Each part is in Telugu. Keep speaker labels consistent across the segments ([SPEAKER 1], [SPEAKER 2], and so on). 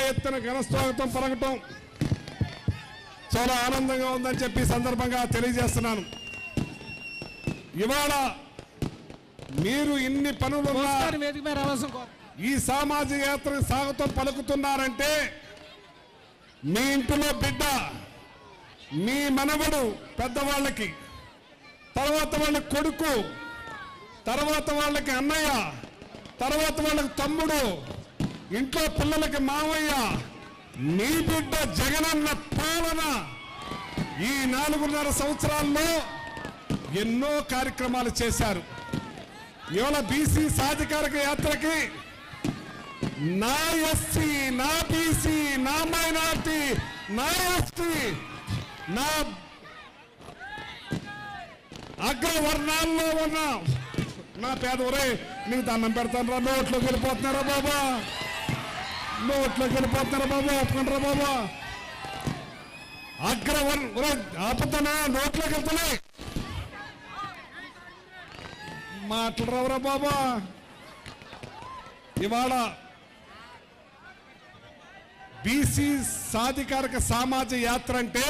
[SPEAKER 1] ఎత్తున ఘన స్వాగతం పలకటం చాలా ఆనందంగా ఉందని చెప్పి ఈ సందర్భంగా తెలియజేస్తున్నాను ఇవాళ మీరు ఇన్ని పనులున్నా
[SPEAKER 2] మోస్తారు వేదిక మీద రావాల్సిన కోరు
[SPEAKER 1] ఈ సామాజిక యాత్రకు స్వాగతం పలుకుతున్నారంటే మీ ఇంటిలో బిడ్డ మీ మనవడు పెద్దవాళ్ళకి తర్వాత వాళ్ళ కొడుకు తర్వాత వాళ్ళకి అన్నయ్య తర్వాత వాళ్ళకి తమ్ముడు ఇంట్లో పిల్లలకి మావయ్య నీ బిడ్డ జగనన్న పాలన ఈ నాలుగున్నర సంవత్సరాల్లో ఎన్నో కార్యక్రమాలు చేశారు ఇవాళ బీసీ సాధికారిక యాత్రకి నా ఎస్సీ నా బీసీ నా మైనార్టీ నా ఎస్టీ నా అగ్రవర్ణాల్లో ఉన్న నా పేద ఒరే నీకు దండం పెడతాను రా నోట్లోకి వెళ్ళిపోతున్నారా బాబా నోట్లోకి వెళ్ళిపోతున్నారా బాబా ఒప్పుకుంటారా బాబా అగ్రవర్ణ ఒరే ఆపుతానా నోట్లోకి వెళ్తున్నాయి మాట్లాడరావురా బాబా ఇవాళ బీసీ సాధికారక సామాజిక యాత్ర అంటే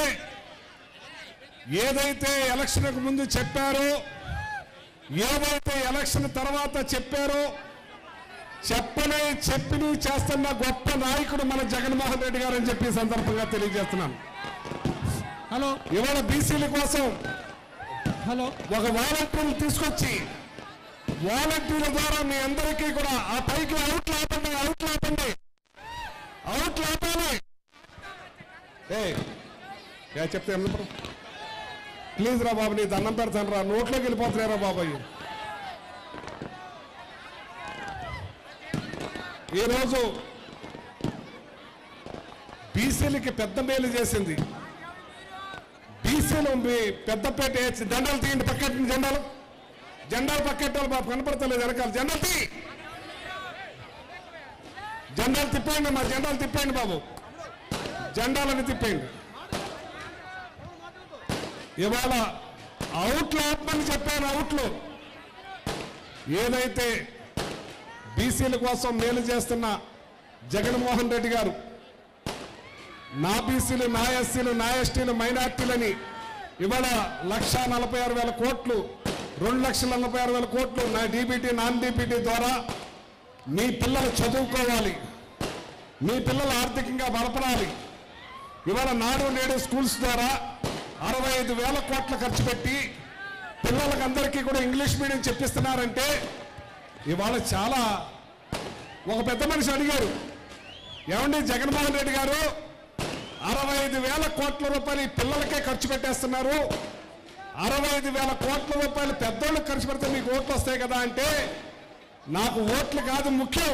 [SPEAKER 1] ఏదైతే ఎలక్షన్కు ముందు చెప్పారో ఏదైతే ఎలక్షన్ తర్వాత చెప్పారో చెప్పని చెప్పిని చేస్తున్న గొప్ప నాయకుడు మన జగన్మోహన్ రెడ్డి గారు అని చెప్పి ఈ సందర్భంగా తెలియజేస్తున్నాను
[SPEAKER 2] హలో
[SPEAKER 1] ఇవాళ బీసీల కోసం
[SPEAKER 2] హలో
[SPEAKER 1] ఒక వాలంటీర్లు తీసుకొచ్చి వాలంటీర్ల ద్వారా మీ అందరికీ కూడా ఆ పైకి అవుట్ ఆపండి అవుట్ ఆపండి అవుట్ ఆపాలి ఏ ఏ చెప్తే ఎందుకు ప్లీజ్ రా బాబు నీ దండం పెడతాను రా నోట్లోకి వెళ్ళిపోతున్నారా బాబాయ్ ఈరోజు బీసీలకి పెద్ద మేలు చేసింది బీసీలు మీ పెద్దపేట వేసి జెండాలు తీయండి పక్కన జెండాలు జెండాలు పక్కెట్టాలి బాబు కనపడతలేదు వెనకాల జెండాలు తీ జెండాలు తిప్పేయండి మా జెండాలు తిప్పేయండి బాబు జెండాలని తిప్పేయండి ఇవాళ అవుట్లు ఆపమని చెప్పాను అవుట్లు ఏదైతే బీసీల కోసం మేలు చేస్తున్న జగన్మోహన్ రెడ్డి గారు నా బీసీలు నా ఎస్సీలు నా ఎస్టీలు మైనార్టీలని ఇవాళ లక్ష నలభై ఆరు వేల కోట్లు రెండు లక్షల నలభై ఆరు వేల కోట్లు నా డీబీటీ నాన్ డీబీటీ ద్వారా మీ పిల్లలు చదువుకోవాలి మీ పిల్లలు ఆర్థికంగా బలపడాలి ఇవాళ నాడు నేడు స్కూల్స్ ద్వారా అరవై ఐదు వేల కోట్ల ఖర్చు పెట్టి పిల్లలకి అందరికీ కూడా ఇంగ్లీష్ మీడియం చెప్పిస్తున్నారంటే ఇవాళ చాలా ఒక పెద్ద మనిషి అడిగారు ఏమండి జగన్మోహన్ రెడ్డి గారు అరవై ఐదు వేల కోట్ల రూపాయలు ఈ పిల్లలకే ఖర్చు పెట్టేస్తున్నారు అరవై ఐదు వేల కోట్ల రూపాయలు పెద్దోళ్ళకి ఖర్చు పెడితే మీకు ఓట్లు వస్తాయి కదా అంటే నాకు ఓట్లు కాదు ముఖ్యం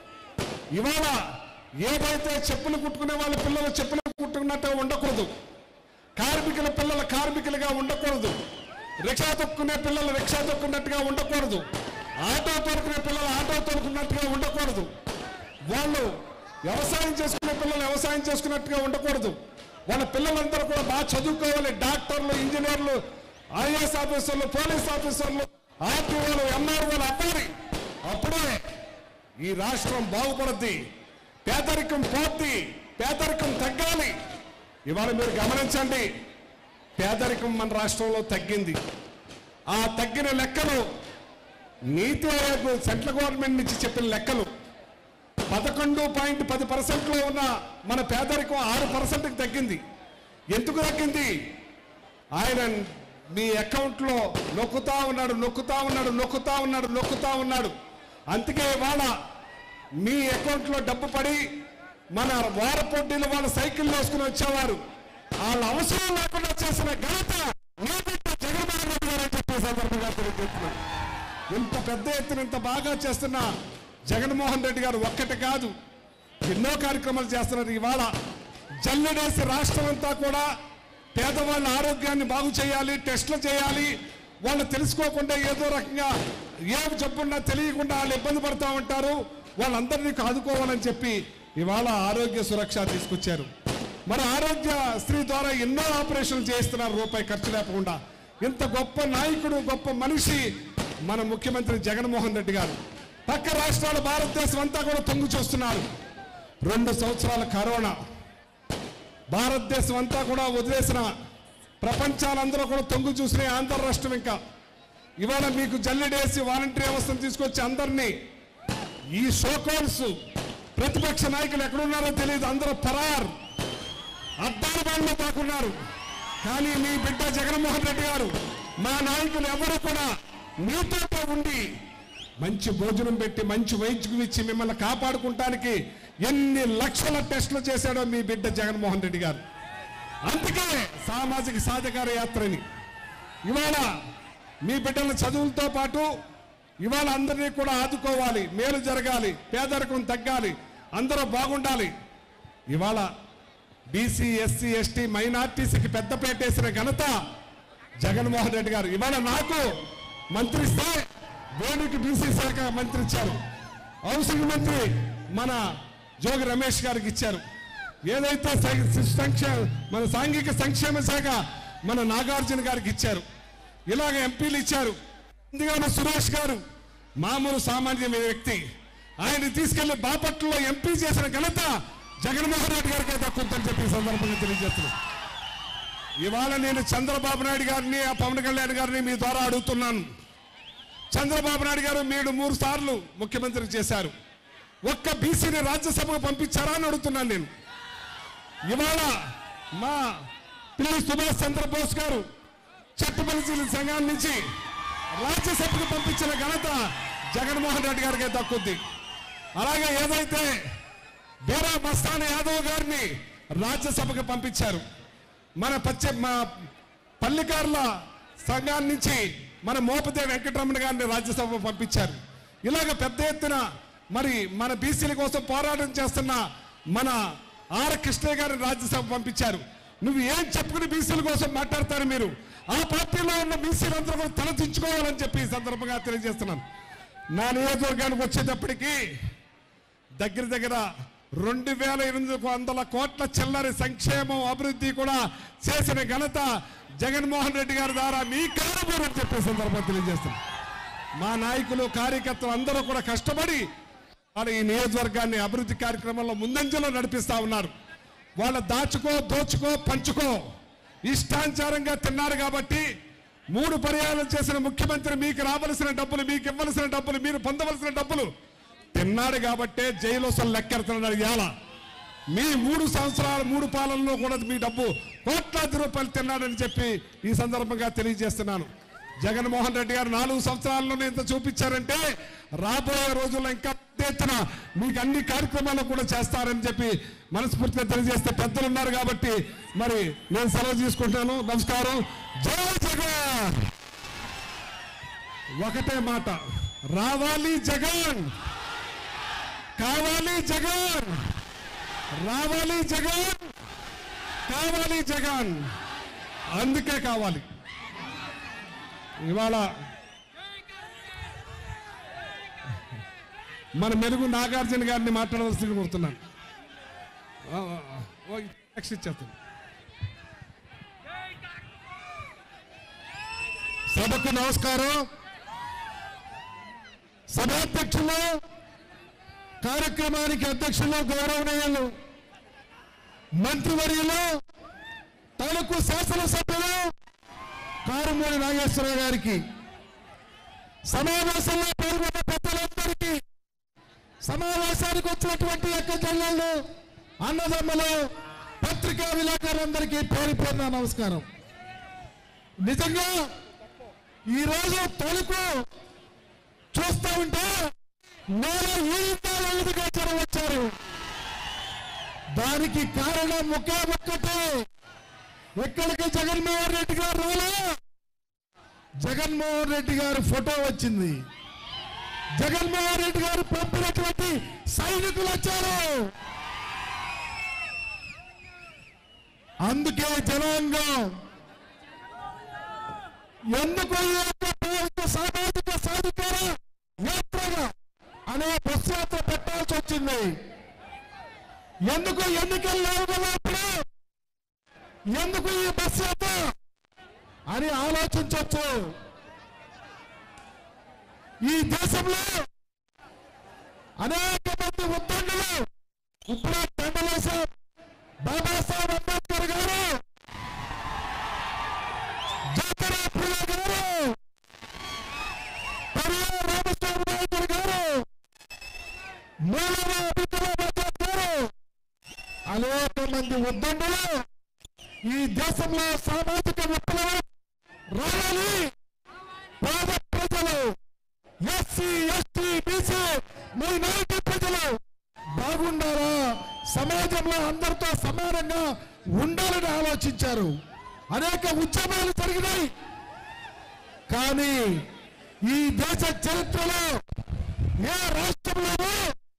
[SPEAKER 1] ఇవాళ ఏదైతే చెప్పులు కుట్టుకునే వాళ్ళ పిల్లలు చెప్పులు కుట్టుకున్నట్టుగా ఉండకూడదు కార్మికుల పిల్లలు కార్మికులుగా ఉండకూడదు రిక్షా తొక్కునే పిల్లలు రిక్షా తొక్కున్నట్టుగా ఉండకూడదు ఆటో తొడుకునే పిల్లలు ఆటో తొడుకున్నట్టుగా ఉండకూడదు వాళ్ళు వ్యవసాయం చేసుకునే పిల్లలు వ్యవసాయం చేసుకున్నట్టుగా ఉండకూడదు వాళ్ళ పిల్లలందరూ కూడా బాగా చదువుకోవాలి డాక్టర్లు ఇంజనీర్లు ఐఏఎస్ ఆఫీసర్లు పోలీస్ ఆఫీసర్లు ఆర్టీఓలు ఎంఆర్ఓలు అవ్వాలి అప్పుడే ఈ రాష్ట్రం బాగుపడుద్ది పేదరికం పోద్ది పేదరికం తగ్గాలి ఇవాళ మీరు గమనించండి పేదరికం మన రాష్ట్రంలో తగ్గింది ఆ తగ్గిన లెక్కలు నీతి ఆయోగ్ సెంట్రల్ గవర్నమెంట్ నుంచి చెప్పిన లెక్కలు పదకొండు పాయింట్ పది పర్సెంట్లో ఉన్న మన పేదరికం ఆరు పర్సెంట్కి తగ్గింది ఎందుకు తగ్గింది ఆయన మీ అకౌంట్లో నొక్కుతా ఉన్నాడు నొక్కుతా ఉన్నాడు నొక్కుతా ఉన్నాడు నొక్కుతా ఉన్నాడు అందుకే ఇవాళ మీ అకౌంట్లో డబ్బు పడి మన వారపొడ్డీలు వాళ్ళ సైకిల్ వేసుకుని వచ్చేవారు వాళ్ళ అవసరం లేకుండా చేసిన ఘనత మీ బిడ్డ జగన్మోహన్ రెడ్డి గారు అని చెప్పే సందర్భంగా తెలియజేస్తున్నాను ఇంత పెద్ద ఎత్తున ఇంత బాగా చేస్తున్న జగన్మోహన్ రెడ్డి గారు ఒక్కటి కాదు ఎన్నో కార్యక్రమాలు చేస్తున్నారు ఇవాళ జల్లెడేసి రాష్ట్రం అంతా కూడా పేదవాళ్ళ ఆరోగ్యాన్ని బాగు చేయాలి టెస్టులు చేయాలి వాళ్ళు తెలుసుకోకుండా ఏదో రకంగా ఏ జబ్బున్నా తెలియకుండా వాళ్ళు ఇబ్బంది పడుతూ ఉంటారు వాళ్ళందరినీ ఆదుకోవాలని చెప్పి ఇవాళ ఆరోగ్య సురక్ష తీసుకొచ్చారు మన ఆరోగ్య స్త్రీ ద్వారా ఎన్నో ఆపరేషన్లు చేస్తున్నారు రూపాయి ఖర్చు లేకుండా ఇంత గొప్ప నాయకుడు గొప్ప మనిషి మన ముఖ్యమంత్రి జగన్మోహన్ రెడ్డి గారు పక్క రాష్ట్రాలు భారతదేశం అంతా కూడా తొంగు చూస్తున్నారు రెండు సంవత్సరాల కరోనా భారతదేశం అంతా కూడా వదిలేసిన ప్రపంచాలందరూ కూడా తొంగు చూసిన ఆంధ్ర రాష్ట్రం ఇంకా ఇవాళ మీకు జల్లెడేసి వాలంటీర్ వ్యవస్థను తీసుకొచ్చి అందరినీ ఈ షోకాల్స్ ప్రతిపక్ష నాయకులు ఎక్కడున్నారో తెలియదు అందరూ పరార్ అద్దాల బాణలో దాక్కున్నారు కానీ మీ బిడ్డ జగన్మోహన్ రెడ్డి గారు మా నాయకులు ఎవరు కూడా మీతో ఉండి మంచి భోజనం పెట్టి మంచి వైద్యం ఇచ్చి మిమ్మల్ని కాపాడుకుంటానికి ఎన్ని లక్షల టెస్టులు చేశాడో మీ బిడ్డ జగన్మోహన్ రెడ్డి గారు అందుకే సామాజిక సాధికార యాత్రని ఇవాళ మీ బిడ్డల చదువులతో పాటు ఇవాళ అందరినీ కూడా ఆదుకోవాలి మేలు జరగాలి పేదరికం తగ్గాలి అందరూ బాగుండాలి ఇవాళ బీసీ ఎస్సీ ఎస్టీ మైనార్టీస్కి పెద్దపేట వేసిన ఘనత జగన్మోహన్ రెడ్డి గారు ఇవాళ నాకు మంత్రి ఇస్తే వేణుకి బీసీ శాఖ మంత్రి ఇచ్చారు హౌసింగ్ మంత్రి మన జోగి రమేష్ గారికి ఇచ్చారు ఏదైతే సై- సంక్షేమ మన సాంఘిక సంక్షేమ శాఖ మన నాగార్జున గారికి ఇచ్చారు ఇలాగ ఎంపీలు ఇచ్చారు ఇందుగాను సురేష్ గారు మామూలు సామాన్యమైన వ్యక్తి ఆయన తీసుకెళ్లి బాపట్లలో ఎంపీ చేసిన ఘనత జగన్మోహన్ రెడ్డి గారికి దక్కుందని చెప్పి ఈ సందర్భంగా తెలియజేస్తున్నాను ఇవాళ నేను చంద్రబాబు నాయుడు గారిని ఆ పవన్ కళ్యాణ్ గారిని మీ ద్వారా అడుగుతున్నాను చంద్రబాబు నాయుడు గారు మీరు మూడు సార్లు ముఖ్యమంత్రి చేశారు ఒక్క బీసీని రాజ్యసభకు పంపించారా అని అడుగుతున్నాను నేను ఇవాళ మా పిల్లి సుభాష్ చంద్రబోస్ గారు చట్టపరిశీలన సంఘాల నుంచి రాజ్యసభకు పంపించిన ఘనత జగన్మోహన్ రెడ్డి గారికి దక్కుద్ది అలాగే ఏదైతే బీరా మస్తాన్ యాదవ్ గారిని రాజ్యసభకు పంపించారు మన పశ్చిమ మా పల్లికారుల సంఘాల నుంచి మన మోపదే వెంకటరమణ గారిని రాజ్యసభకు పంపించారు ఇలాగ పెద్ద ఎత్తున మరి మన బీసీల కోసం పోరాటం చేస్తున్న మన ఆర్ కృష్ణయ్య గారిని రాజ్యసభ పంపించారు నువ్వు ఏం చెప్పుకుని బీసీల కోసం మాట్లాడతారు మీరు ఆ పార్టీలో ఉన్న బీసీలందరూ కూడా తలదించుకోవాలని చెప్పి ఈ సందర్భంగా తెలియజేస్తున్నాను నా నియోజకవర్గానికి వచ్చేటప్పటికి దగ్గర దగ్గర రెండు వేల ఎనిమిది వందల కోట్ల చిల్లరి సంక్షేమం అభివృద్ధి కూడా చేసిన ఘనత జగన్మోహన్ రెడ్డి గారి ద్వారా మీ కారబోరని చెప్పే సందర్భం తెలియజేస్తున్నాం మా నాయకులు కార్యకర్తలు అందరూ కూడా కష్టపడి వాళ్ళ ఈ నియోజకవర్గాన్ని అభివృద్ధి కార్యక్రమంలో ముందంజలో నడిపిస్తా ఉన్నారు వాళ్ళ దాచుకో దోచుకో పంచుకో ఇష్టానుసారంగా తిన్నారు కాబట్టి మూడు పర్యాలు చేసిన ముఖ్యమంత్రి మీకు రావలసిన డబ్బులు మీకు ఇవ్వవలసిన డబ్బులు మీరు పొందవలసిన డబ్బులు తిన్నాడు కాబట్టే జైలు అసలు లెక్కెడుతున్నాడు ఇవాళ మీ మూడు సంవత్సరాల మూడు పాలనలో కూడా మీ డబ్బు కోట్లాది రూపాయలు తిన్నాడని చెప్పి ఈ సందర్భంగా తెలియజేస్తున్నాను జగన్మోహన్ రెడ్డి గారు నాలుగు సంవత్సరాల్లోనే ఇంత చూపించారంటే రాబోయే రోజుల్లో ఇంకా పెద్ద ఎత్తున మీకు అన్ని కార్యక్రమాలు కూడా చేస్తారని చెప్పి మనస్ఫూర్తిగా తెలియజేస్తే పెద్దలు ఉన్నారు కాబట్టి మరి నేను సెలవు తీసుకుంటాను నమస్కారం జై జగన్ ఒకటే మాట రావాలి జగన్ కావాలి జగన్ రావాలి జగన్ కావాలి జగన్ అందుకే కావాలి ఇవాళ మన మెరుగు నాగార్జున గారిని మాట్లాడవలసింది కోరుతున్నాను ఆ, ఆ, ఓ, నెక్స్ట్ ఇచ్చేస్తాను సభకు నమస్కారం సభాధ్యక్షులు కార్యక్రమానికి అధ్యక్షులు గౌరవనీయులు మంత్రివర్యులు తణుకు శాసనసభ్యులు కారుమూరి నాగేశ్వరరావు గారికి సమావేశంలో పాల్గొన్న పెద్దలందరికీ సమావేశానికి వచ్చినటువంటి యొక్క జల్లాలు అన్నదమ్ములు పత్రికా విలేకరులందరికీ పేరు పేరున నమస్కారం నిజంగా ఈరోజు తొలుకు చూస్తూ ఉంటే నేను ఊరితో ఎదురుగా జనం వచ్చారు దానికి కారణం ఒకే ఒక్కటే ఇక్కడికి జగన్మోహన్ రెడ్డి గారు రాలే జగన్మోహన్ రెడ్డి గారి ఫోటో వచ్చింది జగన్మోహన్ రెడ్డి గారు పంపినటువంటి సైనికులు వచ్చారు అందుకే జనాంగం ఎందుకు ఈ యొక్క ప్రభుత్వ సామాజిక సాధికార యాత్రగా అనే బస్ యాత్ర పెట్టాల్సి వచ్చింది ఎందుకు ఎన్నికలు లేవు కదా అప్పుడు ఎందుకు ఈ బస్ యాత్ర అని ఆలోచించవచ్చు ఈ దేశంలో అనేక మంది ఉద్దండులు ఇప్పుడే దండలేశాం బాబాసాహెబ్ అంబేద్కర్ గారు జ్యోతిరావు పూలే గారు పరియాల రామస్వామి నాయుడు గారు మూలవ అభివృద్ధి గారు అనేక మంది ఉద్దండులు ఈ దేశంలో సామాజిక విప్లవం రావాలి పేద ప్రజలు ఎస్సీ ఎస్టీ బీసీ మైనారిటీ ప్రజలు బాగుండాలా సమాజంలో అందరితో సమానంగా ఉండాలని ఆలోచించారు అనేక ఉద్యమాలు జరిగినాయి కానీ ఈ దేశ చరిత్రలో ఏ రాష్ట్రంలోనూ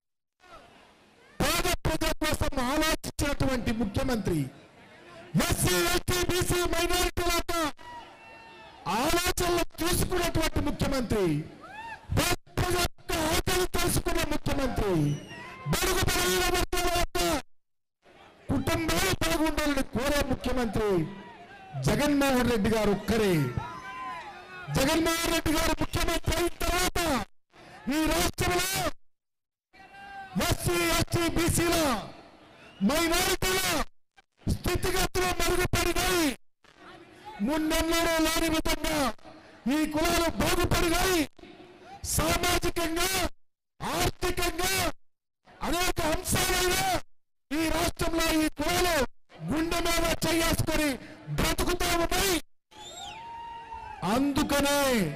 [SPEAKER 1] పేద ప్రజల కోసం ఆలోచించినటువంటి ముఖ్యమంత్రి ఎస్సీ ఎస్టీ బీసీ మైనారిటీల యొక్క ఆలోచనలు తీసుకున్నటువంటి ముఖ్యమంత్రి పేద ప్రజల యొక్క ఆకలి తెలుసుకున్న ముఖ్యమంత్రి బడుగు బలహీన వర్గాల యొక్క కుటుంబాలు బాగుండాలని కోరే ముఖ్యమంత్రి జగన్మోహన్ రెడ్డి గారు ఒక్కరే జగన్మోహన్ రెడ్డి గారు ముఖ్యమంత్రి అయిన తర్వాత ఈ రాష్ట్రంలో ఎస్సీ ఎస్టీ బీసీల మైనారిటీల స్థితిగతులు మెరుగుపడినాయి మున్నెన్నడూ లేని విధంగా ఈ కులాలు బాగుపడినాయి సామాజికంగా ఆర్థికంగా అనేక అంశాలైనా ఈ రాష్ట్రంలో ఈ కులాలు గుండె మీద చేసుకొని బ్రతుకుతా ఉన్నాయి అందుకనే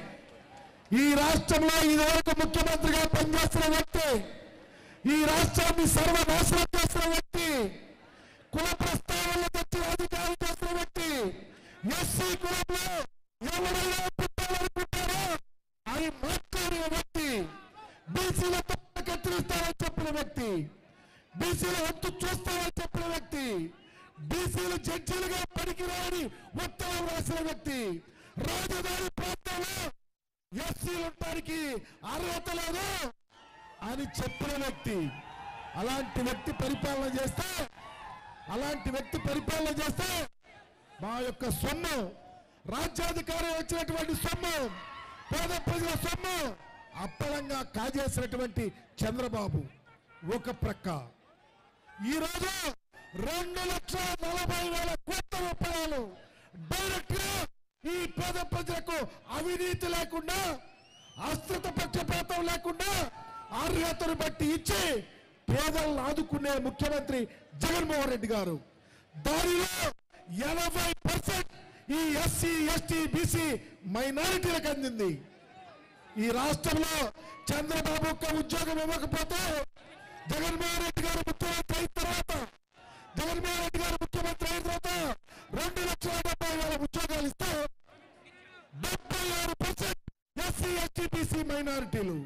[SPEAKER 1] ఈ రాష్ట్రంలో ఇదివరకు ముఖ్యమంత్రిగా పనిచేసిన వ్యక్తి ఈ రాష్ట్రాన్ని సర్వనాశనం చేసిన వ్యక్తి కుల ప్రస్తావనలు తెచ్చి అధికారం చేసిన వ్యక్తి ఎస్సీ కులంలో ఎవరైనా పుట్టాలనుకుంటారో అని మాట్లాడిన వ్యక్తి బీసీల కత్తిరిస్తారని చెప్పిన వ్యక్తి బీసీల వంతు చూస్తారని చెప్పిన వ్యక్తి బీసీలు జడ్జీలుగా పనికిరాని ఉత్తరం రాసిన వ్యక్తి రాజధాని ప్రాంతంలో ఎస్సీలు ఉండడానికి అర్హత లేదు అని చెప్పిన వ్యక్తి అలాంటి వ్యక్తి పరిపాలన చేస్తే అలాంటి వ్యక్తి పరిపాలన చేస్తే మా యొక్క సొమ్ము రాజ్యాధికారం వచ్చినటువంటి సొమ్ము పేద ప్రజల సొమ్ము అప్పలంగా కాజేసినటువంటి చంద్రబాబు ఒక ప్రక్క ఈరోజు రెండు లక్షల నలభై వేల కోట్ల రూపాయలు డైరెక్ట్ గా ఈ పేద ప్రజలకు అవినీతి లేకుండా అస్త్రత పక్షపాతం లేకుండా అర్హతను బట్టి ఇచ్చి పేదలను ఆదుకునే ముఖ్యమంత్రి జగన్మోహన్ రెడ్డి గారు దానిలో ఎనభై పర్సెంట్ ఈ ఎస్సీ ఎస్టీ బీసీ మైనారిటీలకు అందింది ఈ రాష్ట్రంలో చంద్రబాబు ఒక్క ఉద్యోగం ఇవ్వకపోతే జగన్మోహన్ రెడ్డి గారు ముఖ్యమంత్రి అయిన తర్వాత జగన్మోహన్ రెడ్డి గారు ముఖ్యమంత్రి అయిన తర్వాత రెండు లక్షల డెబ్బై వేల ఉద్యోగాలు ఇస్తే డెబ్బై ఆరు పర్సెంట్ ఎస్సీ ఎస్టీ బీసీ మైనారిటీలు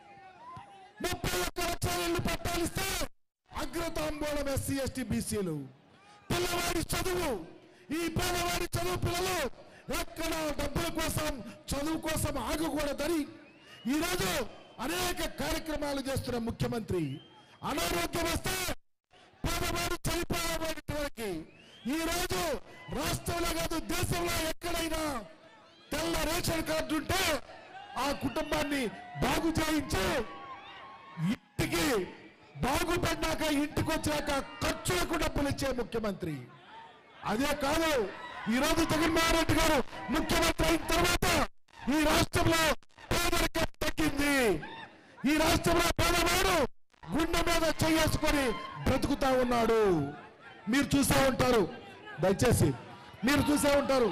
[SPEAKER 1] ముప్పై ఒక్క లక్షల ఇల్లు పట్టాలు ఇస్తే అగ్రతాంబూలం ఎస్సీ ఎస్టీ బీసీలు పిల్లవాడి చదువు ఈ పేదవాడి చదువు పిల్లలు ఎక్కడ డబ్బుల కోసం చదువు కోసం ఆగకూడదని ఈరోజు అనేక కార్యక్రమాలు చేస్తున్న ముఖ్యమంత్రి అనారోగ్యం వస్తే పేదవాడు చనిపోయేటువంటి వారికి ఈ రోజు రాష్ట్రంలో కాదు దేశంలో ఎక్కడైనా తెల్ల రేషన్ కార్డు ఉంటే ఆ కుటుంబాన్ని బాగు చేయించి ఇంటికి బాగుపడ్డాక ఇంటికి వచ్చాక ఖర్చులకు డబ్బులు ఇచ్చే ముఖ్యమంత్రి అదే కాదు ఈ రోజు జగన్మోహన్ రెడ్డి గారు ముఖ్యమంత్రి అయిన తర్వాత ఈ రాష్ట్రంలో పేదరికం తగ్గింది ఈ రాష్ట్రంలో పేదవాడు గుండె మీద చేసుకొని బ్రతుకుతా ఉన్నాడు మీరు చూసే ఉంటారు దయచేసి మీరు చూసే ఉంటారు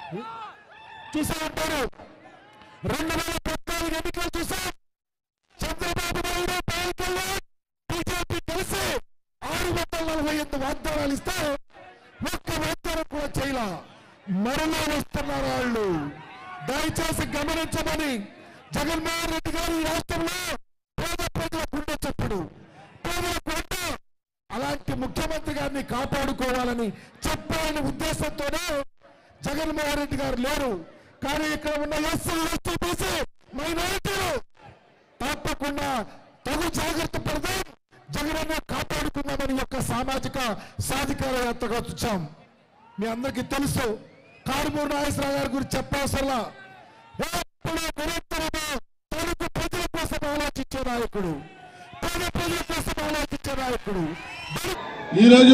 [SPEAKER 1] చూసే ఉంటారు రెండు వేల పద్నాలుగు ఎన్నికలు చూసాం చంద్రబాబు నాయుడు పవన్ కళ్యాణ్ బీజేపీ కలిసి ఆరు వందల నలభై ఎనిమిది వాగ్దానాలు ఇస్తే ఒక్క వాగ్దానం కూడా చేయలా మరలా వస్తున్నారు వాళ్ళు దయచేసి గమనించమని జగన్మోహన్ రెడ్డి గారు ఈ రాష్ట్రంలో పేద ప్రజల గుండె చప్పుడు పేదల గుండె అలాంటి ముఖ్యమంత్రి గారిని కాపాడుకోవాలని చెప్పాలనే ఉద్దేశంతోనే జగన్మోహన్ రెడ్డి గారు లేరు కానీ ఇక్కడ ఉన్న ఎస్సీ ఎస్టీ బీసీ మైనారిటీలు తప్పకుండా తగు జాగ్రత్త పడదాం జగనన్న కాపాడుకుందామని యొక్క సామాజిక సాధికార యాత్రగా వచ్చాం మీ అందరికీ తెలుసు కారుమూరు నాగేశ్వరరావు గారి గురించి చెప్పవసరలా ఎప్పుడూ నిరంతరము తనకు ప్రజల కోసం ఆలోచించే నాయకుడు పేద ప్రజల కోసం ఆలోచించే నాయకుడు
[SPEAKER 3] ఈరోజు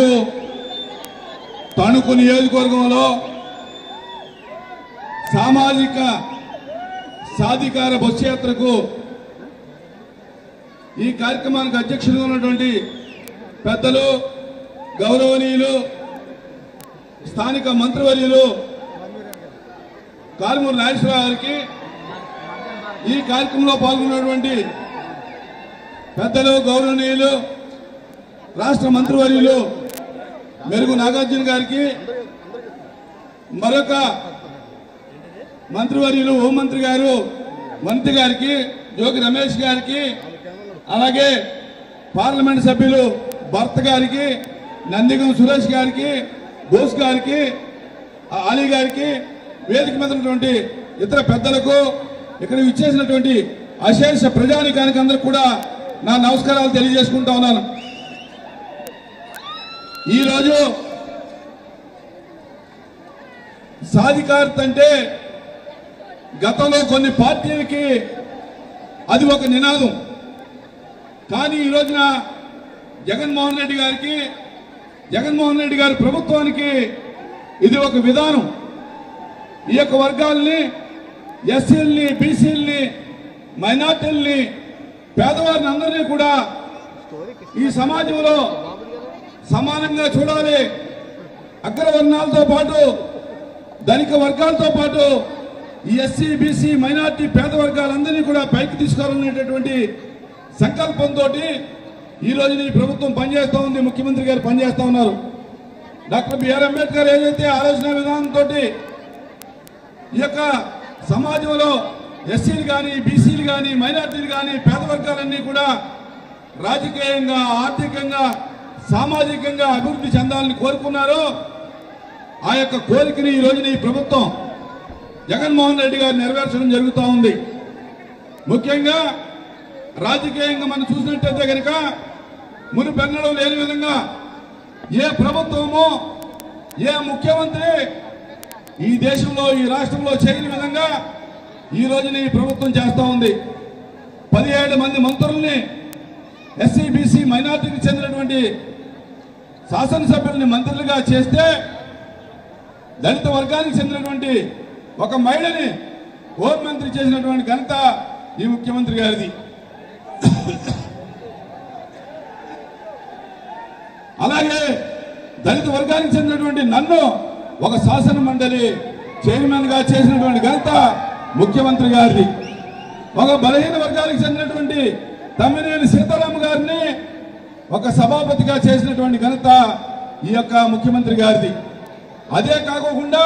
[SPEAKER 3] తణుకు నియోజకవర్గంలో సామాజిక సాధికార బస్సు యాత్రకు ఈ కార్యక్రమానికి అధ్యక్షులుగా ఉన్నటువంటి పెద్దలు గౌరవనీయులు స్థానిక మంత్రివర్యులు కారుమూరి నాగేశ్వరరావు గారికి ఈ కార్యక్రమంలో పాల్గొన్నటువంటి పెద్దలు గౌరవనీయులు రాష్ట్ర మంత్రివర్యులు మెరుగు నాగార్జున గారికి మరొక మంత్రివర్యులు హోంమంత్రి గారు మంత్రి గారికి జోగి రమేష్ గారికి అలాగే పార్లమెంట్ సభ్యులు భర్త గారికి నందిగం సురేష్ గారికి బోస్ గారికి ఆ అలీ గారికి వేదిక మీద ఉన్నటువంటి ఇతర పెద్దలకు ఇక్కడ ఇచ్చేసినటువంటి అశేష ప్రజానికానికి అందరికి కూడా నా నమస్కారాలు తెలియజేసుకుంటా ఉన్నాను ఈరోజు సాధికారత అంటే గతంలో కొన్ని పార్టీలకి అది ఒక నినాదం కానీ ఈ రోజున జగన్మోహన్ రెడ్డి గారికి జగన్మోహన్ రెడ్డి గారి ప్రభుత్వానికి ఇది ఒక విధానం ఈ యొక్క వర్గాల్ని ఎస్సీల్ని బీసీల్ని మైనార్టీల్ని పేదవారిని అందరినీ కూడా ఈ సమాజంలో సమానంగా చూడాలి అగ్రవర్ణాలతో పాటు ధనిక వర్గాలతో పాటు ఈ ఎస్సీ బీసీ మైనార్టీ పేద వర్గాలందరినీ కూడా పైకి తీసుకురావాలనేటటువంటి సంకల్పంతో ఈ రోజు ఈ ప్రభుత్వం పనిచేస్తూ ఉంది ముఖ్యమంత్రి గారు పనిచేస్తూ ఉన్నారు డాక్టర్ బిఆర్ అంబేద్కర్ ఏదైతే ఆలోచన విధానంతో ఈ యొక్క సమాజంలో ఎస్సీలు కానీ బీసీలు కానీ మైనార్టీలు కానీ పేద వర్గాలన్నీ కూడా రాజకీయంగా ఆర్థికంగా సామాజికంగా అభివృద్ధి చెందాలని కోరుకున్నారో ఆ యొక్క కోరికని ఈ రోజున ఈ ప్రభుత్వం జగన్మోహన్ రెడ్డి గారు నెరవేర్చడం జరుగుతూ ఉంది ముఖ్యంగా రాజకీయంగా మనం చూసినట్టయితే కనుక మునిపెన్నడూ లేని విధంగా ఏ ప్రభుత్వమో ఏ ముఖ్యమంత్రి ఈ దేశంలో ఈ రాష్ట్రంలో చేయని విధంగా ఈ రోజున ఈ ప్రభుత్వం చేస్తూ ఉంది పదిహేడు మంది మంత్రుల్ని ఎస్సీ బీసీ మైనార్టీకి చెందినటువంటి శాసనసభ్యుల్ని మంత్రులుగా చేస్తే దళిత వర్గానికి చెందినటువంటి ఒక మహిళని హోంమంత్రి చేసినటువంటి ఘనత ఈ ముఖ్యమంత్రి గారిది అలాగే దళిత వర్గానికి చెందినటువంటి నన్ను ఒక శాసన మండలి చైర్మన్ గా చేసినటువంటి ఘనత ముఖ్యమంత్రి గారిది ఒక బలహీన వర్గానికి చెందినటువంటి తమ్మినేని సీతారామ గారిని ఒక సభాపతిగా చేసినటువంటి ఘనత ఈ యొక్క ముఖ్యమంత్రి గారిది అదే కాకోకుండా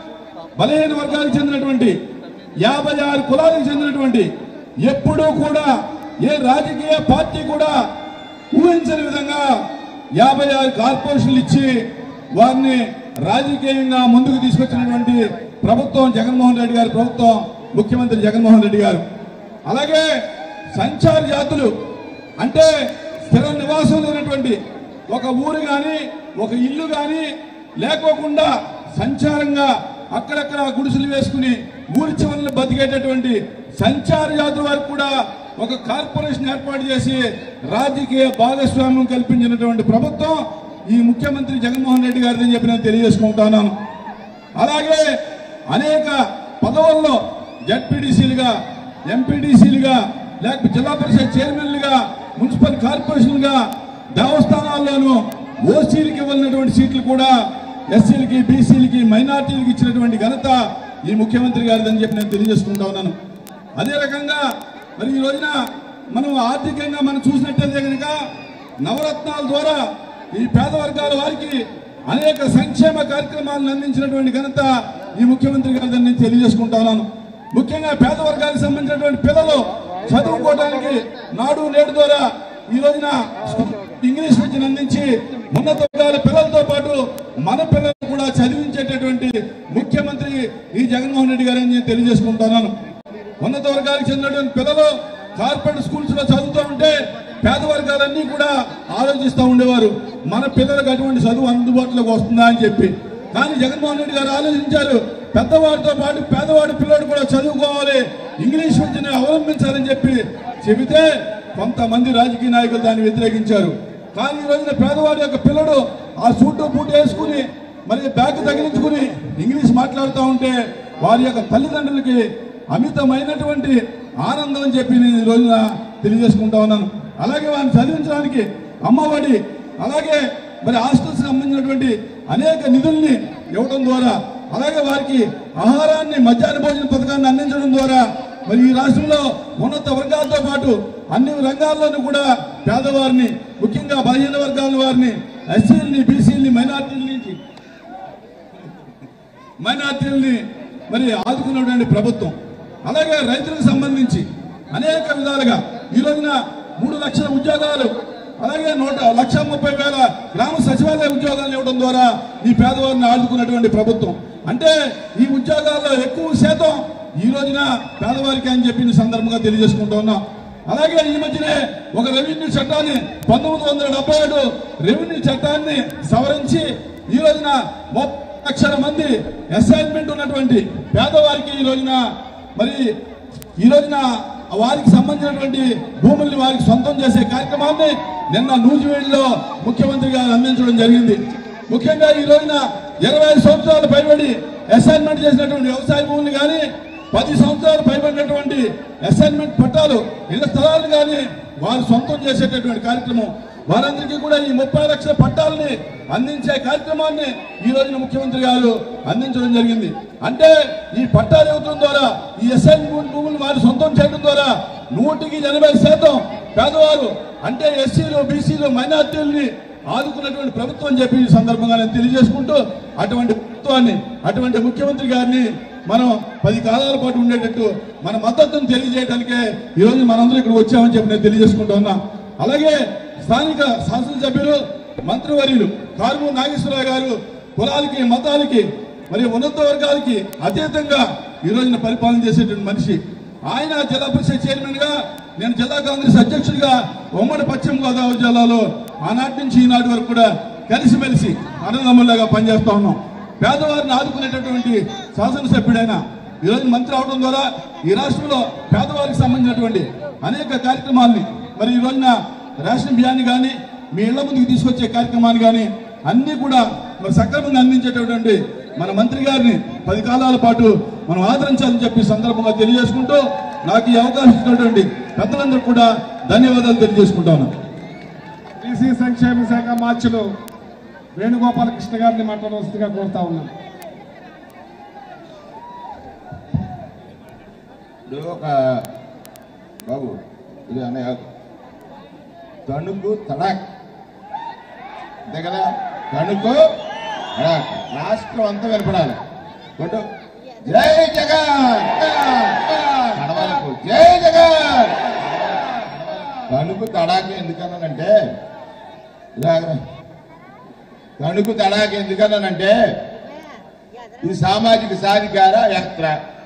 [SPEAKER 3] బలహీన వర్గానికి చెందినటువంటి యాభై ఆరు కులాలకు చెందినటువంటి ఎప్పుడూ కూడా ఏ రాజకీయ పార్టీ కూడా ఊహించని విధంగా యాభై ఆరు కార్పొరేషన్లు ఇచ్చి వారిని రాజకీయంగా ముందుకు తీసుకొచ్చినటువంటి ప్రభుత్వం జగన్మోహన్ రెడ్డి గారి ప్రభుత్వం ముఖ్యమంత్రి జగన్మోహన్ రెడ్డి గారు అలాగే సంచార జాతులు అంటే స్థిర నివాసం లేనటువంటి ఒక ఊరు కానీ ఒక ఇల్లు కానీ లేకోకుండా సంచారంగా అక్కడక్కడ గుడిసెలు వేసుకుని ఊరి చివరిని బతికేటటువంటి సంచార జాతుల వారికి కూడా ఒక కార్పొరేషన్ ఏర్పాటు చేసి రాజకీయ భాగస్వామ్యం కల్పించినటువంటి ప్రభుత్వం ఈ ముఖ్యమంత్రి జగన్మోహన్ రెడ్డి గారిని చెప్పి నేను తెలియజేసుకుంటున్నాను అలాగే అనేక పదవుల్లో జడ్పీటీసీలుగా ఎంపీటీసీలుగా లేకపోతే జిల్లా పరిషత్ చైర్మన్లుగా మున్సిపల్ కార్పొరేషన్లుగా దేవస్థానాల్లోనూ ఓసీలకి ఇవ్వనటువంటి సీట్లు కూడా ఎస్సీలకి బీసీలకి మైనార్టీలకి ఇచ్చినటువంటి ఘనత ఈ ముఖ్యమంత్రి గారిదని చెప్పి నేను తెలియజేసుకుంటా ఉన్నాను అదే రకంగా మరి ఈ రోజున మనం ఆర్థికంగా మనం చూసినట్టయితే కనుక నవరత్నాల ద్వారా ఈ పేద వర్గాల వారికి అనేక సంక్షేమ కార్యక్రమాలను అందించినటువంటి ఘనత ఈ ముఖ్యమంత్రి గారిని నేను తెలియజేసుకుంటా ఉన్నాను ముఖ్యంగా పేద వర్గానికి సంబంధించినటువంటి పిల్లలు చదువుకోవడానికి నాడు నేడు ద్వారా ఈ రోజున ఇంగ్లీష్ విద్యను అందించి ఉన్నత వర్గాల పిల్లలతో పాటు మన పిల్లలు కూడా చదివించేటటువంటి ముఖ్యమంత్రి ఈ జగన్మోహన్ రెడ్డి గారని నేను తెలియజేసుకుంటున్నాను ఉన్నత వర్గాలకు చెందినటువంటి పిల్లలు కార్పొరేట్ స్కూల్స్ లో చదువుతూ ఉంటే పేద వర్గాలన్నీ కూడా ఆలోచిస్తూ ఉండేవారు మన పిల్లలకు అటువంటి చదువు అందుబాటులోకి వస్తుందా అని చెప్పి కానీ జగన్మోహన్ రెడ్డి గారు ఆలోచించారు పెద్దవాడితో పాటు పేదవాడి పిల్లడు కూడా చదువుకోవాలి ఇంగ్లీష్ విద్యను అవలంబించాలని చెప్పి చెబితే కొంతమంది రాజకీయ నాయకులు దాన్ని వ్యతిరేకించారు కానీ ఈ రోజున పేదవాడి యొక్క పిల్లడు ఆ సూటు బూటు వేసుకుని మరి బ్యాగ్ తగిలించుకుని ఇంగ్లీష్ మాట్లాడుతూ ఉంటే వారి యొక్క తల్లిదండ్రులకి అమితమైనటువంటి ఆనందం అని చెప్పి నేను ఈ రోజున తెలియజేసుకుంటా ఉన్నాను అలాగే వారిని చదివించడానికి అమ్మఒడి అలాగే మరి హాస్టల్స్ సంబంధించినటువంటి అనేక నిధుల్ని ఇవ్వడం ద్వారా అలాగే వారికి ఆహారాన్ని మధ్యాహ్న భోజన పథకాన్ని అందించడం ద్వారా మరి ఈ రాష్ట్రంలో ఉన్నత వర్గాలతో పాటు అన్ని రంగాల్లోనూ కూడా పేదవారిని ముఖ్యంగా బలహీన వర్గాల వారిని ఎస్సీలని బీసీలని మైనార్టీల నుంచి మైనార్టీలని మరి ఆదుకున్నటువంటి ప్రభుత్వం అలాగే రైతులకు సంబంధించి అనేక విధాలుగా ఈ రోజున మూడు లక్షల ఉద్యోగాలు అలాగే నూట లక్ష ముప్పై వేల గ్రామ సచివాలయ ఉద్యోగాలు ఇవ్వడం ద్వారా ఈ పేదవారిని ఆదుకున్నటువంటి ప్రభుత్వం అంటే ఈ ఉద్యోగాల్లో ఎక్కువ శాతం ఈ రోజున పేదవారికి అని చెప్పి ఈ సందర్భంగా తెలియజేసుకుంటూ ఉన్నాం అలాగే ఈ మధ్యనే ఒక రెవెన్యూ చట్టాన్ని పంతొమ్మిది వందల డెబ్బై ఏడు రెవెన్యూ చట్టాన్ని సవరించి ఈ రోజున ముప్పై లక్షల మంది అసైన్మెంట్ ఉన్నటువంటి పేదవారికి ఈ రోజున మరి ఈ రోజున వారికి సంబంధించినటువంటి భూముల్ని వారికి సొంతం చేసే కార్యక్రమాన్ని నిన్న నూజివేడిలో ముఖ్యమంత్రి గారు అందించడం జరిగింది ముఖ్యంగా ఈ రోజున ఇరవై ఐదు సంవత్సరాలు పైబడి అసైన్మెంట్ చేసినటువంటి వ్యవసాయ భూములు కానీ పది సంవత్సరాలు పైబడినటువంటి అసైన్మెంట్ పట్టాలు ఇళ్ల స్థలాలు కానీ వారు సొంతం చేసేటటువంటి కార్యక్రమం వారందరికీ కూడా ఈ ముప్పై లక్షల పట్టాలని అందించే కార్యక్రమాన్ని ఈ రోజున ముఖ్యమంత్రి గారు అందించడం జరిగింది అంటే ఈ పట్టాలు ఇవ్వడం ద్వారా ఈ అసైన్మెంట్ భూములు వారు సొంతం చేయడం ద్వారా నూటికి ఎనభై శాతం పేదవారు అంటే ఎస్సీలు బీసీలు మైనార్టీలని ఆదుకున్నటువంటి ప్రభుత్వం అని చెప్పి ఈ సందర్భంగా నేను తెలియజేసుకుంటూ అటువంటి ప్రభుత్వాన్ని అటువంటి ముఖ్యమంత్రి గారిని మనం పది కాలాల పాటు ఉండేటట్టు మన మద్దతును తెలియజేయడానికే ఈ రోజు మనందరం ఇక్కడ వచ్చామని చెప్పి నేను తెలియజేసుకుంటూ ఉన్నా అలాగే స్థానిక శాసనసభ్యులు మంత్రివర్యులు కారుమూ నాగేశ్వరరావు గారు కులాలకి మతాలకి మరి ఉన్నత వర్గాలకి అతీతంగా ఈ రోజున పరిపాలన చేసేటువంటి మనిషి ఆయన జిల్లా పరిషత్ చైర్మన్ గా నేను జిల్లా కాంగ్రెస్ అధ్యక్షుడిగా ఉమ్మడి పశ్చిమ గోదావరి జిల్లాలో ఆనాటి నుంచి ఈనాటి వరకు కూడా కలిసిమెలిసి అన్నదమ్ములాగా పనిచేస్తా ఉన్నాం పేదవారిని ఆదుకునేటటువంటి శాసనసభ్యుడైన ఈరోజు మంత్రి అవడం ద్వారా ఈ రాష్ట్రంలో పేదవారికి సంబంధించినటువంటి అనేక కార్యక్రమాల్ని మరి ఈ రోజున రేషన్ బియ్యాన్ని కానీ మీ ఇళ్ల ముందుకు తీసుకొచ్చే కార్యక్రమాన్ని కానీ అన్ని కూడా మరి సక్రమంగా అందించేటటువంటి మన మంత్రి గారిని పది కాలాల పాటు మనం ఆదరించాలని చెప్పి సందర్భంగా తెలియజేసుకుంటూ నాకు ఈ అవకాశం ఇచ్చినటువంటి పెద్దలందరూ కూడా ధన్యవాదాలు తెలియజేసుకుంటా ఉన్నాను
[SPEAKER 1] బీసీ సంక్షేమ శాఖ మార్చులు వేణుగోపాలకృష్ణ గారిని మాట్లాడవలసిందిగా కోరుతా ఉన్నాను
[SPEAKER 4] ఇప్పుడు ఒక బాబు ఇది అన్నయ్య తణుకు తడాక్ అంతే కదా తణుకు తడాక్ రాష్ట్రం అంతా వినపడాలి కొట్టు జై జగన్ కడవలకు జై జగన్ తణుకు తడాక్ ఎందుకన్నానంటే ఇలాగ తణుకు తడాక్ ఎందుకన్నానంటే ఇది సామాజిక సాధికార యాత్ర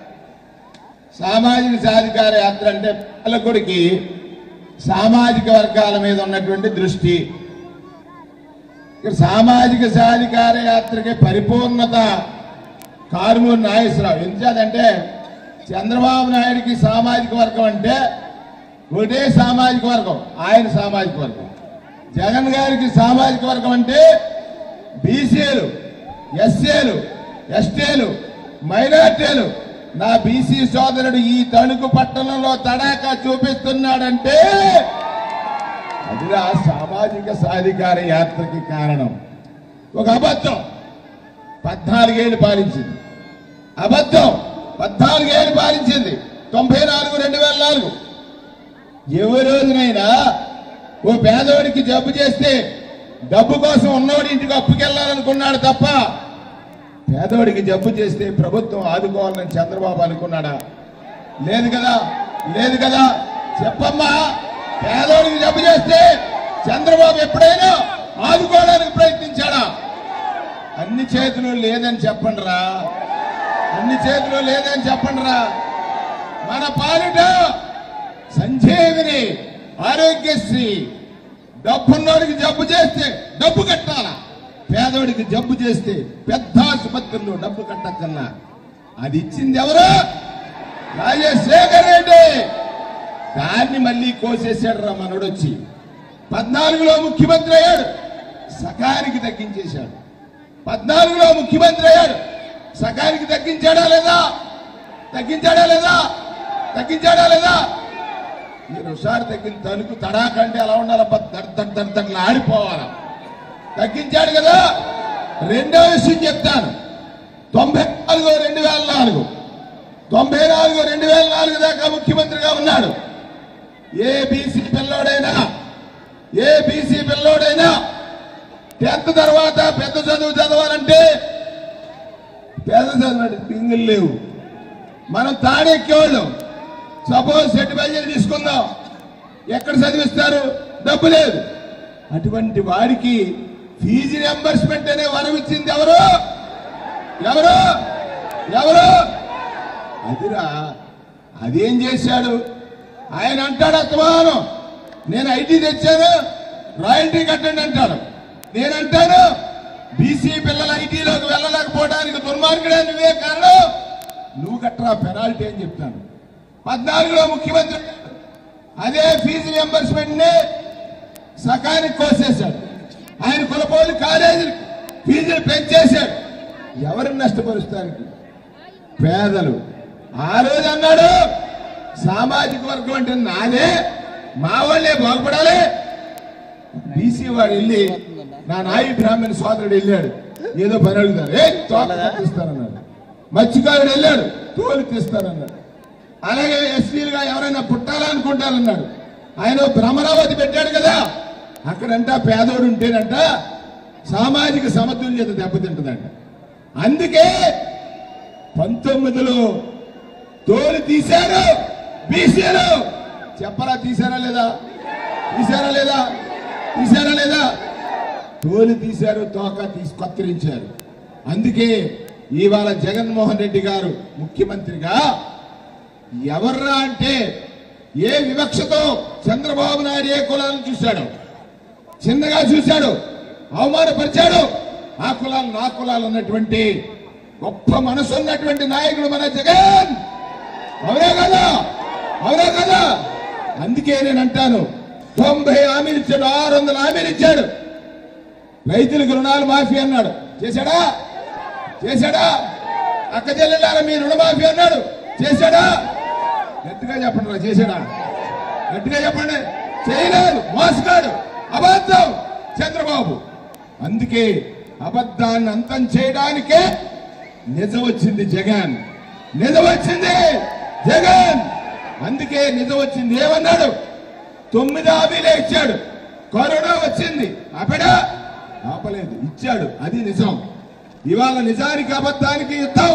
[SPEAKER 4] సామాజిక సాధికార యాత్ర అంటే పాలకుడికి సామాజిక వర్గాల మీద ఉన్నటువంటి దృష్టి ఇక్కడ సామాజిక సాధికార యాత్రకి పరిపూర్ణత కారుమూరి నాగేశ్వరరావు ఎందుకంటే చంద్రబాబు నాయుడికి సామాజిక వర్గం అంటే ఒకటే సామాజిక వర్గం ఆయన సామాజిక వర్గం జగన్ గారికి సామాజిక వర్గం అంటే బీసీలు ఎస్సీలు ఎస్టీలు మైనార్టీలు నా బీసీ సోదరుడు ఈ తణుకు పట్టణంలో తడాకా చూపిస్తున్నాడంటే అదిరా సామాజిక సాధికార యాత్రకి కారణం ఒక అబద్ధం పద్నాలుగేళ్ళు పాలించింది అబద్ధం పద్నాలుగేళ్ళు పాలించింది తొంభై నాలుగు రెండు వేల నాలుగు ఏ రోజునైనా ఓ పేదవాడికి జబ్బు చేస్తే డబ్బు కోసం ఉన్నవాడి ఇంటికి అప్పుకెళ్ళాలనుకున్నాడు తప్ప పేదవాడికి జబ్బు చేస్తే ప్రభుత్వం ఆదుకోవాలని చంద్రబాబు అనుకున్నాడా లేదు కదా లేదు కదా చెప్పమ్మా పేదవాడికి జబ్బు చేస్తే చంద్రబాబు ఎప్పుడైనా ఆదుకోవడానికి ప్రయత్నించాడా అన్ని చేతులు లేదని చెప్పండి రా అన్ని చేతులు లేదని చెప్పండి రా మన పాలిట సంజీవిని ఆరోగ్యశ్రీ డబ్బున్నోడికి జబ్బు చేస్తే డబ్బు కట్టాలా పేదోడికి జబ్బు చేస్తే పెద్ద ఆసుపత్రుల్లో డబ్బు కట్టచ్చన్నా అది ఇచ్చింది ఎవరు రాజశేఖర్ రెడ్డి దాన్ని మళ్ళీ కోసేశాడు రా మనోడు వచ్చి పద్నాలుగులో ముఖ్యమంత్రి అయ్యాడు సకానికి తగ్గించేశాడు పద్నాలుగులో ముఖ్యమంత్రి అయ్యాడు సకానికి తగ్గించాడా లేదా తగ్గించాడా లేదా తగ్గించాడా లేదా మీరు ఒకసారి తగ్గిన తణుకు తడాకంటే ఎలా ఉండాలబ్బా దర్ దర్ దర్ దర్లు ఆడిపోవాలా తగ్గించాడు కదా రెండో విషయం చెప్తాను తొంభై నాలుగు రెండు వేల నాలుగు తొంభై నాలుగు రెండు వేల నాలుగు దాకా ముఖ్యమంత్రిగా ఉన్నాడు ఏ బీసీ పిల్లోడైనా ఏ బీసీ పిల్లోడైనా టెన్త్ తర్వాత పెద్ద చదువు చదవాలంటే పెద్ద చదువు పింగులు లేవు మనం తాడెక్కేవాళ్ళం సపోజ్ సెట్ బయలు తీసుకుందాం ఎక్కడ చదివిస్తారు డబ్బు లేదు అటువంటి వాడికి ఫీజు రియంబర్స్మెంట్ అనే వరం ఇచ్చింది ఎవరు ఎవరు ఎవరు అదిరా అదేం చేశాడు ఆయన అంటాడు అత్తమానం నేను ఐటీ తెచ్చాను రాయల్టీ కట్టండి అంటాడు నేనంటాను బీసీ పిల్లలు ఐటీలోకి వెళ్ళలేకపోవడానికి దుర్మార్గుడే నువ్వే కారణం నువ్వు కట్టరా పెనాల్టీ అని చెప్తాను పద్నాలుగులో ముఖ్యమంత్రి అదే ఫీజు రియంబర్స్మెంట్ ని సకానికి కోసేశాడు ఆయన కులపోలు కాలేజీలు ఫీజులు పెంచేశాడు ఎవరిని నష్టపరుస్తానికి పేదలు ఆ రోజు అన్నాడు సామాజిక వర్గం అంటే నాదే మా వాళ్ళే బాగుపడాలి బీసీ వాడు వెళ్ళి నా నాయి బ్రాహ్మణ సోదరుడు వెళ్ళాడు ఏదో పని అడుగుతారు ఏ తోట తీస్తానన్నాడు మత్స్యకారుడు వెళ్ళాడు తోలు తీస్తానన్నాడు అలాగే ఎస్సీలుగా ఎవరైనా పుట్టాలనుకుంటారన్నాడు ఆయన భ్రమరావతి పెట్టాడు కదా అక్కడంట పేదోడు ఉంటేనంట సామాజిక సమతుల్యత దెబ్బతింటుందంట అందుకే పంతొమ్మిదిలో తోలు తీశారు బీసీలు చెప్పరా తీశారా లేదా తీశారా లేదా తీశారా లేదా తోలు తీశారు తోక తీసి కత్తిరించారు అందుకే ఇవాళ జగన్మోహన్ రెడ్డి గారు ముఖ్యమంత్రిగా ఎవర్రా అంటే ఏ వివక్షతో చంద్రబాబు నాయుడు ఏ కులాలను చూశాడు చిన్నగా చూశాడు అవమానపరిచాడు ఆ కులాలు నా కులాలు ఉన్నటువంటి గొప్ప మనసు ఉన్నటువంటి నాయకుడు మన జగన్ అవునా కదా అవునా కదా అందుకే నేను అంటాను తొంభై హామీలు ఇచ్చాడు ఆరు వందల హామీలు ఇచ్చాడు రైతులకు రుణాలు మాఫీ అన్నాడు చేశాడా చేశాడా అక్క చెల్లెళ్ళారా మీ రుణమాఫీ అన్నాడు చేశాడా గట్టిగా చెప్పండి రా చేశాడా గట్టిగా చెప్పండి చేయలేదు మోసగాడు అబద్ధం చంద్రబాబు అందుకే అబద్ధాన్ని అంతం చేయడానికే నిజం వచ్చింది జగన్ నిజం వచ్చింది జగన్ అందుకే నిజం వచ్చింది ఏమన్నాడు తొమ్మిది హామీలే ఇచ్చాడు కరోనా వచ్చింది ఆపడా ఆపలేదు ఇచ్చాడు అది నిజం ఇవాళ నిజానికి అబద్ధానికి యుద్ధం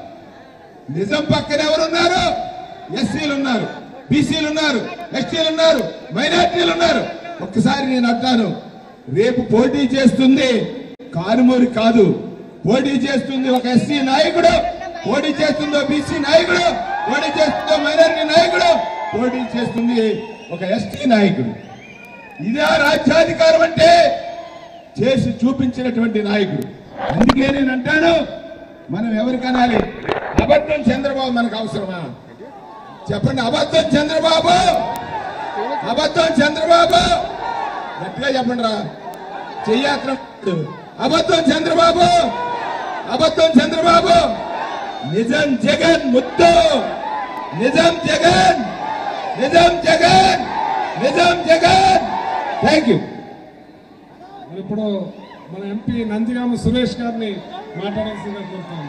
[SPEAKER 4] నిజం పక్కన ఎవరున్నారు ఎస్సీలు ఉన్నారు బీసీలు ఉన్నారు ఎస్టీలు ఉన్నారు మైనార్టీలు ఉన్నారు ఒక్కసారి నేను అంటాను రేపు పోటీ చేస్తుంది కారుమూరి కాదు పోటీ చేస్తుంది ఒక ఎస్సీ నాయకుడు పోటీ చేస్తుందో బీసీ నాయకుడు పోటీ చేస్తుందో మైనారిటీ నాయకుడు పోటీ చేస్తుంది ఒక ఎస్టీ నాయకుడు ఇదే రాజ్యాధికారం అంటే చేసి చూపించినటువంటి నాయకుడు అందుకే నేను అంటాను మనం ఎవరికి అనాలి అబద్ధం చంద్రబాబు మనకు అవసరమా చెప్పండి అబద్ధం చంద్రబాబు అబద్ధం చంద్రబాబు గట్టిగా చెప్పండి రా చెయ్యాత్ర అబద్ధం చంద్రబాబు అబద్ధం చంద్రబాబు నిజం జగన్ ముద్దు నిజం జగన్ నిజం జగన్ నిజం జగన్ థ్యాంక్ యూ
[SPEAKER 1] మరి ఇప్పుడు మన ఎంపీ నందిగామ సురేష్ గారిని మాట్లాడాల్సిందిగా కోరుతాను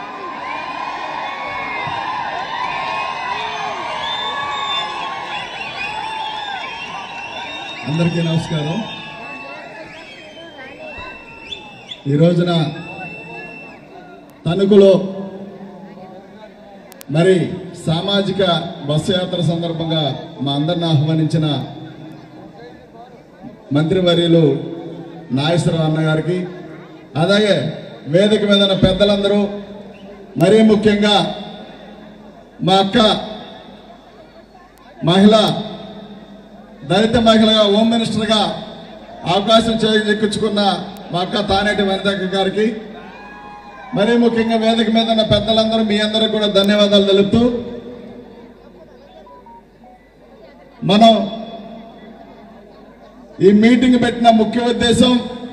[SPEAKER 3] అందరికీ నమస్కారం ఈ రోజున తణుకులో మరి సామాజిక బస్సు యాత్ర సందర్భంగా మా అందరిని ఆహ్వానించిన మంత్రివర్యులు నాగేశ్వరరావు అన్న గారికి అలాగే వేదిక మీద ఉన్న పెద్దలందరూ మరీ ముఖ్యంగా మా అక్క మహిళ దళిత మహిళగా హోమ్ మినిస్టర్గా అవకాశం చేయించుకున్న మా అక్క తానేటి వనితక్క గారికి మరీ ముఖ్యంగా వేదిక మీద ఉన్న పెద్దలందరూ మీ అందరూ కూడా ధన్యవాదాలు తెలుపుతూ మనం ఈ మీటింగ్ పెట్టిన ముఖ్య ఉద్దేశం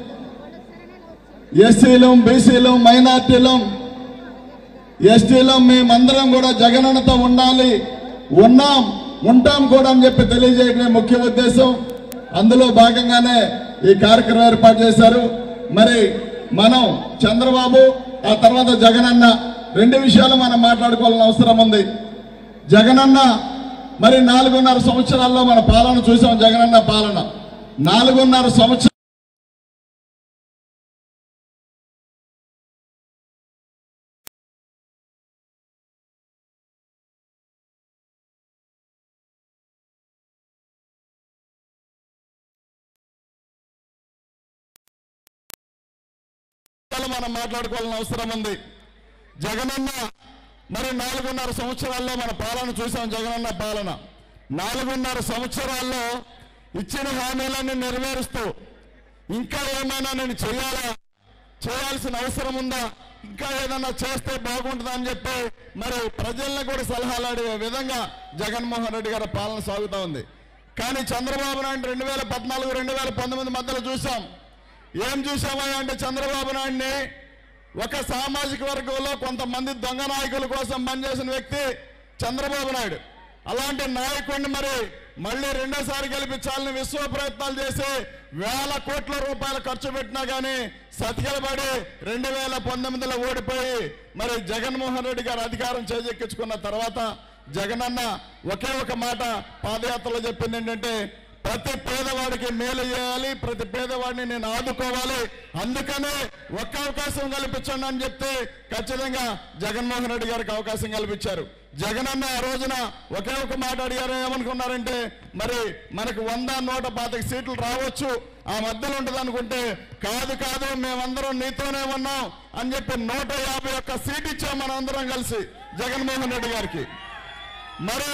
[SPEAKER 3] ఎస్సీలు బీసీలు మైనార్టీలు ఎస్టీలో మేమందరం కూడా జగనన్నతో ఉండాలి ఉన్నాం ఉంటాం కూడా అని చెప్పి తెలియజేయడమే ముఖ్య ఉద్దేశం అందులో భాగంగానే ఈ కార్యక్రమం ఏర్పాటు చేశారు మరి మనం చంద్రబాబు ఆ తర్వాత జగనన్న రెండు విషయాలు మనం మాట్లాడుకోవాల్సిన అవసరం ఉంది జగనన్న మరి నాలుగున్నర సంవత్సరాల్లో మన పాలన చూసాం జగనన్న పాలన నాలుగున్నర సంవత్సరం విషయాలు మనం మాట్లాడుకోవాల్సిన అవసరం ఉంది జగనన్న మరి నాలుగున్నర సంవత్సరాల్లో మన పాలన చూసాం జగనన్న పాలన నాలుగున్నర సంవత్సరాల్లో ఇచ్చిన హామీలన్నీ నెరవేరుస్తూ ఇంకా ఏమైనా నేను చేయాలా చేయాల్సిన అవసరం ఉందా ఇంకా ఏదైనా చేస్తే బాగుంటుందా అని చెప్పి మరి ప్రజల్ని కూడా సలహాలు అడిగే విధంగా జగన్మోహన్ రెడ్డి గారి పాలన సాగుతూ ఉంది కానీ చంద్రబాబు నాయుడు రెండు వేల పద్నాలుగు రెండు వేల పంతొమ్మిది మధ్యలో చూసాం ఏం చూసామా అంటే చంద్రబాబు నాయుడిని ఒక సామాజిక వర్గంలో కొంతమంది దొంగ నాయకుల కోసం పనిచేసిన వ్యక్తి చంద్రబాబు నాయుడు అలాంటి నాయకుడిని మరి మళ్ళీ రెండోసారి గెలిపించాలని విశ్వ ప్రయత్నాలు చేసి వేల కోట్ల రూపాయలు ఖర్చు పెట్టినా కానీ సతికిలబడి రెండు వేల పంతొమ్మిదిలో ఓడిపోయి మరి జగన్మోహన్ రెడ్డి గారు అధికారం చేజెక్కించుకున్న తర్వాత జగనన్న ఒకే ఒక మాట పాదయాత్రలో చెప్పింది ఏంటంటే ప్రతి పేదవాడికి మేలు చేయాలి ప్రతి పేదవాడిని నేను ఆదుకోవాలి అందుకనే ఒక్క అవకాశం కల్పించండి అని చెప్తే ఖచ్చితంగా జగన్మోహన్ రెడ్డి గారికి అవకాశం కల్పించారు జగనన్న ఆ రోజున ఒకే ఒక మాట అడిగారు ఏమనుకున్నారంటే మరి మనకు వంద నూట పాతిక సీట్లు రావచ్చు ఆ మధ్యలో ఉంటుంది అనుకుంటే కాదు కాదు మేమందరం నీతోనే ఉన్నాం అని చెప్పి నూట యాభై ఒక్క సీట్ ఇచ్చాం మనం అందరం కలిసి జగన్మోహన్ రెడ్డి గారికి మరి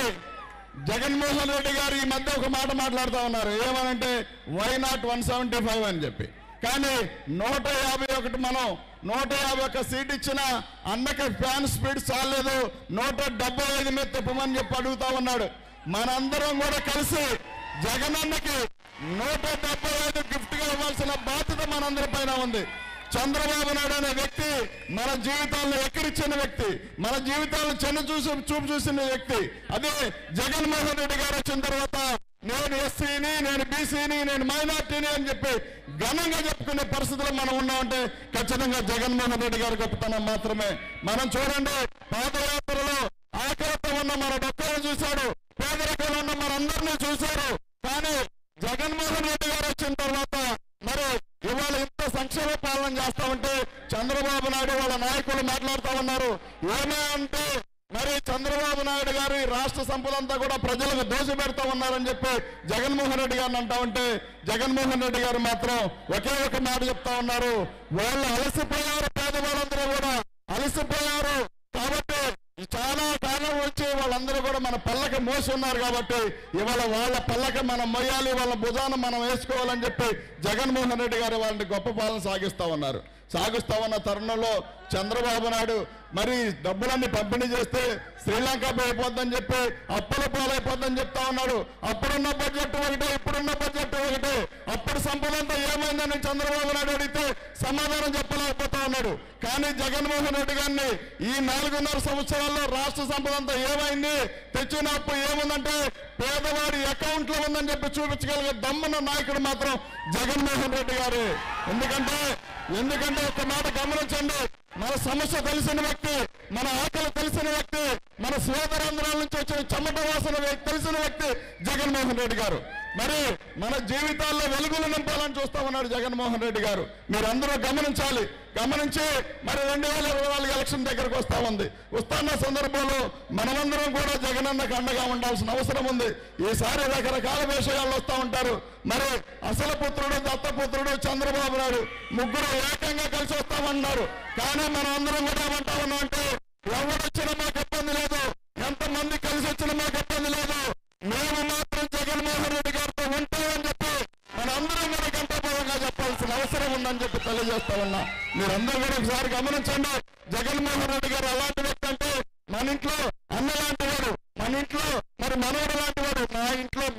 [SPEAKER 3] జగన్మోహన్ రెడ్డి గారు ఈ మధ్య ఒక మాట మాట్లాడుతూ ఉన్నారు ఏమనంటే why not one seventy five అని చెప్పి కానీ నూట యాభై ఒకటి మనం నూట యాభై ఒక్క సీట్ ఇచ్చిన అన్నకి ఫ్యాన్ స్పీడ్ చాలేదు నూట డెబ్బై ఐదు మీద తిప్పమని చెప్పి అడుగుతా ఉన్నాడు మనందరం కూడా కలిసి జగనన్నకి నూట డెబ్బై ఐదు గిఫ్ట్ గా ఇవ్వాల్సిన బాధ్యత మనందరి పైన ఉంది చంద్రబాబు నాయుడు అనే వ్యక్తి మన జీవితాలను ఎక్కిరిచ్చిన వ్యక్తి మన జీవితాలను చిన్న చూసి చూపు చూసిన వ్యక్తి అదే జగన్మోహన్ రెడ్డి గారు వచ్చిన తర్వాత నేను ఎస్సీని నేను బీసీని నేను మైనార్టీని అని చెప్పి ఘనంగా చెప్పుకునే పరిస్థితిలో మనం ఉన్నామంటే ఖచ్చితంగా జగన్మోహన్ రెడ్డి గారి గొప్పతనం మాత్రమే మనం చూడండి పాదయాత్రలో ఆకలితో ఉన్న మన డొక్కలను చూశాడు పేదరికంలో ఉన్న మనందరినీ చూశారు కానీ జగన్మోహన్ రెడ్డి గారు వచ్చిన తర్వాత మరి ఇవాళ ఇంత సంక్షేమ పాలన చేస్తా ఉంటే చంద్రబాబు నాయుడు వాళ్ళ నాయకులు మాట్లాడుతా ఉన్నారు ఏమే అంటే మరి చంద్రబాబు నాయుడు గారు ఈ రాష్ట్ర సంపద అంతా కూడా ప్రజలకు దోషి పెడతా ఉన్నారని చెప్పి జగన్మోహన్ రెడ్డి గారిని అంటా ఉంటే జగన్మోహన్ రెడ్డి గారు మాత్రం ఒకే ఒక మాట చెప్తా ఉన్నారు వాళ్ళు అలసిపోయారు పేదవాళ్ళందరూ కూడా అలసిపోయారు కాబట్టి చాలా కాలం వచ్చి వాళ్ళందరూ కూడా మన పల్లకి మోసి ఉన్నారు కాబట్టి ఇవాళ వాళ్ళ పల్లకి మనం మొయ్యాలి వాళ్ళ భుజాన మనం వేసుకోవాలని చెప్పి జగన్మోహన్ రెడ్డి గారు వాళ్ళని గొప్ప పాలన సాగిస్తా ఉన్నారు సాగిస్తా ఉన్న తరుణంలో చంద్రబాబు నాయుడు మరి డబ్బులన్నీ పంపిణీ చేస్తే శ్రీలంక అయిపోద్దని చెప్పి అప్పుల పాలైపోద్దని చెప్తా ఉన్నాడు అప్పుడున్న బడ్జెట్ ఒకటే ఇప్పుడున్న బడ్జెట్ ఒకటే అప్పుడు సంపద అంతా ఏమైందని చంద్రబాబు నాయుడు అడిగితే సమాధానం చెప్పలేకపోతా ఉన్నాడు కానీ జగన్మోహన్ రెడ్డి గారిని ఈ నాలుగున్నర సంవత్సరాల్లో రాష్ట్ర సంపద అంతా ఏమైంది తెచ్చిన అప్పు ఏముందంటే పేదవాడి అకౌంట్ లో ఉందని చెప్పి చూపించగలిగే దమ్మున్న నాయకుడు మాత్రం జగన్మోహన్ రెడ్డి గారు ఎందుకంటే ఎందుకంటే ఒక మాట గమనించండి మన సమస్య తెలిసిన వ్యక్తి మన ఆకలి తెలిసిన వ్యక్తి మన స్వేదరంధ్రాల నుంచి వచ్చిన చెమట వాసన వ్యక్తి తెలిసిన వ్యక్తి జగన్మోహన్ రెడ్డి గారు మరి మన జీవితాల్లో వెలుగులు నింపాలని చూస్తా ఉన్నాడు జగన్మోహన్ రెడ్డి గారు మీరందరూ గమనించాలి గమనించి మరి రెండు వేల ఇరవై నాలుగు ఎలక్షన్ దగ్గరకు వస్తా ఉంది వస్తున్న సందర్భంలో మనమందరం కూడా జగనన్నకు అండగా ఉండాల్సిన అవసరం ఉంది ఈసారి రకరకాల విషయాలు వస్తూ ఉంటారు మరి అసలు పుత్రుడు దత్తపుత్రుడు చంద్రబాబు నాయుడు ముగ్గురు ఏకంగా కలిసి వస్తామన్నారు కానీ మనం అందరం కూడా ఏమంటా ఉన్నాం అంటే ఎవరొచ్చినా మాకు ఇబ్బంది లేదు ఎంతమంది కలిసి వచ్చినా మాకు ఇబ్బంది లేదు మేము మాత్రం జగన్మోహన్ రెడ్డి గారితో ఉంటామని చెప్పి మనందరం కూడా గంటాపరంగా చెప్పాల్సిన అవసరం ఉందని చెప్పి తెలియజేస్తా ఉన్నా మీరందరూ కూడా ఒకసారి గమనించండి జగన్మోహన్ రెడ్డి గారు అలాంటి వ్యక్తి అంటే మన ఇంట్లో అన్న లాంటి వాడు మన ఇంట్లో మరి మనవడు లాంటి వాడు నా ఇంట్లో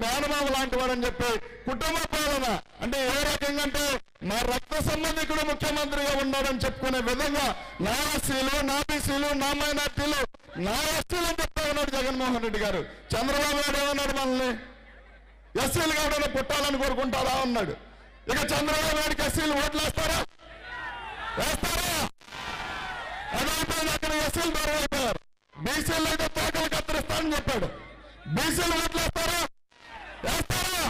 [SPEAKER 5] మేనమామ లాంటి వాడని చెప్పి కుటుంబ పాలన అంటే ఏ రకంగా అంటే మా రక్త సంబంధికుడు ముఖ్యమంత్రిగా ఉన్నాడని చెప్పుకునే విధంగా నా ఎస్సీలు నా బీసీలు నా మైనార్టీలు నా ఎస్టీలు అని చెప్తా ఉన్నాడు జగన్మోహన్ రెడ్డి గారు చంద్రబాబు నాయుడు ఏమన్నాడు మనల్ని ఎస్సీలు కావడం పుట్టాలని కోరుకుంటారా అన్నాడు ఇక చంద్రబాబు నాయుడుకి ఎస్సీలు ఓట్లు వేస్తారా వేస్తారా అదైపోయింది అక్కడ ఎస్సీలు దూరం అయిపోయారు బీసీలు అయితే తోకలు కత్తిరిస్తానని చెప్పాడు బీసీలు ఓట్లు వేస్తారా వేస్తారా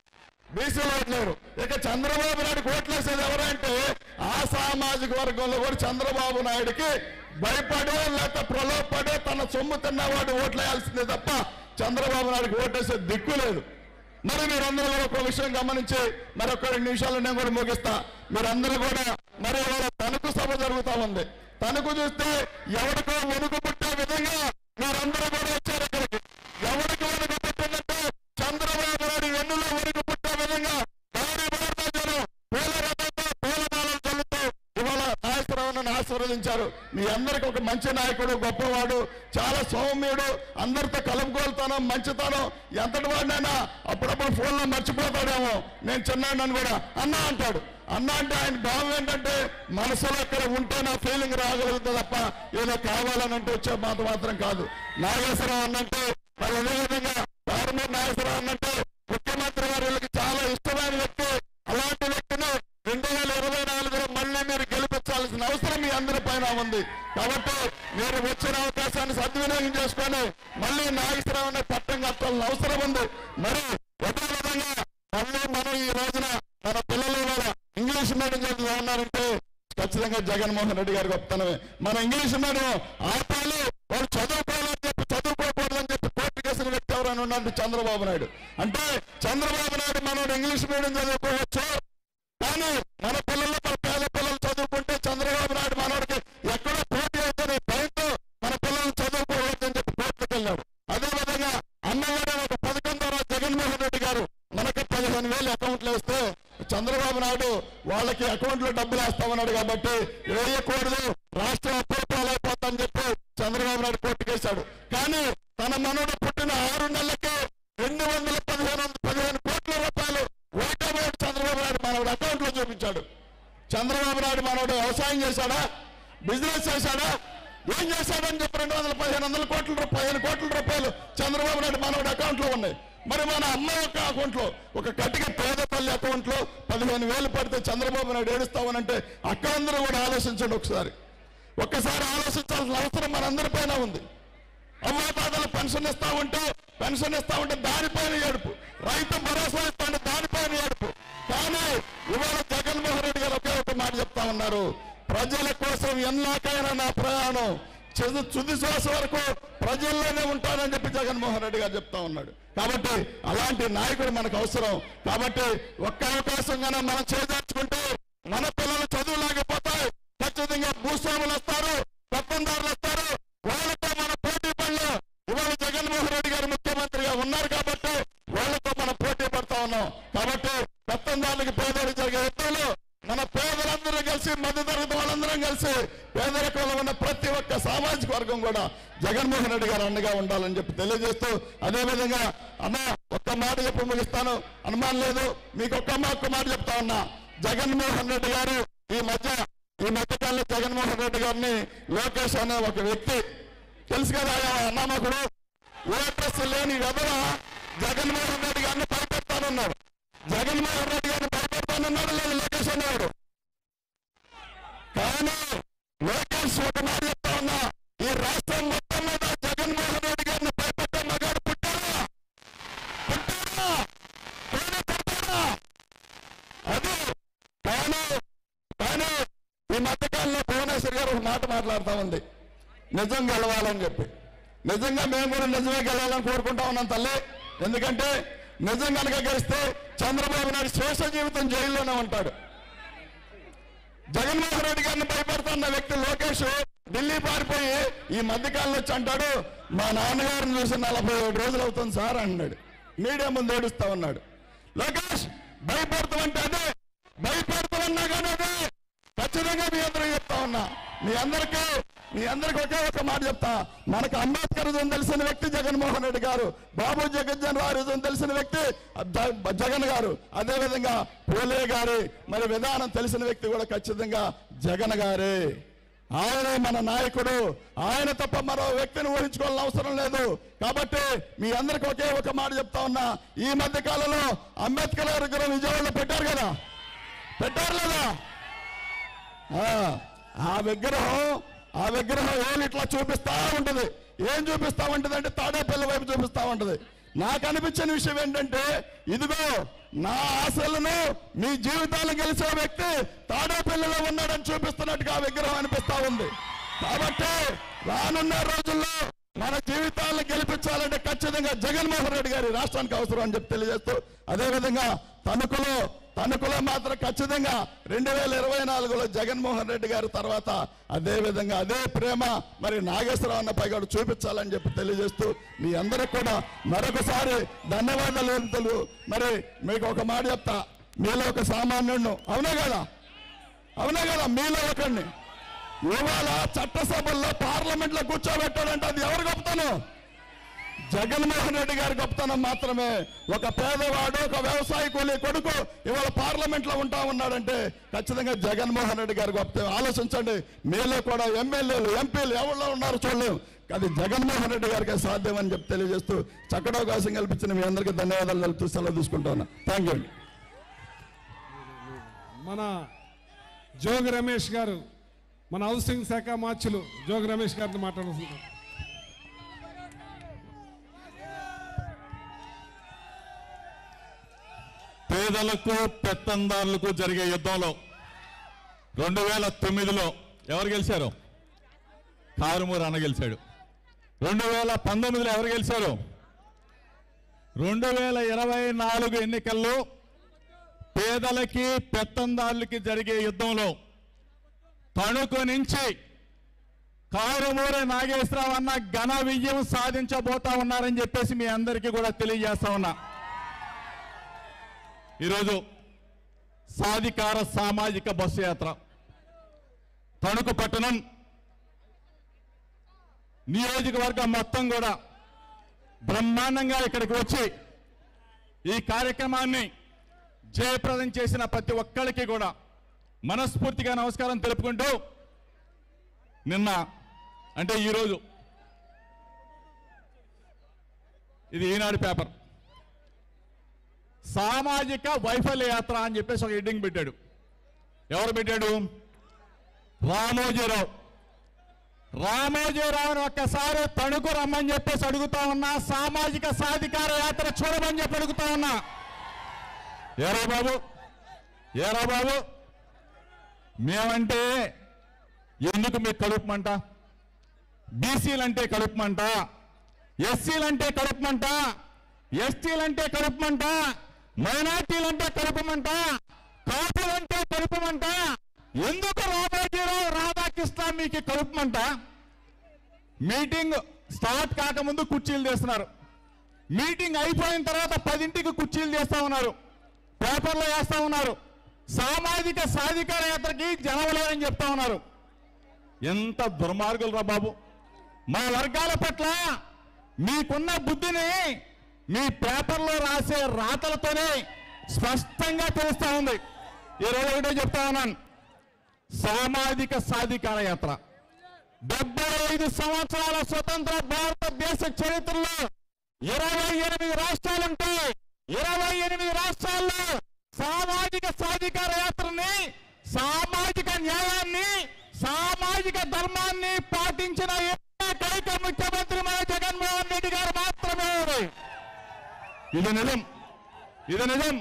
[SPEAKER 5] బీసీలు ఓట్లేరు ఇక చంద్రబాబు నాయుడు ఓట్లు వేసేది ఎవరంటే ఆ సామాజిక వర్గంలో కూడా చంద్రబాబు నాయుడుకి భయపడో లేకపోతే ప్రలోభపడో తన సొమ్ము తిన్నవాడు ఓట్లు వేయాల్సిందే తప్ప చంద్రబాబు నాయుడుకి ఓటేసే దిక్కు లేదు మరి మీరందరూ కూడా ఒక విషయం గమనించి మరి ఒక రెండు నిమిషాలు నేను కూడా ముగిస్తా మీరందరూ కూడా మరి ఇవాళ తణుకు సభ జరుగుతా ఉంది తణుకు చూస్తే ఎవరికో వెనుక పుట్టే విధంగా మీరందరూ కూడా వచ్చారు ఇక్కడికి ఎవరికి వెనుక పుట్టిందంటే చంద్రబాబు నాయుడు వెన్నులో వెనుక పుట్టే విధంగా భారీ భారతదేశం పూల రథంతో పూలమాలలు చల్లుతూ ఇవాళ నాగేశ్వరరావును ఆశీర్వదించారు మీ అందరికి ఒక మంచి నాయకుడు గొప్పవాడు చాలా సౌమ్యుడు అందరితో కలుపుకోలుతానం మంచితనం ఎంతటి వాడినైనా అప్పుడప్పుడు ఫోన్లో మర్చిపోతాడేమో నేను చిన్నాడని కూడా అన్న అంటాడు అన్న అంటే ఆయన భావం ఏంటంటే మనసులో అక్కడ ఉంటే నా ఫీలింగ్ రాగలుగుతుంది తప్ప ఏదో కావాలని అంటే వచ్చే మాట మాత్రం కాదు నాగేశ్వరరావు అన్నంటే మరి అదేవిధంగా పార్లమెంట్ నాగేశ్వరరావు అన్నంటే ముఖ్యమంత్రి గారికి చాలా ఇష్టమైన వ్యక్తి అలాంటి వ్యక్తిని రెండు వేల ఇరవై నాలుగులో మళ్ళీ మీరు గెలిపించాల్సిన అవసరం మీ అందరి పైన ఉంది కాబట్టి మీరు వచ్చిన అవకాశాన్ని సద్వినియోగం చేసుకొని మళ్ళీ నాగేశ్వరరావుని పట్టం కట్టాల్సిన అవసరం ఉంది మరి ఒకే విధంగా మళ్ళీ మనం ఈ రోజున మన పిల్లలు కూడా ఇంగ్లీష్ మీడియం చదువుతూ ఉన్నారంటే ఖచ్చితంగా జగన్మోహన్ రెడ్డి గారి గొప్పతనమే మన ఇంగ్లీష్ మీడియం ఆపాలి వాళ్ళు చదువుకోవాలని చెప్పి చదువుకోకూడదని చెప్పి కోర్టు కేసిన వ్యక్తి ఎవరైనా ఉన్నారంటే చంద్రబాబు నాయుడు అంటే చంద్రబాబు నాయుడు మనోడు ఇంగ్లీష్ మీడియం చదువుకోవచ్చు కానీ మన పిల్లలు మన పేద పిల్లలు చదువుకుంటే చంద్రబాబు నాయుడు మనోడికి ఎక్కడో పోటీ అవుతుంది భయంతో మన పిల్లలు చదువుకోవద్దని చెప్పి కోర్టుకు వెళ్ళాడు అదే విధంగా అన్నగారు ఒక పథకం ద్వారా జగన్మోహన్ రెడ్డి గారు మనకి పదిహేను వేలు అకౌంట్లు వేస్తే చంద్రబాబు నాయుడు వాళ్ళకి అకౌంట్ లో డబ్బులు వేస్తామన్నాడు కాబట్టి వేయకూడదు రాష్ట్రం అప్రూపాలైపోతుందని చెప్పి చంద్రబాబు నాయుడు కోర్టుకేశాడు కానీ తన మనోడు పుట్టిన ఆరు నెలలకే రెండు వందల పదిహేను పదిహేను కోట్ల రూపాయలు ఓటమేడు చంద్రబాబు నాయుడు మనోడు అకౌంట్ లో చూపించాడు చంద్రబాబు నాయుడు మనోడు వ్యవసాయం చేశాడా బిజినెస్ చేశాడా ఏం చేశాడని చెప్పి రెండు వందల పదిహేను వందల కోట్ల రూపాయలు పదిహేను కోట్ల రూపాయలు చంద్రబాబు నాయుడు మనోడు అకౌంట్ లో ఉన్నాయి మరి మన అమ్మ యొక్క అకౌంట్ లో ఒక కటిక పేద తల్లి అకౌంట్ లో పదిహేను వేలు పడితే చంద్రబాబు నాయుడు ఏడుస్తామనంటే అక్కడందరూ కూడా ఆలోచించండి ఒకసారి ఒక్కసారి ఆలోచించాల్సిన అవసరం మనందరిపైన ఉంది అవ్వాతాతలు పెన్షన్ ఇస్తా ఉంటే పెన్షన్ ఇస్తా ఉంటే దానిపైన ఏడుపు రైతు భరోసా ఇస్తా ఉంటే దానిపైన ఏడుపు కానీ ఇవాళ జగన్మోహన్ రెడ్డి గారు ఒకే ఒక మాట చెప్తా ఉన్నారు ప్రజల కోసం ఎన్నాకైనా నా ప్రయాణం చెదు తుది శ్వాస వరకు ప్రజల్లోనే ఉంటానని చెప్పి జగన్మోహన్ రెడ్డి గారు చెప్తా ఉన్నాడు కాబట్టి అలాంటి నాయకుడు మనకు అవసరం కాబట్టి ఒక్క అవకాశంగానే మనం చేదార్చుకుంటే మన పిల్లలు చదువులేకపోతాయి ఖచ్చితంగా భూస్వాములు వస్తారు పెత్తందారులు వస్తారు వాళ్ళతో మన పోటీ పనులు ఇవాళ జగన్మోహన్ రెడ్డి గారు ముఖ్యమంత్రిగా ఉన్నారు కాబట్టి వాళ్ళతో మనం పోటీ పడతా ఉన్నాం కాబట్టి పెత్తందారులకు పేదలు జరిగే యుద్ధాలు మన పేదలందరూ కలిసి మధ్య తరగతి వాళ్ళందరం కలిసి పేదరికంలో ఉన్న ప్రతి ఒక్క సామాజిక వర్గం కూడా జగన్మోహన్ రెడ్డి గారు అండగా ఉండాలని చెప్పి తెలియజేస్తూ అదే విధంగా అన్న ఒక్క మాట చెప్పి ముగిస్తాను అనుమానం లేదు మీకు ఒక్క మా ఒక్క మాట చెప్తా ఉన్నా జగన్మోహన్ రెడ్డి గారు ఈ మధ్య ఈ మధ్యకాలంలో జగన్మోహన్ రెడ్డి గారిని లోకేష్ అనే ఒక వ్యక్తి తెలుసు కదా ఆ అన్నామకుడు ఓటర్స్ లేని వెధవ జగన్మోహన్ రెడ్డి గారిని భయపెడతానన్నాడు జగన్మోహన్ రెడ్డి గారిని భయపెడతానన్నాడు లేదు లోకేష్ అన్నాడు కానీ లోకేష్ ఒక మాట చెప్తా ఉన్నా ఈ రాష్ట్రం మొత్తం మీద జగన్మోహన్ రెడ్డి గారిని భయపెట్టే మగాడు పుట్టారా పుట్టారా పోనీ పుట్టారా అది కానీ కానీ ఈ మధ్యకాలంలో భువనేశ్వర్ గారు ఒక మాట మాట్లాడుతూ ఉంది నిజం గెలవాలని చెప్పి నిజంగా మేము కూడా నిజమే గెలవాలని కోరుకుంటా ఉన్నాం తల్లి ఎందుకంటే నిజం కనుక గెలిస్తే చంద్రబాబు నాయుడు శేష జీవితం జైల్లోనే ఉంటాడు జగన్మోహన్ రెడ్డి గారిని భయపడుతున్న వ్యక్తి లోకేష్ ఢిల్లీ పారిపోయి ఈ మధ్యకాలంలో వచ్చి అంటాడు మా నాన్నగారిని చూసి నలభై ఏడు రోజులు అవుతుంది సార్ అన్నాడు మీడియా ముందు ఏడుస్తా ఉన్నాడు లోకేష్ భయపడతామంటే అదే భయపడతామన్నా కానీ అదే ఖచ్చితంగా మీ అందరూ చెప్తా ఉన్నా మీ అందరికీ మీ అందరికి ఒకే ఒక మాట చెప్తా మనకు అంబేద్కర్ తెలిసిన వ్యక్తి జగన్మోహన్ రెడ్డి గారు బాబు జగజ్జన్ రావు తెలిసిన వ్యక్తి జ- జగన్ గారు అదే విధంగా పోలే గారి మరి విధానం తెలిసిన వ్యక్తి కూడా ఖచ్చితంగా జగన్ గారే ఆయనే మన నాయకుడు ఆయన తప్ప మరో వ్యక్తిని ఊహించుకోవాలని అవసరం లేదు కాబట్టి మీ అందరికి ఒకే ఒక మాట చెప్తా ఉన్నా ఈ మధ్య కాలంలో అంబేద్కర్ గారి విగ్రహం విజయవాడలో పెట్టారు కదా పెట్టారు లేదా ఆ, ఆ విగ్రహం ఆ విగ్రహం ఏమి ఇట్లా చూపిస్తా ఉంటది ఏం చూపిస్తా ఉంటది అంటే తాడేపల్లి వైపు చూపిస్తా ఉంటది నాకు అనిపించిన విషయం ఏంటంటే ఇదిగో నా ఆశలను మీ జీవితాలు గెలిచే వ్యక్తి తాడేపల్లిలో ఉన్నాడని చూపిస్తున్నట్టుగా ఆ విగ్రహం అనిపిస్తా ఉంది కాబట్టి రానున్న రోజుల్లో మన జీవితాలను గెలిపించాలంటే ఖచ్చితంగా జగన్మోహన్ రెడ్డి గారి రాష్ట్రానికి అవసరం అని చెప్పి తెలియజేస్తూ అదేవిధంగా తణుకులో తణుకులో మాత్రం ఖచ్చితంగా రెండు వేల ఇరవై నాలుగులో జగన్మోహన్ రెడ్డి గారి తర్వాత అదే విధంగా అదే ప్రేమ మరి నాగేశ్వరరావు అన్న పైగా చూపించాలని చెప్పి తెలియజేస్తూ మీ అందరికి కూడా మరొకసారి ధన్యవాదాలు తెలుగు మరి మీకు ఒక మాట చెప్తా మీలో ఒక సామాన్యుడు అవునా కదా అవునా కదా మీలో ఒకడిని ఇవాళ చట్టసభల్లో పార్లమెంట్ లో కూర్చోబెట్టాడంటే అది ఎవరు గొప్పతనం జగన్మోహన్ రెడ్డి గారి గొప్పతనం మాత్రమే ఒక పేదవాడు ఒక వ్యవసాయ కూలీ కొడుకు ఇవాళ పార్లమెంట్ లో ఉంటా ఉన్నాడంటే ఖచ్చితంగా జగన్మోహన్ రెడ్డి గారి గొప్పతనం ఆలోచించండి మీలో కూడా ఎమ్మెల్యేలు ఎంపీలు ఎవరిలో ఉన్నారు చూడలేము అది జగన్మోహన్ రెడ్డి గారికి సాధ్యం అని చెప్పి తెలియజేస్తూ చక్కటి అవకాశం కల్పించిన మీ అందరికీ ధన్యవాదాలు తెలుపుతూ సెలవు తీసుకుంటా ఉన్నా థ్యాంక్ యూ
[SPEAKER 1] మన జోగి రమేష్ గారు మన హౌసింగ్ శాఖ మార్చులు జోగి రమేష్ గారిని మాట్లాడుతున్నారు
[SPEAKER 6] పేదలకు పెత్తందారులకు జరిగే యుద్ధంలో రెండు వేల తొమ్మిదిలో ఎవరు గెలిచారు కారుమూరు అన్న గెలిచాడు రెండు వేల పంతొమ్మిదిలో ఎవరు గెలిచారు రెండు వేల ఇరవై నాలుగు ఎన్నికల్లో పేదలకి పెత్తందారులకి జరిగే యుద్ధంలో తణుకు నుంచి కారుమూరి నాగేశ్వరరావు అన్న ఘన విజయం సాధించబోతా ఉన్నారని చెప్పేసి మీ అందరికీ కూడా తెలియజేస్తా ఉన్నా ఈరోజు సాధికార సామాజిక బస్సు యాత్ర తణుకు పట్టణం నియోజకవర్గం మొత్తం కూడా బ్రహ్మాండంగా ఇక్కడికి వచ్చి ఈ కార్యక్రమాన్ని జయప్రదం చేసిన ప్రతి ఒక్కరికి కూడా మనస్ఫూర్తిగా నమస్కారం తెలుపుకుంటూ నిన్న అంటే ఈరోజు ఇది ఈనాడు పేపర్ సామాజిక వైఫల్య యాత్ర అని చెప్పేసి ఒక హెడ్డింగ్ పెట్టాడు ఎవరు పెట్టాడు రామోజీరావు రామోజీరావుని ఒక్కసారి తణుకు రమ్మని చెప్పేసి అడుగుతా ఉన్నా సామాజిక సాధికార యాత్ర చూడమని చెప్పి అడుగుతా ఉన్నా ఏరా బాబు ఏరా బాబు మేమంటే ఎందుకు మీకు కడుపుమంట బీసీలంటే కడుపుమంట ఎస్సీలంటే కడుపుమంట ఎస్టీలంటే కడుపుమంట మైనార్టీలంటే కడుపుమంట కాపులంటే కడుపుమంట ఎందుకు రామోజీరావు రాధాకృష్ణ మీకు కడుపుమంట మీటింగ్ స్టార్ట్ కాకముందు కుర్చీలు చేస్తున్నారు మీటింగ్ అయిపోయిన తర్వాత పదింటికి కుర్చీలు చేస్తా ఉన్నారు పేపర్లో వేస్తా ఉన్నారు సామాజిక సాధికార యాత్రకి జనం లేరని చెప్తా ఉన్నారు ఎంత దుర్మార్గులు రా బాబు మా వర్గాల పట్ల మీకున్న బుద్ధిని మీ పేపర్లో రాసే రాతలతోనే స్పష్టంగా తెలుస్తా ఉంది ఈరోజు ఒకటే చెప్తా ఉన్నాను సామాజిక సాధికార యాత్ర డెబ్బై ఐదు సంవత్సరాల స్వతంత్ర భారతదేశ చరిత్రలో ఇరవై ఎనిమిది రాష్ట్రాలుంటే ఇరవై ఎనిమిది రాష్ట్రాల్లో సామాజిక సాధికార యాత్రని సామాజిక న్యాయాన్ని సామాజిక ధర్మాన్ని పాటించిన ఏకైక ముఖ్యమంత్రి మన జగన్మోహన్ రెడ్డి గారు మాత్రమే ఇది నిజం ఇది నిజం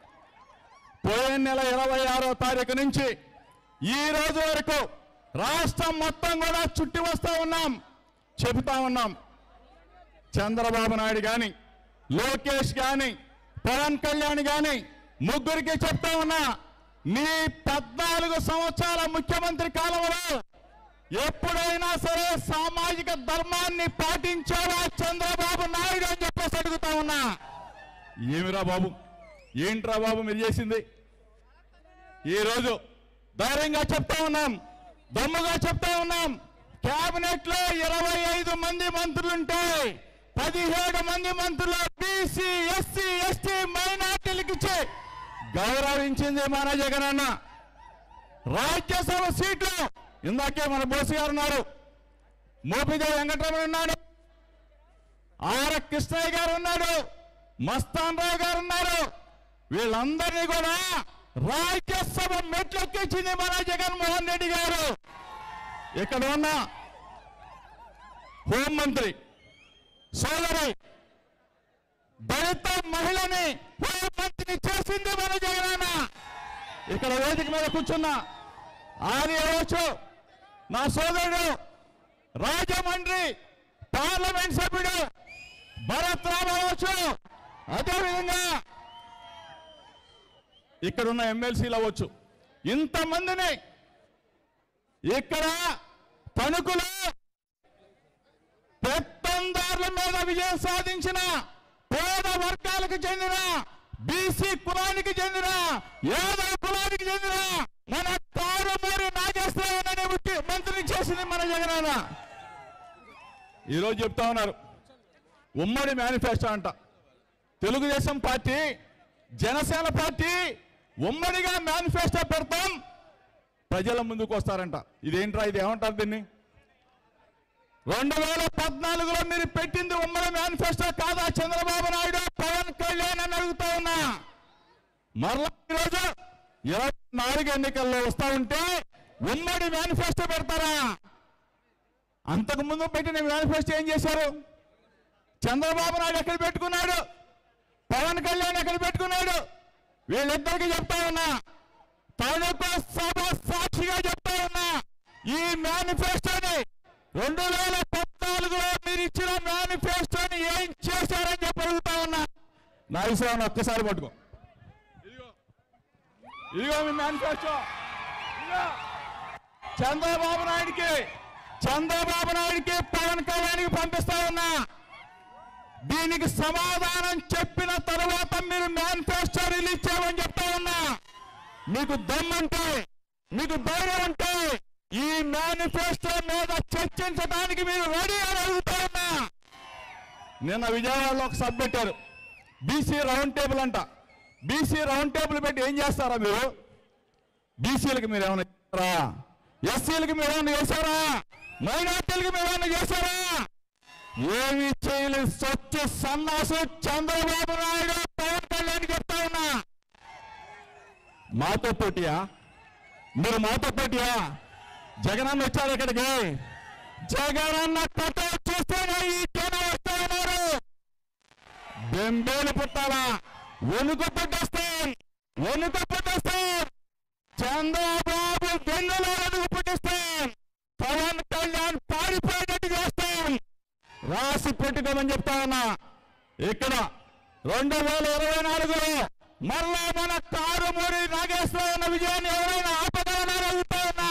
[SPEAKER 6] పోయిన నెల ఇరవై ఆరో తారీఖు నుంచి ఈ రోజు వరకు రాష్ట్రం మొత్తం కూడా చుట్టి వస్తూ ఉన్నాం చెబుతా ఉన్నాం చంద్రబాబు నాయుడు గాని లోకేష్ గాని పవన్ కళ్యాణ్ గాని ముగ్గురికి చెప్తా ఉన్నా నీ పద్నాలుగు సంవత్సరాల ముఖ్యమంత్రి కాలంలో ఎప్పుడైనా సరే సామాజిక ధర్మాన్ని పాటించావా చంద్రబాబు నాయుడు అని చెప్పేసి అడుగుతా ఉన్నా ఏమిరా బాబు ఏంట్రా బాబు మీరు చేసింది ఈరోజు ధైర్యంగా చెప్తా ఉన్నాం దమ్ముగా చెప్తా ఉన్నాం కేబినెట్ లో ఇరవై ఐదు మంది మంత్రులుంటే పదిహేడు మంది మంత్రులు బీసీ ఎస్సీ ఎస్టీ మైనార్టీలకు ఇచ్చి గౌరవించింది మన జగనన్న రాజ్యసభ సీట్లు ఇందాకే మన బోసు గారు ఉన్నారు మోపిదేవి వెంకటరమణ ఉన్నాడు ఆర్ కృష్ణయ్య గారు ఉన్నాడు మస్తాన్ రావు గారు ఉన్నారు వీళ్ళందరినీ కూడా రాజ్యసభ మెట్లెక్కించింది మన జగన్మోహన్ రెడ్డి గారు ఇక్కడ ఉన్న హోంమంత్రి సోదరి దళిత మహిళని హోంమంత్రిని చేసింది మన జగనన్న ఇక్కడ వేదిక మీద కూర్చున్న ఆది అవ్వచ్చు నా సోదరుడు రాజమండ్రి పార్లమెంట్ సభ్యుడు భరత్ రామ్ అవ్వచ్చు అదేవిధంగా ఇక్కడ ఉన్న ఎమ్మెల్సీలు అవ్వచ్చు ఇంతమందిని ఇక్కడ తణుకులో పెత్తందారుల మీద విజయం సాధించిన పేద వర్గాలకు చెందిన బీసీ కులానికి చెందిన యాదవ కులానికి చెందిన మన తారుమూరి నాగేశ్వరరావు ముఖ్య మంత్రిని చేసింది మన జగనన్న ఈరోజు చెప్తా ఉన్నారు ఉమ్మడి మేనిఫెస్టో అంట తెలుగుదేశం పార్టీ జనసేన పార్టీ ఉమ్మడిగా మేనిఫెస్టో పెడతాం ప్రజల ముందుకు వస్తారంట ఇదేంట్రా ఇది ఏమంటారు దీన్ని రెండు వేల పద్నాలుగులో మీరు పెట్టింది ఉమ్మడి మేనిఫెస్టో కాదా చంద్రబాబు నాయుడు పవన్ కళ్యాణ్ అని అడుగుతా ఉన్నా మరలా ఈరోజు ఇరవై నాలుగు ఎన్నికల్లో వస్తా ఉంటే ఉమ్మడి మేనిఫెస్టో పెడతారా అంతకు ముందు పెట్టిన మేనిఫెస్టో ఏం చేశారు చంద్రబాబు నాయుడు ఎక్కడ పెట్టుకున్నాడు పవన్ కళ్యాణ్ ఎక్కడ పెట్టుకున్నాడు వీళ్ళిద్దరికి చెప్తా ఉన్నా తణుకు సభ సాక్షిగా చెప్తా ఉన్నా ఈ మేనిఫెస్టోని రెండు వేల పద్నాలుగులో మీరు ఇచ్చిన మేనిఫెస్టోని ఏం చేశారని చెప్పి అడుగుతా ఉన్నా నాగేశ్వరరావు ఒక్కసారి పట్టుకో ఇదిగో ఇదిగో మీ మేనిఫెస్టో ఇదిగో చంద్రబాబు నాయుడికి చంద్రబాబు నాయుడికి పవన్ కళ్యాణ్కి పంపిస్తా ఉన్నా దీనికి సమాధానం చెప్పిన తర్వాత మీరు మేనిఫెస్టో రిలీజ్ చేయమని చెప్తా ఉన్నా మీకు దమ్ముంటే మీకు ధైర్యం ఉంటే ఈ మేనిఫెస్టో మీద చర్చించడానికి మీరు రెడీ అని అడుగుతా ఉన్నా నిన్న విజయవాడలో ఒక సబ్ పెట్టారు బీసీ రౌండ్ టేబుల్ అంట బీసీ రౌండ్ టేబుల్ పెట్టి ఏం చేస్తారా మీరు బీసీలకు మీరు ఏమైనా చేస్తారా ఎస్సీలకి మీరు ఏమైనా చేశారా మైనార్టీలకి మీరు ఏమైనా చేశారా ఏమి చేయలేదు స్వచ్ఛ సన్నాసు చంద్రబాబు నాయుడు పవన్ కళ్యాణ్ చెప్తా ఉన్నా మాతో పోటీయా మీరు మాతో పోటీయా జగనన్న వచ్చారు ఇక్కడికి జగనన్న కథ చూస్తేనే ఈ జనం వస్తా ఉన్నారు బెంబేలు పుట్టాలా వణుకు పుట్టిస్తాం వణుకు పుట్టిస్తాం చంద్రబాబు వెన్నులో వణుకు పుట్టిస్తాం పవన్ కళ్యాణ్ పారిపోయేటట్టు చేస్తాం రాసి పెట్టుకోమని చెప్తా ఉన్నా ఇక్కడ రెండు వేల ఇరవై నాలుగులో మళ్ళా మన కారుమూరి నాగేశ్వరరావు విజయాన్ని ఎవరైనా ఆపగలనని అడుగుతా ఉన్నా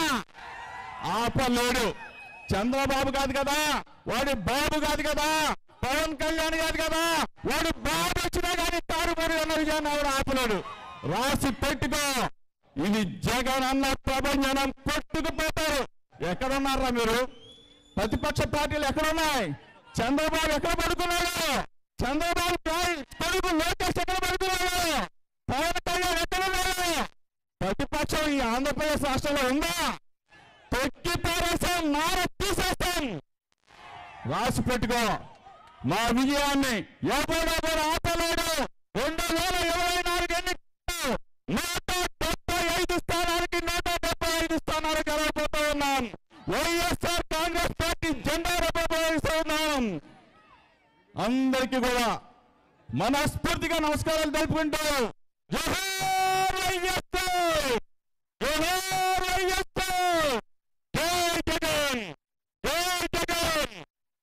[SPEAKER 6] ఆపలేడు చంద్రబాబు కాదు కదా వాడి బాబు కాదు కదా పవన్ కళ్యాణ్ కాదు కదా వాడు బాబు వచ్చినా కానీ కారుమూరి అన్న విజయాన్ని ఎవరు ఆపలేడు రాసి పెట్టుకో ఇది జగన్ అన్న ప్రభంజనం కొట్టుకుపోతారు ఎక్కడున్నారా మీరు ప్రతిపక్ష పార్టీలు ఎక్కడున్నాయి చంద్రబాబు ఎక్కడ పడుకున్నాడు చంద్రబాబు గారి కొడుకు లోకేష్ ఎక్కడ పడుకున్నాడు పవన్ కళ్యాణ్ ఎక్కడ ఉన్నాడు ప్రతిపక్షం ఈ ఆంధ్రప్రదేశ్ రాష్ట్రంలో ఉందా తొక్కి పారేస్తాం నార తీసేస్తాం రాసి పెట్టుకో మా విజయాన్ని ఎవడెవడు ఆపలేడు రెండు వేల ఇరవై నాలుగు ఎన్నికలు నూట డెబ్బై ఐదు స్థానాలకి నూట డెబ్బై ఐదు స్థానాలు గెలవబోతూ ఉన్నాం వైఎస్ఆర్ కాంగ్రెస్ పార్టీ జెండా రూపొందిస్తూ ఉన్నాం అందరికీ కూడా మనస్ఫూర్తిగా నమస్కారాలు తెలుపుకుంటూ జోహార్ వైఎస్ఆర్ జోహార్ వైఎస్ఆర్ జై జగన్ జై జగన్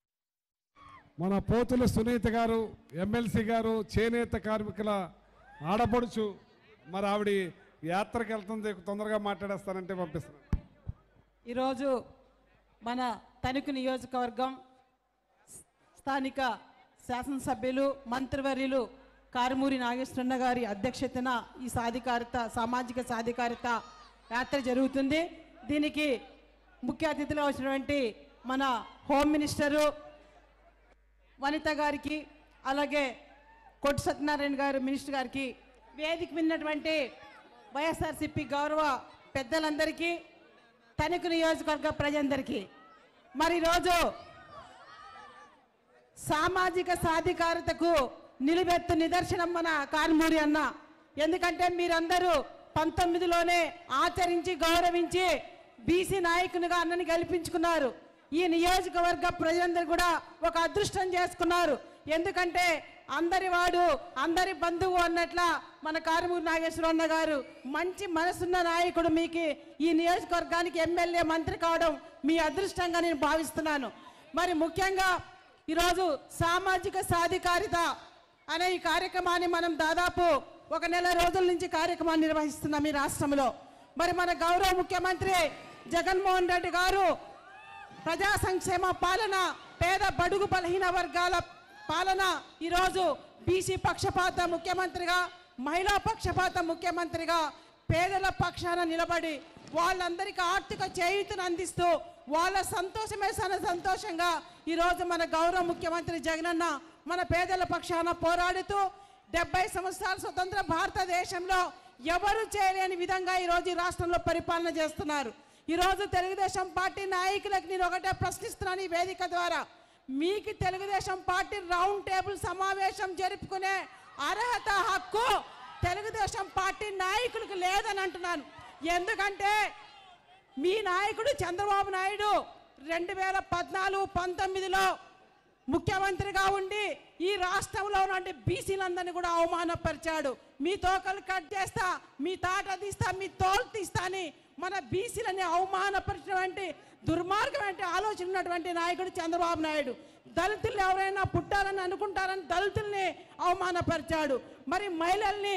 [SPEAKER 1] మన పోతుల సునీత గారు ఎమ్మెల్సీ గారు చేనేత కార్మికుల ఆడపడుచు మరి ఆవిడ యాత్రకు వెళ్తుంది తొందరగా మాట్లాడేస్తానంటే పంపిస్తున్నాను
[SPEAKER 7] ఈరోజు మన తణుకు నియోజకవర్గం స్థానిక శాసనసభ్యులు మంత్రివర్యులు కారుమూరి నాగేశ్వరన్న గారి అధ్యక్షతన ఈ సాధికారిత సామాజిక సాధికారిత యాత్ర జరుగుతుంది దీనికి ముఖ్య అతిథిగా వచ్చినటువంటి మన హోమ్ మినిస్టరు వనిత గారికి అలాగే కొట్టు సత్యనారాయణ గారు మినిస్టర్ గారికి వేదిక విన్నటువంటి వైఎస్ఆర్సిపి గౌరవ పెద్దలందరికీ తణుకు నియోజకవర్గ ప్రజలందరికీ మరి ఈరోజు సామాజిక సాధికారతకు నిలువెత్తు నిదర్శనం మన కారుమూరి అన్న ఎందుకంటే మీరందరూ పంతొమ్మిదిలోనే ఆచరించి గౌరవించి బీసీ నాయకునిగా అన్నని గెలిపించుకున్నారు ఈ నియోజకవర్గ ప్రజలందరూ కూడా ఒక అదృష్టం చేసుకున్నారు ఎందుకంటే అందరి వాడు అందరి బంధువు అన్నట్ల మన కారుమూరి నాగేశ్వరరావు గారు మంచి మనసున్న నాయకుడు మీకు ఈ నియోజకవర్గానికి ఎమ్మెల్యే మంత్రి కావడం మీ అదృష్టంగా నేను భావిస్తున్నాను మరి ముఖ్యంగా ఈరోజు సామాజిక సాధికారిత అనే ఈ కార్యక్రమాన్ని మనం దాదాపు ఒక నెల రోజుల నుంచి కార్యక్రమాన్ని నిర్వహిస్తున్నాం ఈ రాష్ట్రంలో మరి మన గౌరవ ముఖ్యమంత్రి జగన్మోహన్ రెడ్డి గారు ప్రజా సంక్షేమ పాలన పేద బడుగు బలహీన వర్గాల పాలన ఈరోజు బీసీ పక్షపాత ముఖ్యమంత్రిగా మహిళా పక్షపాత ముఖ్యమంత్రిగా పేదల పక్షాన నిలబడి వాళ్ళందరికీ ఆర్థిక చేయూతను అందిస్తూ వాళ్ళ సంతోషమే సన సంతోషంగా ఈరోజు మన గౌరవ ముఖ్యమంత్రి జగనన్న మన పేదల పక్షాన పోరాడుతూ డెబ్బై సంవత్సరాల స్వతంత్ర భారతదేశంలో ఎవరు చేయలేని విధంగా ఈరోజు ఈ రాష్ట్రంలో పరిపాలన చేస్తున్నారు ఈరోజు తెలుగుదేశం పార్టీ నాయకులకు నేను ఒకటే ప్రశ్నిస్తున్నాను ఈ వేదిక ద్వారా మీకు తెలుగుదేశం పార్టీ రౌండ్ టేబుల్ సమావేశం జరుపుకునే అర్హత హక్కు తెలుగుదేశం పార్టీ నాయకులకు లేదని అంటున్నాను ఎందుకంటే మీ నాయకుడు చంద్రబాబు నాయుడు రెండు వేల పద్నాలుగు పంతొమ్మిదిలో ముఖ్యమంత్రిగా ఉండి ఈ రాష్ట్రంలో నుండి బీసీలందరినీ కూడా అవమానపరిచాడు మీ తోకలు కట్ చేస్తా మీ తాట తీస్తా మీ తోలు తీస్తా అని మన బీసీలని అవమానపరిచినటువంటి దుర్మార్గమైన ఆలోచన ఉన్నటువంటి నాయకుడు చంద్రబాబు నాయుడు దళితులు ఎవరైనా పుట్టాలని అనుకుంటారని దళితుల్ని అవమానపరిచాడు మరి మహిళల్ని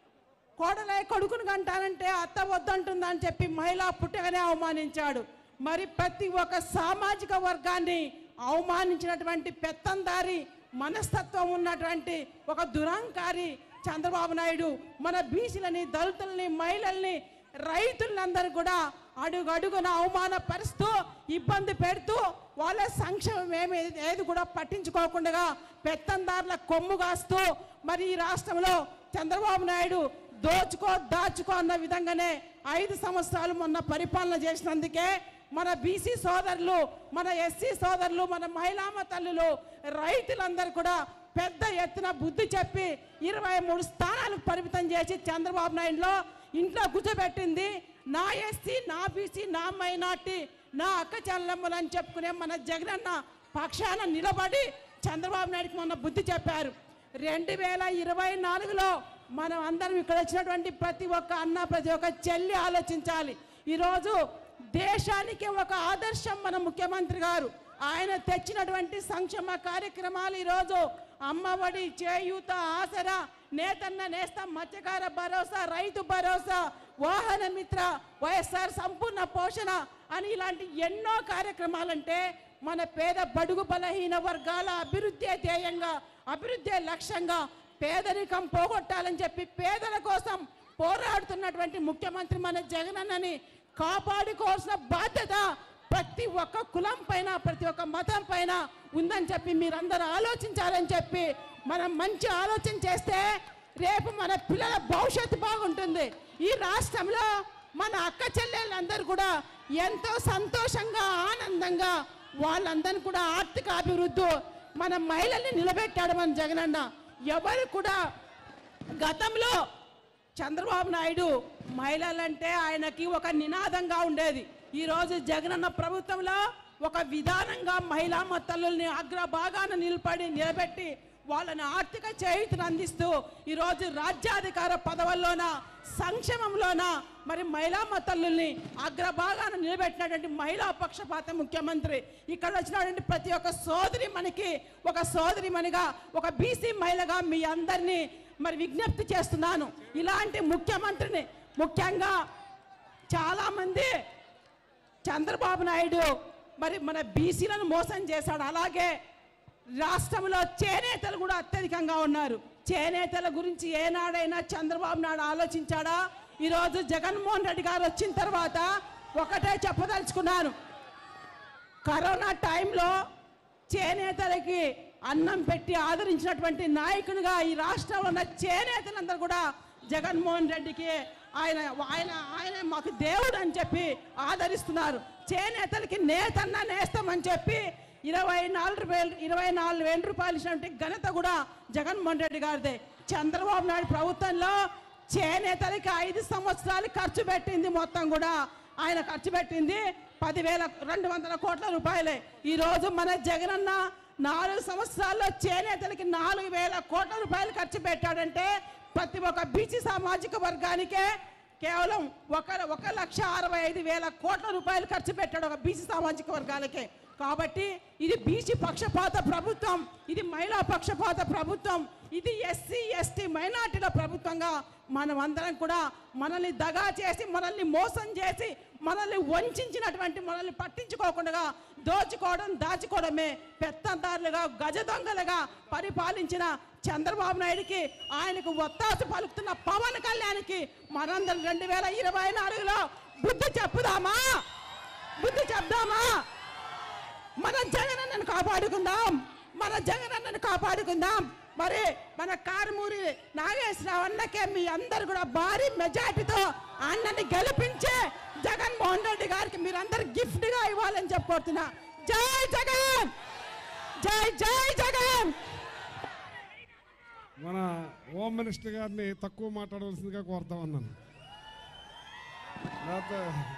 [SPEAKER 7] కోడలే కొడుకును కంటానంటే అత్త వద్దంటుందని చెప్పి మహిళా పుట్టగానే అవమానించాడు మరి ప్రతి ఒక్క సామాజిక వర్గాన్ని అవమానించినటువంటి పెత్తందారి మనస్తత్వం ఉన్నటువంటి ఒక దురంకారి చంద్రబాబు నాయుడు మన బీసీలని దళితుల్ని మహిళల్ని రైతులందరూ కూడా అడుగు అడుగున అవమానపరుస్తూ ఇబ్బంది పెడుతూ వాళ్ళ సంక్షేమం ఏమి ఏది కూడా పట్టించుకోకుండా పెత్తందారుల కొమ్ము కాస్తూ మరి ఈ రాష్ట్రంలో చంద్రబాబు నాయుడు దోచుకో దాచుకో అన్న విధంగానే ఐదు సంవత్సరాలు మొన్న పరిపాలన చేసినందుకే మన బీసీ సోదరులు మన ఎస్సీ సోదరులు మన మహిళామ తల్లులు రైతులందరూ కూడా పెద్ద ఎత్తున బుద్ధి చెప్పి ఇరవై మూడు స్థానాలకు పరిమితం చేసి చంద్రబాబు నాయుడులో ఇంట్లో కూర్చోబెట్టింది నా ఎస్సీ నా బీసీ నా మైనార్టీ నా అక్క చెల్లెమ్మలు అని చెప్పుకునే మన జగనన్న పక్షాన నిలబడి చంద్రబాబు నాయుడుకి మొన్న బుద్ధి చెప్పారు రెండు వేల ఇరవై నాలుగులో మనం అందరం ఇక్కడ వచ్చినటువంటి ప్రతి ఒక్క అన్న ప్రతి ఒక్క చెల్లి ఆలోచించాలి ఈరోజు దేశానికి ఒక ఆదర్శం మన ముఖ్యమంత్రి గారు ఆయన తెచ్చినటువంటి సంక్షేమ కార్యక్రమాలు ఈరోజు అమ్మఒడి చేయూత ఆసరా నేతన్న నేస్తం మత్స్యకార భరోసా రైతు భరోసా వాహన మిత్ర వైఎస్ఆర్ సంపూర్ణ పోషణ అని ఇలాంటి ఎన్నో కార్యక్రమాలంటే మన పేద బడుగు బలహీన వర్గాల అభివృద్ధి ధ్యేయంగా అభివృద్ధి లక్ష్యంగా పేదరికం పోగొట్టాలని చెప్పి పేదల కోసం పోరాడుతున్నటువంటి ముఖ్యమంత్రి మన జగనన్నని కాపాడుకోవాల్సిన బాధ్యత ప్రతి ఒక్క కులం పైన ప్రతి ఒక్క మతం పైన ఉందని చెప్పి మీరందరూ ఆలోచించాలని చెప్పి మనం మంచి ఆలోచన చేస్తే రేపు మన పిల్లల భవిష్యత్తు బాగుంటుంది ఈ రాష్ట్రంలో మన అక్క చెల్లెళ్ళందరూ కూడా ఎంతో సంతోషంగా ఆనందంగా వాళ్ళందరినీ కూడా ఆర్థిక అభివృద్ధి మన మహిళల్ని నిలబెట్టాడు మన జగనన్న ఎవరు కూడా గతంలో చంద్రబాబు నాయుడు మహిళలంటే ఆయనకి ఒక నినాదంగా ఉండేది ఈరోజు జగనన్న ప్రభుత్వంలో ఒక విధానంగా మహిళా మత్తల్ని అగ్రభాగాన నిలబడి నిలబెట్టి వాళ్ళని ఆర్థిక చేయుతను అందిస్తూ ఈరోజు రాజ్యాధికార పదవుల్లోన సంక్షేమంలోన మరి మహిళా మతల్ని అగ్రభాగాన నిలబెట్టినటువంటి మహిళా పక్షపాత ముఖ్యమంత్రి ఇక్కడ వచ్చినటువంటి ప్రతి ఒక్క సోదరి మనకి ఒక సోదరి మనిగా ఒక బీసీ మహిళగా మీ అందరినీ మరి విజ్ఞప్తి చేస్తున్నాను ఇలాంటి ముఖ్యమంత్రిని ముఖ్యంగా చాలామంది చంద్రబాబు నాయుడు మరి మన బీసీలను మోసం చేశాడు అలాగే రాష్ట్రంలో చేనేతలు కూడా అత్యధికంగా ఉన్నారు చేనేతల గురించి ఏనాడైనా చంద్రబాబు నాయుడు ఆలోచించాడా ఈరోజు జగన్మోహన్ రెడ్డి గారు వచ్చిన తర్వాత ఒకటే చెప్పదలుచుకున్నాను కరోనా టైంలో చేనేతలకి అన్నం పెట్టి ఆదరించినటువంటి నాయకునిగా ఈ రాష్ట్రంలో ఉన్న చేనేతలందరూ కూడా జగన్మోహన్ రెడ్డికి ఆయన ఆయన ఆయన మాకు దేవుడు అని చెప్పి ఆదరిస్తున్నారు చేనేతలకి నేతన్న నేస్తామని చెప్పి ఇరవై నాలుగు వేలు ఇరవై నాలుగు వేల రూపాయలు ఇచ్చినటువంటి ఘనత కూడా జగన్మోహన్ రెడ్డి గారిదే చంద్రబాబు నాయుడు ప్రభుత్వంలో చేనేతలకి ఐదు సంవత్సరాలు ఖర్చు పెట్టింది మొత్తం కూడా ఆయన ఖర్చు పెట్టింది పదివేల రెండు వందల కోట్ల రూపాయలే ఈ రోజు మన జగనన్న నాలుగు సంవత్సరాల్లో చేనేతలకి నాలుగు వేల కోట్ల రూపాయలు ఖర్చు పెట్టాడంటే ప్రతి ఒక్క బీసీ సామాజిక వర్గానికే కేవలం ఒక ఒక లక్ష అరవై ఐదు వేల కోట్ల రూపాయలు ఖర్చు పెట్టాడు ఒక బీసీ సామాజిక వర్గాలకే కాబట్టి ఇది బీసీ పక్షపాత ప్రభుత్వం ఇది మహిళా పక్షపాత ప్రభుత్వం ఇది ఎస్సీ ఎస్టీ మైనార్టీల ప్రభుత్వంగా మనం అందరం కూడా మనల్ని దగా చేసి మనల్ని మోసం చేసి మనల్ని వంచినటువంటి మనల్ని పట్టించుకోకుండా దోచుకోవడం దాచుకోవడమే పెత్తందారులుగా గజ దొంగలుగా పరిపాలించిన చంద్రబాబు నాయుడికి ఆయనకు ఒత్తాసు పలుకుతున్న పవన్ కళ్యాణ్కి మనందరం రెండు వేల ఇరవై నాలుగులో బుద్ధి చెప్పుదామా బుద్ధి చెప్దామా మన జగనన్నను కాపాడుకుందాం మన జగనన్నను కాపాడుకుందాం మరి మన కారుమూరి నాగేశ్వరరావు అన్నకే మీ అందరు కూడా భారీ మెజార్టీతో అన్నని గెలిపించే జగన్మోహన్ రెడ్డి గారికి మీరందరు గిఫ్ట్ గా ఇవ్వాలని చెప్పుకుంటున్నా జై జగన్ జై జై జగన్
[SPEAKER 1] మన హోమ్ మినిస్టర్ గారిని తక్కువ మాట్లాడవలసిందిగా కోరుతా ఉన్నాను లేకపోతే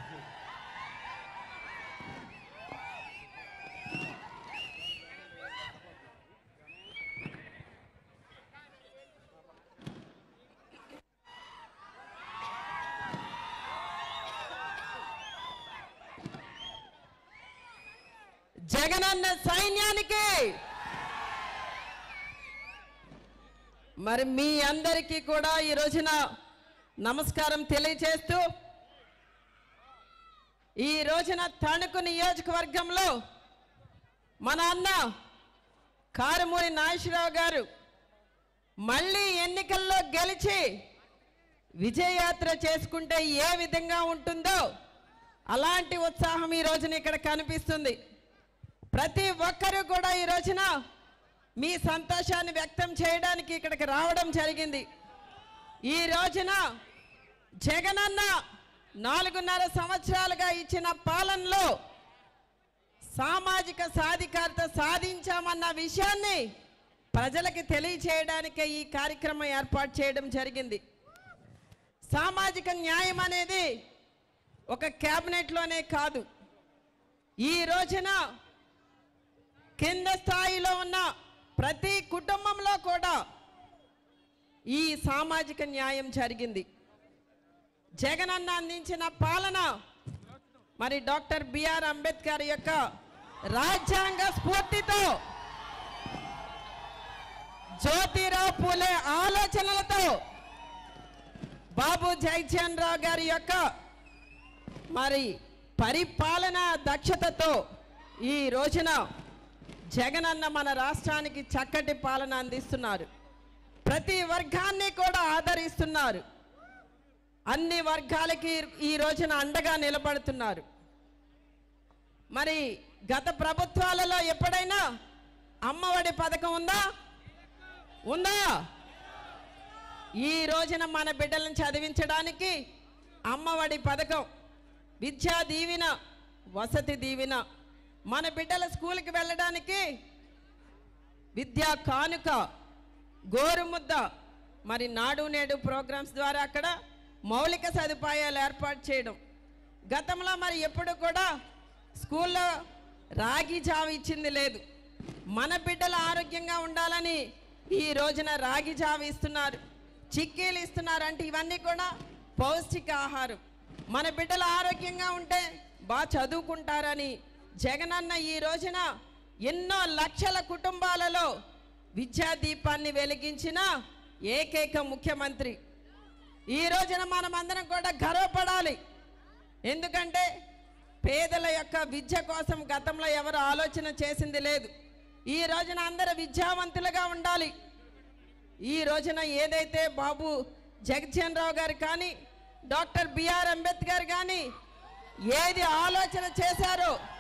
[SPEAKER 8] జగనన్న సైన్యానికి మరి మీ అందరికీ కూడా ఈ రోజున నమస్కారం తెలియచేస్తూ ఈ రోజున తణుకు నియోజకవర్గంలో మన అన్న కారుమూరి నాగేశ్వరరావు గారు మళ్ళీ ఎన్నికల్లో గెలిచి విజయయాత్ర చేసుకుంటే ఏ విధంగా ఉంటుందో అలాంటి ఉత్సాహం ఈ రోజున ఇక్కడ కనిపిస్తుంది ప్రతి ఒక్కరూ కూడా ఈ రోజున మీ సంతోషాన్ని వ్యక్తం చేయడానికి ఇక్కడికి రావడం జరిగింది ఈ రోజున జగనన్న నాలుగున్నర సంవత్సరాలుగా ఇచ్చిన పాలనలో సామాజిక సాధికారత సాధించామన్న విషయాన్ని ప్రజలకి తెలియచేయడానికే ఈ కార్యక్రమం ఏర్పాటు చేయడం జరిగింది సామాజిక న్యాయం అనేది ఒక క్యాబినెట్లోనే కాదు ఈ రోజున కింద స్థాయిలో ఉన్న ప్రతి కుటుంబంలో కూడా ఈ సామాజిక న్యాయం జరిగింది జగనన్న అందించిన పాలన మరి డాక్టర్ బిఆర్ అంబేద్కర్ యొక్క రాజ్యాంగ స్ఫూర్తితో జ్యోతిరావు పూలే ఆలోచనలతో బాబు జగజీవన్ రావు గారి యొక్క మరి పరిపాలన దక్షతతో ఈ రోజున జగనన్న మన రాష్ట్రానికి చక్కటి పాలన అందిస్తున్నారు ప్రతి వర్గాన్ని కూడా ఆదరిస్తున్నారు అన్ని వర్గాలకి ఈ రోజున అండగా నిలబడుతున్నారు మరి గత ప్రభుత్వాలలో ఎప్పుడైనా అమ్మఒడి పథకం ఉందా ఉందా ఈ రోజున మన బిడ్డలను చదివించడానికి అమ్మఒడి పథకం విద్యా దీవెన వసతి దీవెన మన బిడ్డల స్కూల్కి వెళ్ళడానికి విద్యా కానుక గోరుముద్ద మరి నాడు నేడు ప్రోగ్రామ్స్ ద్వారా అక్కడ మౌలిక సదుపాయాలు ఏర్పాటు చేయడం గతంలో మరి ఎప్పుడు కూడా స్కూల్లో రాగి జావ ఇచ్చింది లేదు మన బిడ్డలు ఆరోగ్యంగా ఉండాలని ఈ రోజున రాగి జావ ఇస్తున్నారు చిక్కీలు ఇస్తున్నారు అంటే ఇవన్నీ కూడా పౌష్టిక ఆహారం మన బిడ్డలు ఆరోగ్యంగా ఉంటే బాగా చదువుకుంటారని జగనన్న ఈ రోజున ఎన్నో లక్షల కుటుంబాలలో విద్యా దీపాన్ని వెలిగించిన ఏకైక ముఖ్యమంత్రి ఈ రోజున మనమందరం కూడా గర్వపడాలి ఎందుకంటే పేదల యొక్క విద్య కోసం గతంలో ఎవరు ఆలోచన చేసింది లేదు ఈ రోజున అందరూ విద్యావంతులుగా ఉండాలి ఈ రోజున ఏదైతే బాబు జగజ్జన్ రావు గారు కానీ డాక్టర్ బిఆర్ అంబేద్కర్ కానీ ఏది ఆలోచన చేశారో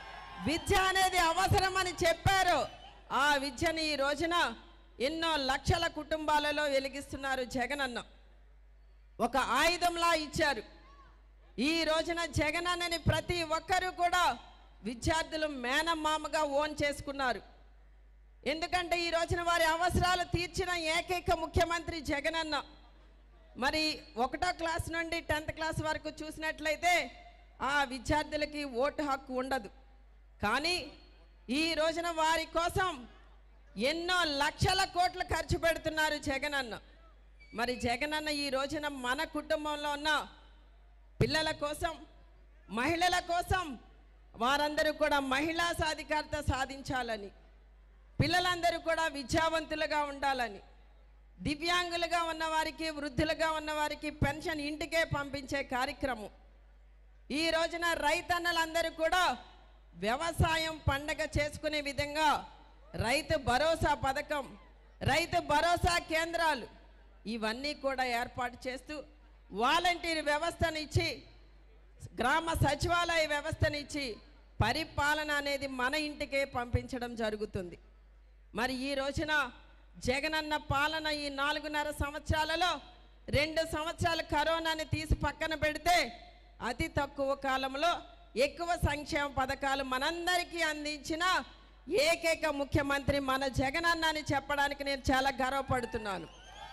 [SPEAKER 8] విద్య అనేది అవసరమని చెప్పారు ఆ విద్యని ఈ రోజున ఎన్నో లక్షల కుటుంబాలలో వెలిగిస్తున్నారు జగనన్న ఒక ఆయుధంలా ఇచ్చారు ఈ రోజున జగనన్నని ప్రతి ఒక్కరూ కూడా విద్యార్థులు మేనమామగా ఓన్ చేసుకున్నారు ఎందుకంటే ఈ రోజున వారి అవసరాలు తీర్చిన ఏకైక ముఖ్యమంత్రి జగనన్న మరి ఒకటో క్లాస్ నుండి టెన్త్ క్లాస్ వరకు చూసినట్లయితే ఆ విద్యార్థులకి ఓటు హక్కు ఉండదు కానీ ఈ రోజున వారి కోసం ఎన్నో లక్షల కోట్లు ఖర్చు పెడుతున్నారు జగనన్న మరి జగనన్న ఈ రోజున మన కుటుంబంలో ఉన్న పిల్లల కోసం మహిళల కోసం వారందరూ కూడా మహిళా సాధికారత సాధించాలని పిల్లలందరూ కూడా విద్యావంతులుగా ఉండాలని దివ్యాంగులుగా ఉన్న వారికి వృద్ధులుగా ఉన్న వారికి పెన్షన్ ఇంటికే పంపించే కార్యక్రమం ఈ రోజున రైతన్నలందరూ కూడా వ్యవసాయం పండగ చేసుకునే విధంగా రైతు భరోసా పథకం రైతు భరోసా కేంద్రాలు ఇవన్నీ కూడా ఏర్పాటు చేస్తూ వాలంటీర్ వ్యవస్థనిచ్చి గ్రామ సచివాలయ వ్యవస్థనిచ్చి పరిపాలన అనేది మన ఇంటికే పంపించడం జరుగుతుంది మరి ఈ రోజున జగనన్న పాలన ఈ నాలుగున్నర సంవత్సరాలలో రెండు సంవత్సరాలు కరోనాని తీసి పక్కన పెడితే అతి తక్కువ కాలంలో ఎక్కువ సంక్షేమ పథకాలు మనందరికీ అందించిన ఏకైక ముఖ్యమంత్రి మన జగనన్న అని చెప్పడానికి నేను చాలా గర్వపడుతున్నాను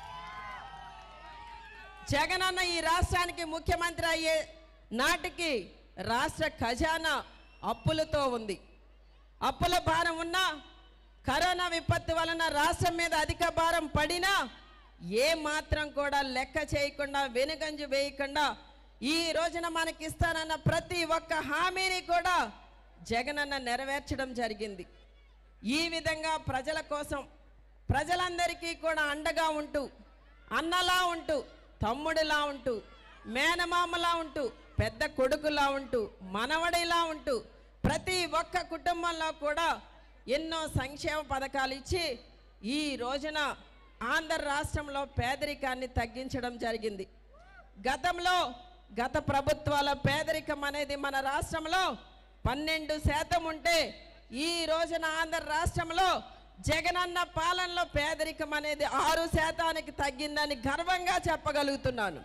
[SPEAKER 8] జగనన్న ఈ రాష్ట్రానికి ముఖ్యమంత్రి అయ్యే నాటికి రాష్ట్ర ఖజానా అప్పులతో ఉంది అప్పుల భారం ఉన్నా కరోనా విపత్తు వలన రాష్ట్రం మీద అధిక భారం పడినా ఏ మాత్రం కూడా లెక్క చేయకుండా వెనుగంజు వేయకుండా ఈ రోజున మనకి ఇస్తానన్న ప్రతి ఒక్క హామీని కూడా జగనన్న నెరవేర్చడం జరిగింది ఈ విధంగా ప్రజల కోసం ప్రజలందరికీ కూడా అండగా ఉంటూ అన్నలా ఉంటూ తమ్ముడిలా ఉంటూ మేనమామలా ఉంటూ పెద్ద కొడుకులా ఉంటూ మనవడిలా ఉంటూ ప్రతి ఒక్క కుటుంబంలో కూడా ఎన్నో సంక్షేమ పథకాలు ఇచ్చి ఈ రోజున ఆంధ్ర రాష్ట్రంలో పేదరికాన్ని తగ్గించడం జరిగింది గతంలో గత ప్రభుత్వాల పేదరికం అనేది మన రాష్ట్రంలో పన్నెండు శాతం ఉంటే ఈ రోజున ఆంధ్ర రాష్ట్రంలో జగనన్న పాలనలో పేదరికం అనేది ఆరు శాతానికి తగ్గిందని గర్వంగా చెప్పగలుగుతున్నాను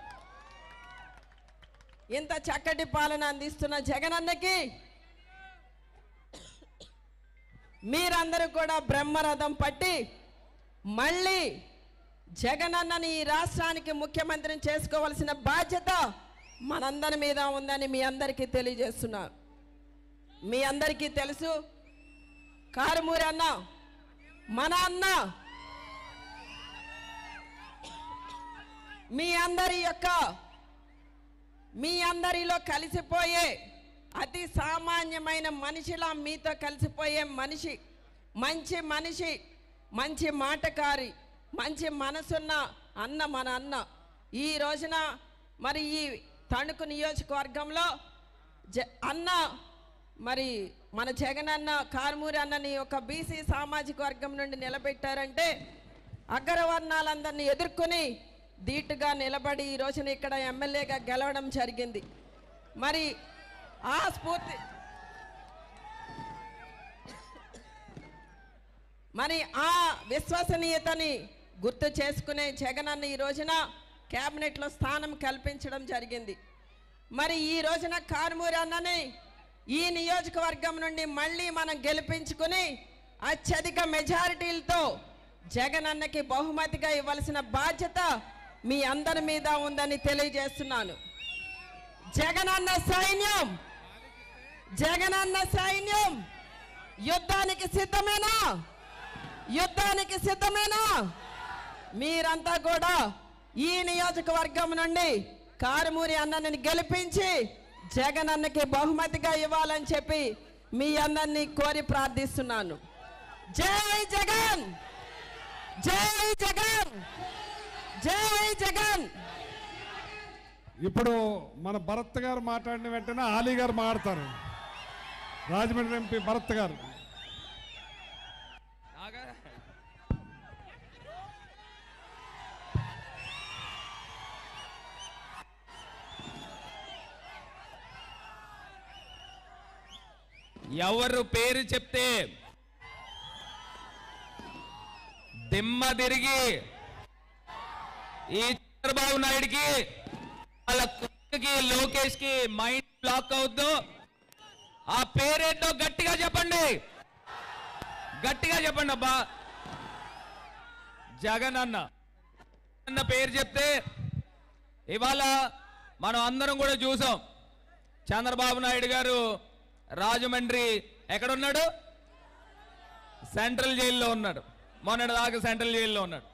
[SPEAKER 8] ఇంత చక్కటి పాలన అందిస్తున్న జగనన్నకి మీరందరూ కూడా బ్రహ్మరథం పట్టి మళ్ళీ జగనన్నని ఈ రాష్ట్రానికి ముఖ్యమంత్రిని చేసుకోవాల్సిన బాధ్యత మనందరి మీద ఉందని మీ అందరికీ తెలియజేస్తున్నాను మీ అందరికీ తెలుసు కారుమూరి అన్న మన అన్న మీ అందరి యొక్క మీ అందరిలో కలిసిపోయే అతి సామాన్యమైన మనిషిలా మీతో కలిసిపోయే మనిషి మంచి మనిషి మంచి మాటకారి మంచి మనసున్న అన్న మన అన్న ఈ రోజున మరి ఈ తణుకు నియోజకవర్గంలో జ అన్న మరి మన జగన్ అన్న కారుమూరి అన్నని ఒక బీసీ సామాజిక వర్గం నుండి నిలబెట్టారంటే అగ్రవర్ణాలందరినీ ఎదుర్కొని ధీటుగా నిలబడి ఈ రోజున ఇక్కడ ఎమ్మెల్యేగా గెలవడం జరిగింది మరి ఆ స్ఫూర్తి మరి ఆ విశ్వసనీయతని గుర్తు చేసుకునే జగనన్న ఈ రోజున కేబినెట్లో స్థానం కల్పించడం జరిగింది మరి ఈ రోజున కారుమూరి అన్నని ఈ నియోజకవర్గం నుండి మళ్ళీ మనం గెలిపించుకుని అత్యధిక మెజారిటీలతో జగనన్నకి బహుమతిగా ఇవ్వాల్సిన బాధ్యత మీ అందరి మీద ఉందని తెలియజేస్తున్నాను జగనన్న సైన్యం జగనన్న సైన్యం యుద్ధానికి సిద్ధమేనా యుద్ధానికి సిద్ధమేనా మీరంతా కూడా ఈ నియోజకవర్గం నుండి కారుమూరి అన్నని గెలిపించి జగన్ అన్నకి బహుమతిగా ఇవ్వాలని చెప్పి మీ అందరినీ కోరి ప్రార్థిస్తున్నాను జై జగన్ జై జగన్ జై జగన్
[SPEAKER 1] ఇప్పుడు మన భరత్ గారు మాట్లాడిన వెంటనే ఆలీ గారు మాట్లాడతారు రాజమండ్రి ఎంపీ భరత్ గారు
[SPEAKER 9] ఎవరు పేరు చెప్తే దిమ్మ తిరిగి ఈ చంద్రబాబు నాయుడికి వాళ్ళ కుక్కకి లోకేష్ కి మైండ్ బ్లాక్ అవుద్దు ఆ పేరేంటో గట్టిగా చెప్పండి గట్టిగా చెప్పండి అబ్బా జగన్ అన్న అన్న పేరు చెప్తే ఇవాళ మనం అందరం కూడా చూసాం చంద్రబాబు నాయుడు గారు రాజమండ్రి ఎక్కడున్నాడు సెంట్రల్ జైల్లో ఉన్నాడు మొన్నటి దాకా సెంట్రల్ జైల్లో ఉన్నాడు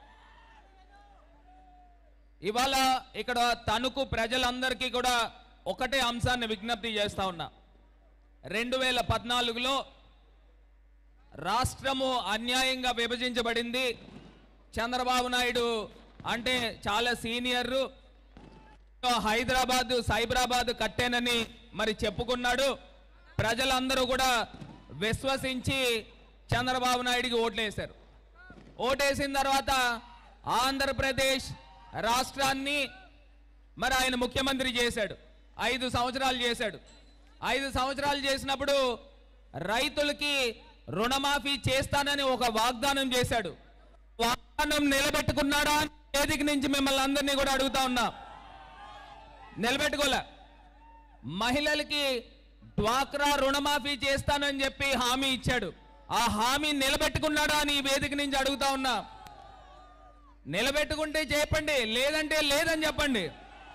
[SPEAKER 9] ఇవాళ ఇక్కడ తణుకు ప్రజలందరికీ కూడా ఒకటే అంశాన్ని విజ్ఞప్తి చేస్తా ఉన్నా రెండు వేల పద్నాలుగులో రాష్ట్రము అన్యాయంగా విభజించబడింది చంద్రబాబు నాయుడు అంటే చాలా సీనియర్ హైదరాబాద్ సైబరాబాద్ కట్టేనని మరి చెప్పుకున్నాడు ప్రజలందరూ కూడా విశ్వసించి చంద్రబాబు నాయుడికి ఓట్లేశారు ఓటేసిన తర్వాత ఆంధ్రప్రదేశ్ రాష్ట్రాన్ని మరి ఆయన ముఖ్యమంత్రి చేశాడు ఐదు సంవత్సరాలు చేశాడు ఐదు సంవత్సరాలు చేసినప్పుడు రైతులకి రుణమాఫీ చేస్తానని ఒక వాగ్దానం చేశాడు వాగ్దానం నిలబెట్టుకున్నాడా అని వేదిక నుంచి మిమ్మల్ని అందరినీ కూడా అడుగుతా ఉన్నా నిలబెట్టుకోలే మహిళలకి డ్వాక్రా రుణమాఫీ చేస్తానని చెప్పి హామీ ఇచ్చాడు ఆ హామీ నిలబెట్టుకున్నాడా అని ఈ వేదిక నుంచి అడుగుతా ఉన్నా నిలబెట్టుకుంటే చెప్పండి లేదంటే లేదని చెప్పండి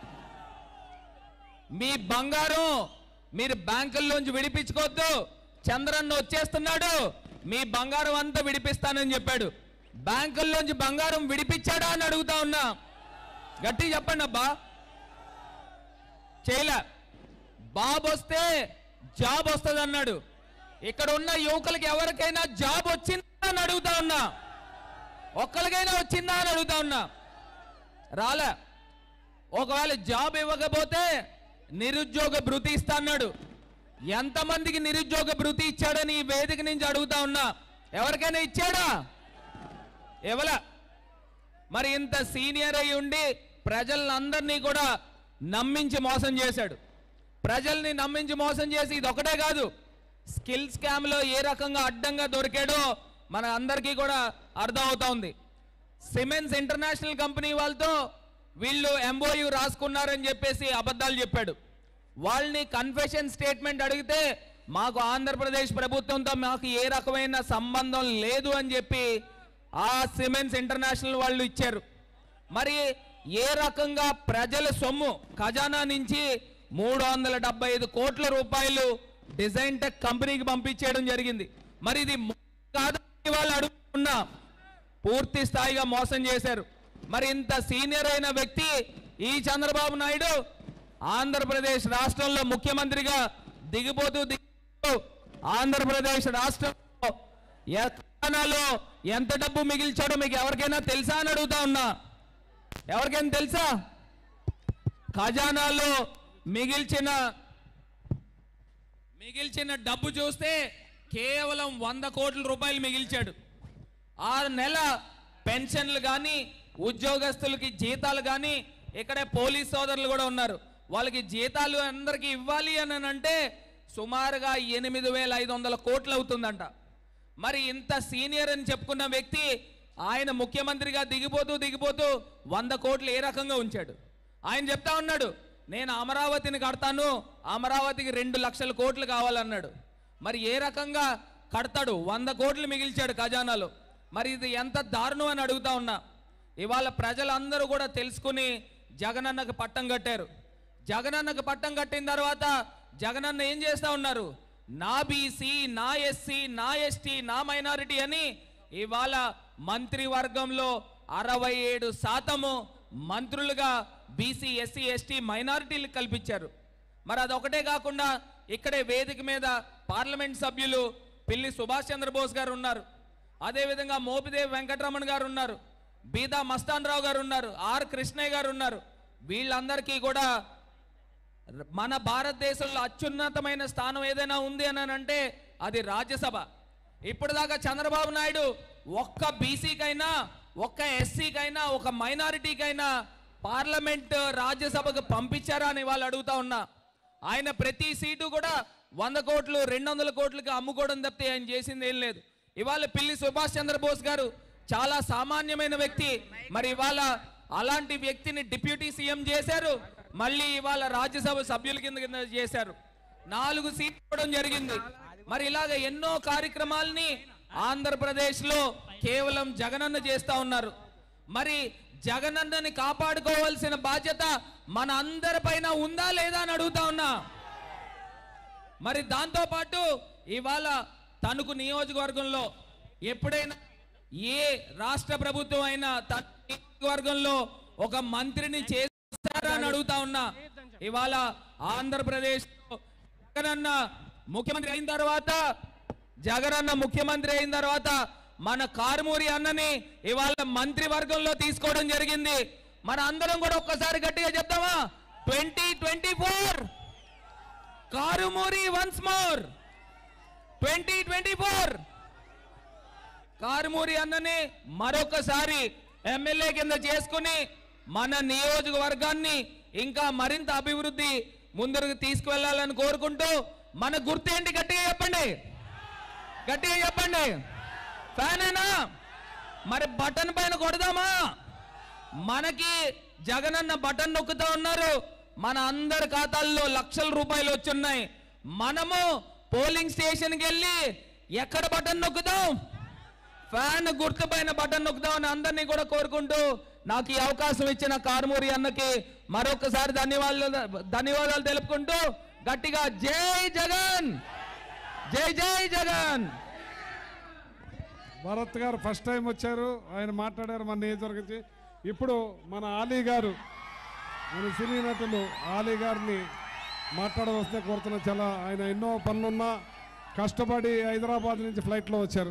[SPEAKER 9] మీ బంగారం మీరు బ్యాంకుల్లోంచి విడిపించుకోవద్దు చంద్రన్న వచ్చేస్తున్నాడు మీ బంగారం అంతా విడిపిస్తానని చెప్పాడు బ్యాంకుల్లోంచి బంగారం విడిపించాడా అని అడుగుతా ఉన్నా గట్టి చెప్పండి అబ్బా చేయలే బాబు వస్తే జాబ్ వస్తుంది అన్నాడు ఇక్కడ ఉన్న యువకులకి ఎవరికైనా జాబ్ వచ్చిందా అని అడుగుతా ఉన్నా ఒక్కరికైనా వచ్చిందా అని అడుగుతా ఉన్నా రాలే ఒకవేళ జాబ్ ఇవ్వకపోతే నిరుద్యోగ భృతి ఇస్తా అన్నాడు ఎంతమందికి నిరుద్యోగ భృతి ఇచ్చాడని ఈ వేదిక నుంచి అడుగుతా ఉన్నా ఎవరికైనా ఇచ్చాడా ఇవ్వలే మరి ఇంత సీనియర్ అయి ఉండి ప్రజలందరినీ కూడా నమ్మించి మోసం చేశాడు ప్రజల్ని నమ్మించి మోసం చేసి ఇది ఒకటే కాదు స్కిల్ స్కామ్లో ఏ రకంగా అడ్డంగా దొరికాడో మన అందరికీ కూడా అర్థం అవుతా ఉంది సిమెన్స్ ఇంటర్నేషనల్ కంపెనీ వాళ్ళతో వీళ్ళు ఎంఓయు రాసుకున్నారని చెప్పేసి అబద్ధాలు చెప్పాడు వాళ్ళని కన్ఫెషన్ స్టేట్మెంట్ అడిగితే మాకు ఆంధ్రప్రదేశ్ ప్రభుత్వంతో మాకు ఏ రకమైన సంబంధం లేదు అని చెప్పి ఆ సిమెన్స్ ఇంటర్నేషనల్ వాళ్ళు ఇచ్చారు మరి ఏ రకంగా ప్రజల సొమ్ము ఖజానా నుంచి మూడు వందల డెబ్బై ఐదు కోట్ల రూపాయలు డిజైన్ టెక్ కంపెనీకి పంపించేయడం జరిగింది మరి ఇది మో- కాదు అని వాళ్ళు అడుగుతున్నా పూర్తి స్థాయిగా మోసం చేశారు మరి ఇంత సీనియర్ అయిన వ్యక్తి ఈ చంద్రబాబు నాయుడు ఆంధ్రప్రదేశ్ రాష్ట్రంలో ముఖ్యమంత్రిగా దిగిపోతూ దిగిపోతూ ఆంధ్రప్రదేశ్ రాష్ట్రంలో ఎక్కడాలో ఎంత డబ్బు మిగిల్చాడో మీకు ఎవరికైనా తెలుసా అని అడుగుతా ఉన్నా ఎవరికైనా తెలుసా ఖజానాలో మిగిల్చిన మిగిల్చిన డబ్బు చూస్తే కేవలం వంద కోట్ల రూపాయలు మిగిల్చాడు ఆ నెల పెన్షన్లు కానీ ఉద్యోగస్తులకి జీతాలు కానీ ఇక్కడే పోలీస్ సోదరులు కూడా ఉన్నారు వాళ్ళకి జీతాలు అందరికీ ఇవ్వాలి అని అంటే సుమారుగా ఎనిమిది వేల ఐదు వందల కోట్లు అవుతుందంట మరి ఇంత సీనియర్ అని చెప్పుకున్న వ్యక్తి ఆయన ముఖ్యమంత్రిగా దిగిపోతూ దిగిపోతూ వంద కోట్లు ఏ రకంగా ఉంచాడు ఆయన చెప్తా ఉన్నాడు నేను అమరావతిని కడతాను అమరావతికి రెండు లక్షల కోట్లు కావాలన్నాడు మరి ఏ రకంగా కడతాడు వంద కోట్లు మిగిల్చాడు ఖజానాలో మరి ఇది ఎంత దారుణం అని అడుగుతా ఉన్నా ఇవాళ ప్రజలందరూ కూడా తెలుసుకుని జగనన్నకు పట్టం కట్టారు జగనన్నకు పట్టం కట్టిన తర్వాత జగనన్న ఏం చేస్తా ఉన్నారు నా బీసీ నా ఎస్సీ నా ఎస్టీ నా మైనారిటీ అని ఇవాళ మంత్రివర్గంలో అరవై ఏడు శాతము మంత్రులుగా బీసీ ఎస్సీ ఎస్టీ మైనారిటీలకు కల్పించారు మరి అదొకటే కాకుండా ఇక్కడే వేదిక మీద పార్లమెంట్ సభ్యులు పిల్లి సుభాష్ చంద్రబోస్ గారు ఉన్నారు అదేవిధంగా మోపిదేవి వెంకటరమణ గారు ఉన్నారు బీదా మస్తాన్ రావు గారు ఉన్నారు ఆర్ కృష్ణయ్య గారు ఉన్నారు వీళ్ళందరికీ కూడా మన భారతదేశంలో అత్యున్నతమైన స్థానం ఏదైనా ఉంది అని అంటే అది రాజ్యసభ ఇప్పటిదాకా చంద్రబాబు నాయుడు ఒక్క బీసీకైనా ఒక్క ఎస్సీకైనా ఒక మైనారిటీకైనా పార్లమెంట్ రాజ్యసభకు పంపించారా అని వాళ్ళు అడుగుతా ఉన్నా ఆయన ప్రతి సీటు కూడా వంద కోట్లు రెండు వందల కోట్లకి అమ్ముకోవడం తప్పితే ఆయన చేసింది ఏం లేదు ఇవాళ పిల్లి సుభాష్ చంద్రబోస్ గారు చాలా సామాన్యమైన వ్యక్తి మరి ఇవాళ అలాంటి వ్యక్తిని డిప్యూటీ సీఎం చేశారు మళ్ళీ ఇవాళ రాజ్యసభ సభ్యుల కింద కింద చేశారు నాలుగు సీట్లు ఇవ్వడం జరిగింది మరి ఇలాగ ఎన్నో కార్యక్రమాల్ని ఆంధ్రప్రదేశ్ లో కేవలం జగనన్న చేస్తా ఉన్నారు మరి జగనన్నని కాపాడుకోవాల్సిన బాధ్యత మన అందరిపైన ఉందా లేదా అని అడుగుతా ఉన్నా మరి దాంతో పాటు ఇవాళ తణుకు నియోజకవర్గంలో ఎప్పుడైనా ఏ రాష్ట్ర ప్రభుత్వం అయినా తన నియోజకవర్గంలో ఒక మంత్రిని చేస్తారా అని అడుగుతా ఉన్నా ఇవాళ ఆంధ్రప్రదేశ్ జగనన్న ముఖ్యమంత్రి అయిన తర్వాత జగనన్న ముఖ్యమంత్రి అయిన తర్వాత మన కారుమూరి అన్నని ఇవాళ మంత్రి వర్గంలో తీసుకోవడం జరిగింది మన అందరం కూడా ఒక్కసారి గట్టిగా చెప్తామా twenty twenty four Karumuri once more twenty twenty four Karumuri అన్నని మరొకసారి ఎమ్మెల్యే కింద చేసుకుని మన నియోజకవర్గాన్ని ఇంకా మరింత అభివృద్ధి ముందరకు తీసుకువెళ్ళాలని కోరుకుంటూ మన గుర్తేంటి గట్టిగా చెప్పండి గట్టిగా చెప్పండి ఫ్యానేనా మరి బటన్ పైన కొడదామా మనకి జగనన్న బటన్ నొక్కుతా ఉన్నారు మన అందరి ఖాతాల్లో లక్షల రూపాయలు వచ్చున్నాయి మనము పోలింగ్ స్టేషన్కి వెళ్ళి ఎక్కడ బటన్ నొక్కుదాం ఫ్యాన్ గుర్తు పైన బటన్ నొక్కుదామని అందరినీ కూడా కోరుకుంటూ నాకు ఈ అవకాశం ఇచ్చిన కారుమూరి అన్నకి మరొకసారి ధన్యవాదాలు ధన్యవాదాలు తెలుపుకుంటూ గట్టిగా జై జగన్ జై జై జగన్
[SPEAKER 1] భరత్ గారు ఫస్ట్ టైం వచ్చారు ఆయన మాట్లాడారు మన నియోజకవర్గం నుంచి ఇప్పుడు మన ఆలీ గారు మన సినీ నటులు ఆలీ గారిని మాట్లాడవస్తే కోరుతున్నా చాలా ఆయన ఎన్నో పనులున్నా కష్టపడి హైదరాబాద్ నుంచి ఫ్లైట్లో వచ్చారు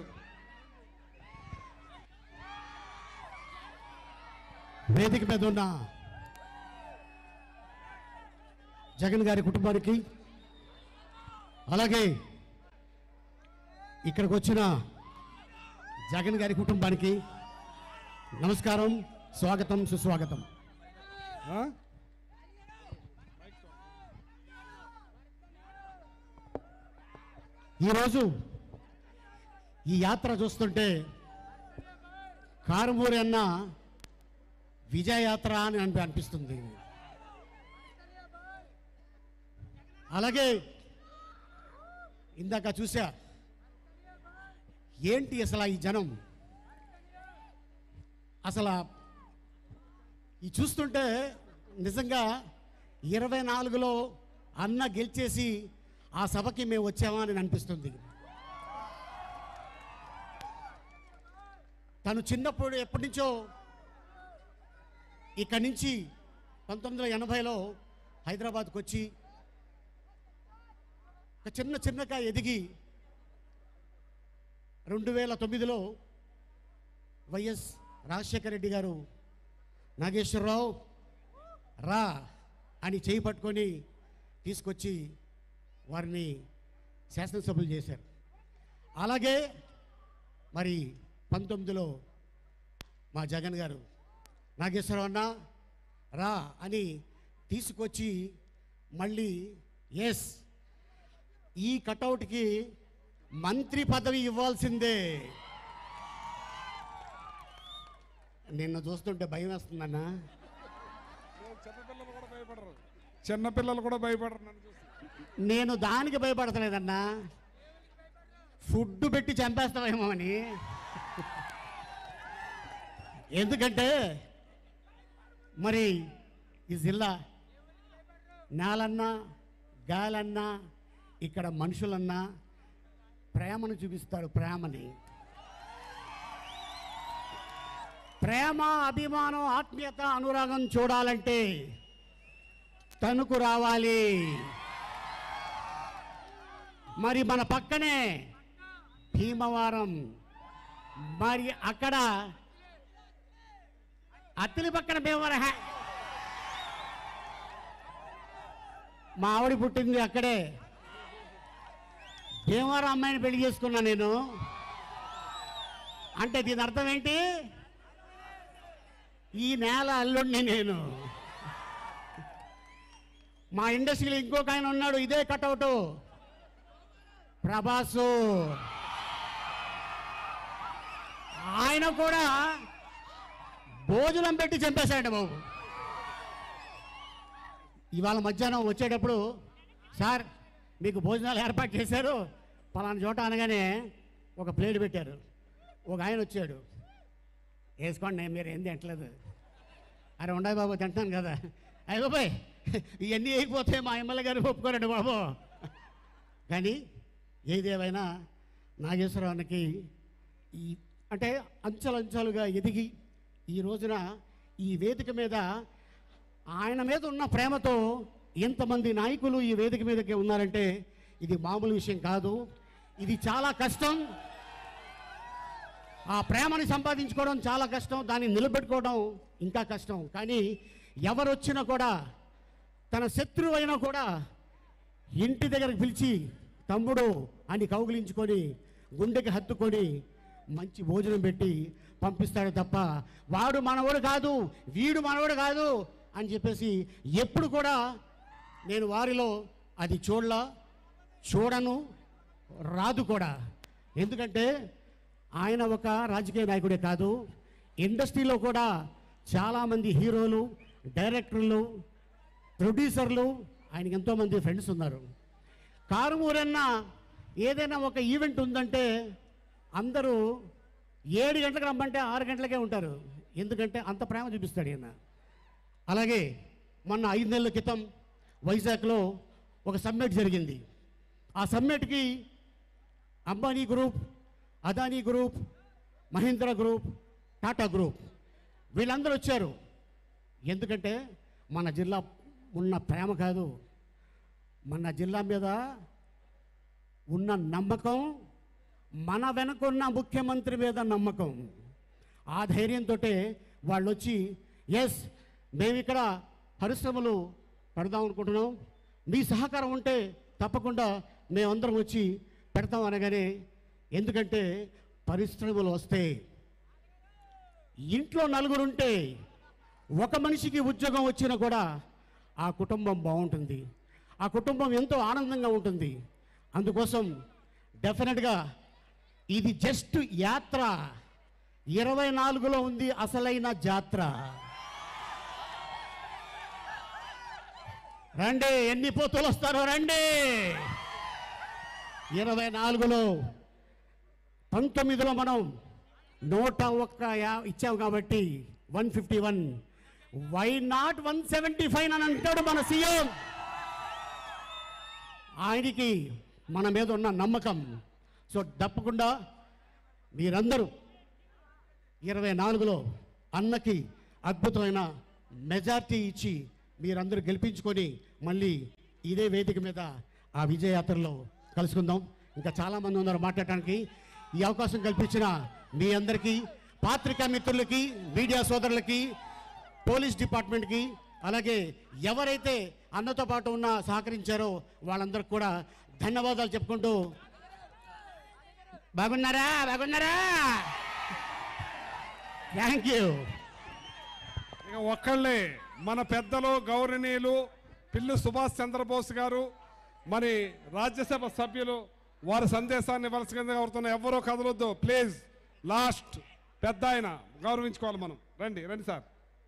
[SPEAKER 10] వేదిక మీద ఉన్న జగన్ గారి కుటుంబానికి అలాగే ఇక్కడికి వచ్చిన జగన్ గారి కుటుంబానికి నమస్కారం స్వాగతం సుస్వాగతం
[SPEAKER 1] ఆ?
[SPEAKER 10] ఈరోజు ఈ యాత్ర చూస్తుంటే కారుమూరి అన్న విజయయాత్ర అని అనిపి అనిపిస్తుంది అలాగే ఇందాక చూసా ఏంటి అసలు ఈ జనం అసలు ఈ చూస్తుంటే నిజంగా ఇరవై నాలుగులో అన్న గెలిచేసి ఆ సభకి మేము వచ్చామా అని అనిపిస్తుంది తను చిన్నప్పుడు ఎప్పటి నుంచో ఇక్కడి నుంచి పంతొమ్మిది వందల ఎనభైలో హైదరాబాద్కి వచ్చి ఒక చిన్న చిన్నగా ఎదిగి రెండు వేల తొమ్మిదిలో వైఎస్ రాజశేఖర రెడ్డి గారు నాగేశ్వరరావు రా అని చేయి పట్టుకొని తీసుకొచ్చి వారిని శాసనసభ్యులు చేశారు అలాగే మరి పంతొమ్మిదిలో మా జగన్ గారు నాగేశ్వరరావు అన్న రా అని తీసుకొచ్చి మళ్ళీ ఎస్ ఈ కటౌట్కి మంత్రి పదవి ఇవ్వాల్సిందే నిన్ను చూస్తుంటే భయం వేస్తుందన్నా
[SPEAKER 1] చిన్నపిల్లలు కూడా భయపడరు చిన్నపిల్లలు కూడా భయపడరు నన్ను చూసి
[SPEAKER 10] నేను దానికి భయపడతలేదన్నా ఫుడ్ పెట్టి చంపేస్తామేమో అని ఎందుకంటే మరి ఈ జిల్లా నేలన్నా గాలన్నా ఇక్కడ మనుషులన్నా ప్రేమను చూపిస్తాడు ప్రేమని ప్రేమ అభిమానం ఆత్మీయత అనురాగం చూడాలంటే తణుకు రావాలి మరి మన పక్కనే భీమవరం మరి అక్కడ అత్తిలి పక్కన భీమవరం హే. మా ఆవిడ పుట్టింది అక్కడే భీమవరం అమ్మాయిని పెళ్లి చేసుకున్నా నేను అంటే దీని అర్థం ఏంటి ఈ నేల అల్లుడిని నేను మా ఇండస్ట్రీలో ఇంకొక ఆయన ఉన్నాడు ఇదే కటౌట్ ప్రభాసు ఆయన కూడా భోజనం పెట్టి చంపేశాడు బాబు ఇవాళ మధ్యాహ్నం వచ్చేటప్పుడు సార్ మీకు భోజనాలు ఏర్పాటు చేశారు పలానా చోట అనగానే ఒక ప్లేట్ పెట్టారు ఒక ఆయన వచ్చాడు వేసుకోండి మీరు ఏం తింటలేదు అరే ఉండాయి బాబు తింటాను కదా అయ్య బాబాయ్ ఇవన్నీ అయిపోతే మా ఎమ్మెల్యే గారు ఒప్పుకోరండి బాబు కానీ ఏదేమైనా నాగేశ్వరరావునికి ఈ అంటే అంచెలంచెలుగా ఎదిగి ఈ రోజున ఈ వేదిక మీద ఆయన మీద ఉన్న ప్రేమతో ఎంతమంది నాయకులు ఈ వేదిక మీదకి ఉన్నారంటే ఇది మామూలు విషయం కాదు ఇది చాలా కష్టం ఆ ప్రేమని సంపాదించుకోవడం చాలా కష్టం దాన్ని నిలబెట్టుకోవడం ఇంకా కష్టం కానీ ఎవరు వచ్చినా కూడా తన శత్రువు అయినా కూడా ఇంటి దగ్గరకు పిలిచి తమ్ముడు అని కౌగిలించుకొని గుండెకి హత్తుకొని మంచి భోజనం పెట్టి పంపిస్తాడు తప్ప వాడు మనవాడు కాదు వీడు మనవాడు కాదు అని చెప్పేసి ఎప్పుడు కూడా నేను వారిలో అది చూడలా చూడను రాదు కూడా ఎందుకంటే ఆయన ఒక రాజకీయ నాయకుడే కాదు ఇండస్ట్రీలో కూడా చాలామంది హీరోలు డైరెక్టర్లు ప్రొడ్యూసర్లు ఆయనకి ఎంతోమంది ఫ్రెండ్స్ ఉన్నారు కారుమూరన్న ఏదైనా ఒక ఈవెంట్ ఉందంటే అందరూ ఏడు గంటలకు రమ్మంటే ఆరు గంటలకే ఉంటారు ఎందుకంటే అంత ప్రేమ చూపిస్తాడు ఈయన అలాగే మొన్న ఐదు నెలల క్రితం వైజాగ్లో ఒక సమ్మిట్ జరిగింది ఆ సమ్మిట్కి Ambani group Adani group Mahindra group Tata group వీళ్ళందరూ వచ్చారు ఎందుకంటే మన జిల్లా ఉన్న ప్రేమ కాదు మన జిల్లా మీద ఉన్న నమ్మకం మన వెనకున్న ముఖ్యమంత్రి మీద నమ్మకం ఆ ధైర్యంతో వాళ్ళు వచ్చి ఎస్ మేము ఇక్కడ పరిశ్రమలు పెడదాం అనుకుంటున్నాం మీ సహకారం ఉంటే తప్పకుండా మేమందరం వచ్చి పెడతాం అనగానే ఎందుకంటే పరిశ్రమలు వస్తే ఇంట్లో నలుగురుంటే ఒక మనిషికి ఉద్యోగం వచ్చినా కూడా ఆ కుటుంబం బాగుంటుంది ఆ కుటుంబం ఎంతో ఆనందంగా ఉంటుంది అందుకోసం డెఫినెట్గా ఇది జస్ట్ యాత్ర ఇరవై నాలుగులో ఉంది అసలైన జాత్ర రండి ఎన్ని పోతులు వస్తారో రండి ఇరవై నాలుగులో పంతొమ్మిదిలో మనం నూట ఒక్క యా ఇచ్చాం కాబట్టి one fifty one why not one seventy five అని అంటాడు మన సీఎం ఆయనకి మన మీద ఉన్న నమ్మకం సో తప్పకుండా మీరందరూ ఇరవై నాలుగులో అన్నకి అద్భుతమైన మెజార్టీ ఇచ్చి మీరందరూ గెలిపించుకొని మళ్ళీ ఇదే వేదిక మీద ఆ విజయయాత్రలో కలుసుకుందాం ఇంకా చాలామంది ఉన్నారు మాట్లాడటానికి ఈ అవకాశం కల్పించిన మీ అందరికీ పాత్రికా మిత్రులకి మీడియా సోదరులకి పోలీస్ డిపార్ట్మెంట్కి అలాగే ఎవరైతే అన్నతో పాటు ఉన్న సహకరించారో వాళ్ళందరికీ కూడా ధన్యవాదాలు చెప్పుకుంటూ బాగున్నారా బాగున్నారా థ్యాంక్ యూ
[SPEAKER 1] ఇక ఒక్కళ్ళే మన పెద్దలు గౌరవనీయులు పిల్లి సుభాష్ చంద్రబోస్ గారు మరి రాజ్యసభ సభ్యులు వారి సందేశాన్ని ఇవ్వాల్సిందిగా కోరుతున్న ఎవరో కదలొద్దు ప్లీజ్ లాస్ట్ పెద్ద ఆయన గౌరవించుకోవాలి మనం రండి రండి సార్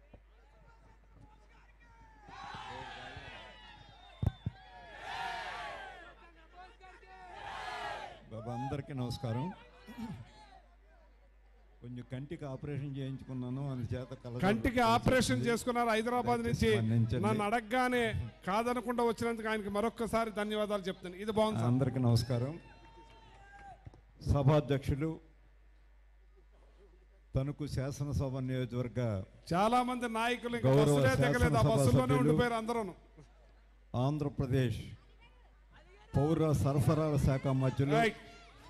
[SPEAKER 11] బాబా అందరికీ నమస్కారం కొంచెం కంటికి ఆపరేషన్ చేయించుకున్నాను అందుచేత కళ్ళ
[SPEAKER 1] కంటికి ఆపరేషన్ చేసుకున్నారు హైదరాబాద్ నుంచి
[SPEAKER 11] స్పందించండి.
[SPEAKER 1] నన్ను అడగగానే కాదనకుండా వచ్చినందుకు ఆయనకి మరొక్కసారి ధన్యవాదాలు చెప్తాను ఇది బాగుంది సార్.
[SPEAKER 11] అందరికీ నమస్కారం సభాధ్యక్షులు తణుకు శాసనసభ నియోజకవర్గ
[SPEAKER 1] చాలా మంది నాయకులు ఇంకా
[SPEAKER 11] గౌరవ
[SPEAKER 1] బస్సులే దిగలేదు ఆ
[SPEAKER 11] శాసనసభ
[SPEAKER 1] బస్సులోనే
[SPEAKER 11] సభ్యులు,
[SPEAKER 1] ఉండిపోయారు అందరూ
[SPEAKER 11] ఆంధ్రప్రదేశ్ పౌర సరఫరాల శాఖ మధ్యలో
[SPEAKER 1] రైట్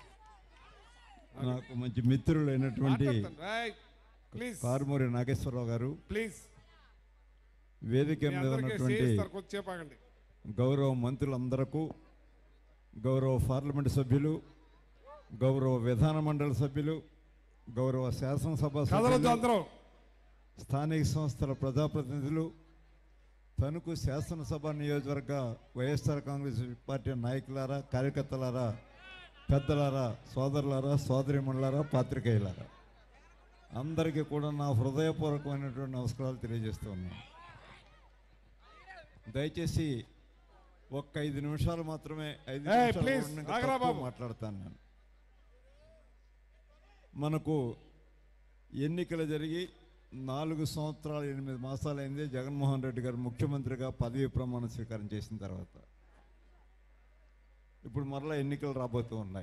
[SPEAKER 11] నాకు మంచి మిత్రులైనటువంటి
[SPEAKER 1] right please
[SPEAKER 11] Karumuri Nageswara Rao garu
[SPEAKER 1] please
[SPEAKER 11] వేదిక
[SPEAKER 1] మీ
[SPEAKER 11] మీద
[SPEAKER 1] అందరికీ
[SPEAKER 11] ఉన్నటువంటి
[SPEAKER 1] చేయిస్తారు కొద్దిసేపు ఆగండి
[SPEAKER 11] గౌరవ మంత్రులందరకు గౌరవ పార్లమెంటు సభ్యులు గౌరవ విధాన మండలి సభ్యులు గౌరవ శాసనసభ
[SPEAKER 1] కదలొద్దు
[SPEAKER 11] సభ్యులు
[SPEAKER 1] అందరూ
[SPEAKER 11] స్థానిక సంస్థల ప్రజాప్రతినిధులు తణుకు శాసనసభ నియోజకవర్గ వైఎస్ఆర్ కాంగ్రెస్ పార్టీ నాయకులారా కార్యకర్తలారా పెద్దలారా సోదరులారా సోదరిమణులారా పాత్రికేయులారా అందరికీ కూడా నా హృదయపూర్వకమైనటువంటి నమస్కారాలు తెలియజేస్తూ ఉన్నాను దయచేసి ఒక్క ఐదు నిమిషాలు మాత్రమే ఐదు
[SPEAKER 1] ఏయ్,
[SPEAKER 11] నిమిషాలు
[SPEAKER 1] please,
[SPEAKER 11] కూడా ఇంకా
[SPEAKER 1] ఆగరా
[SPEAKER 11] తక్కువ
[SPEAKER 1] బాబు.
[SPEAKER 11] మాట్లాడతాను నేను మనకు ఎన్నికలు జరిగి నాలుగు సంవత్సరాలు ఎనిమిది మాసాలైంది జగన్మోహన్ రెడ్డి గారు ముఖ్యమంత్రిగా పదవి ప్రమాణ స్వీకారం చేసిన తర్వాత ఇప్పుడు మరలా ఎన్నికలు రాబోతూ ఉన్నాయి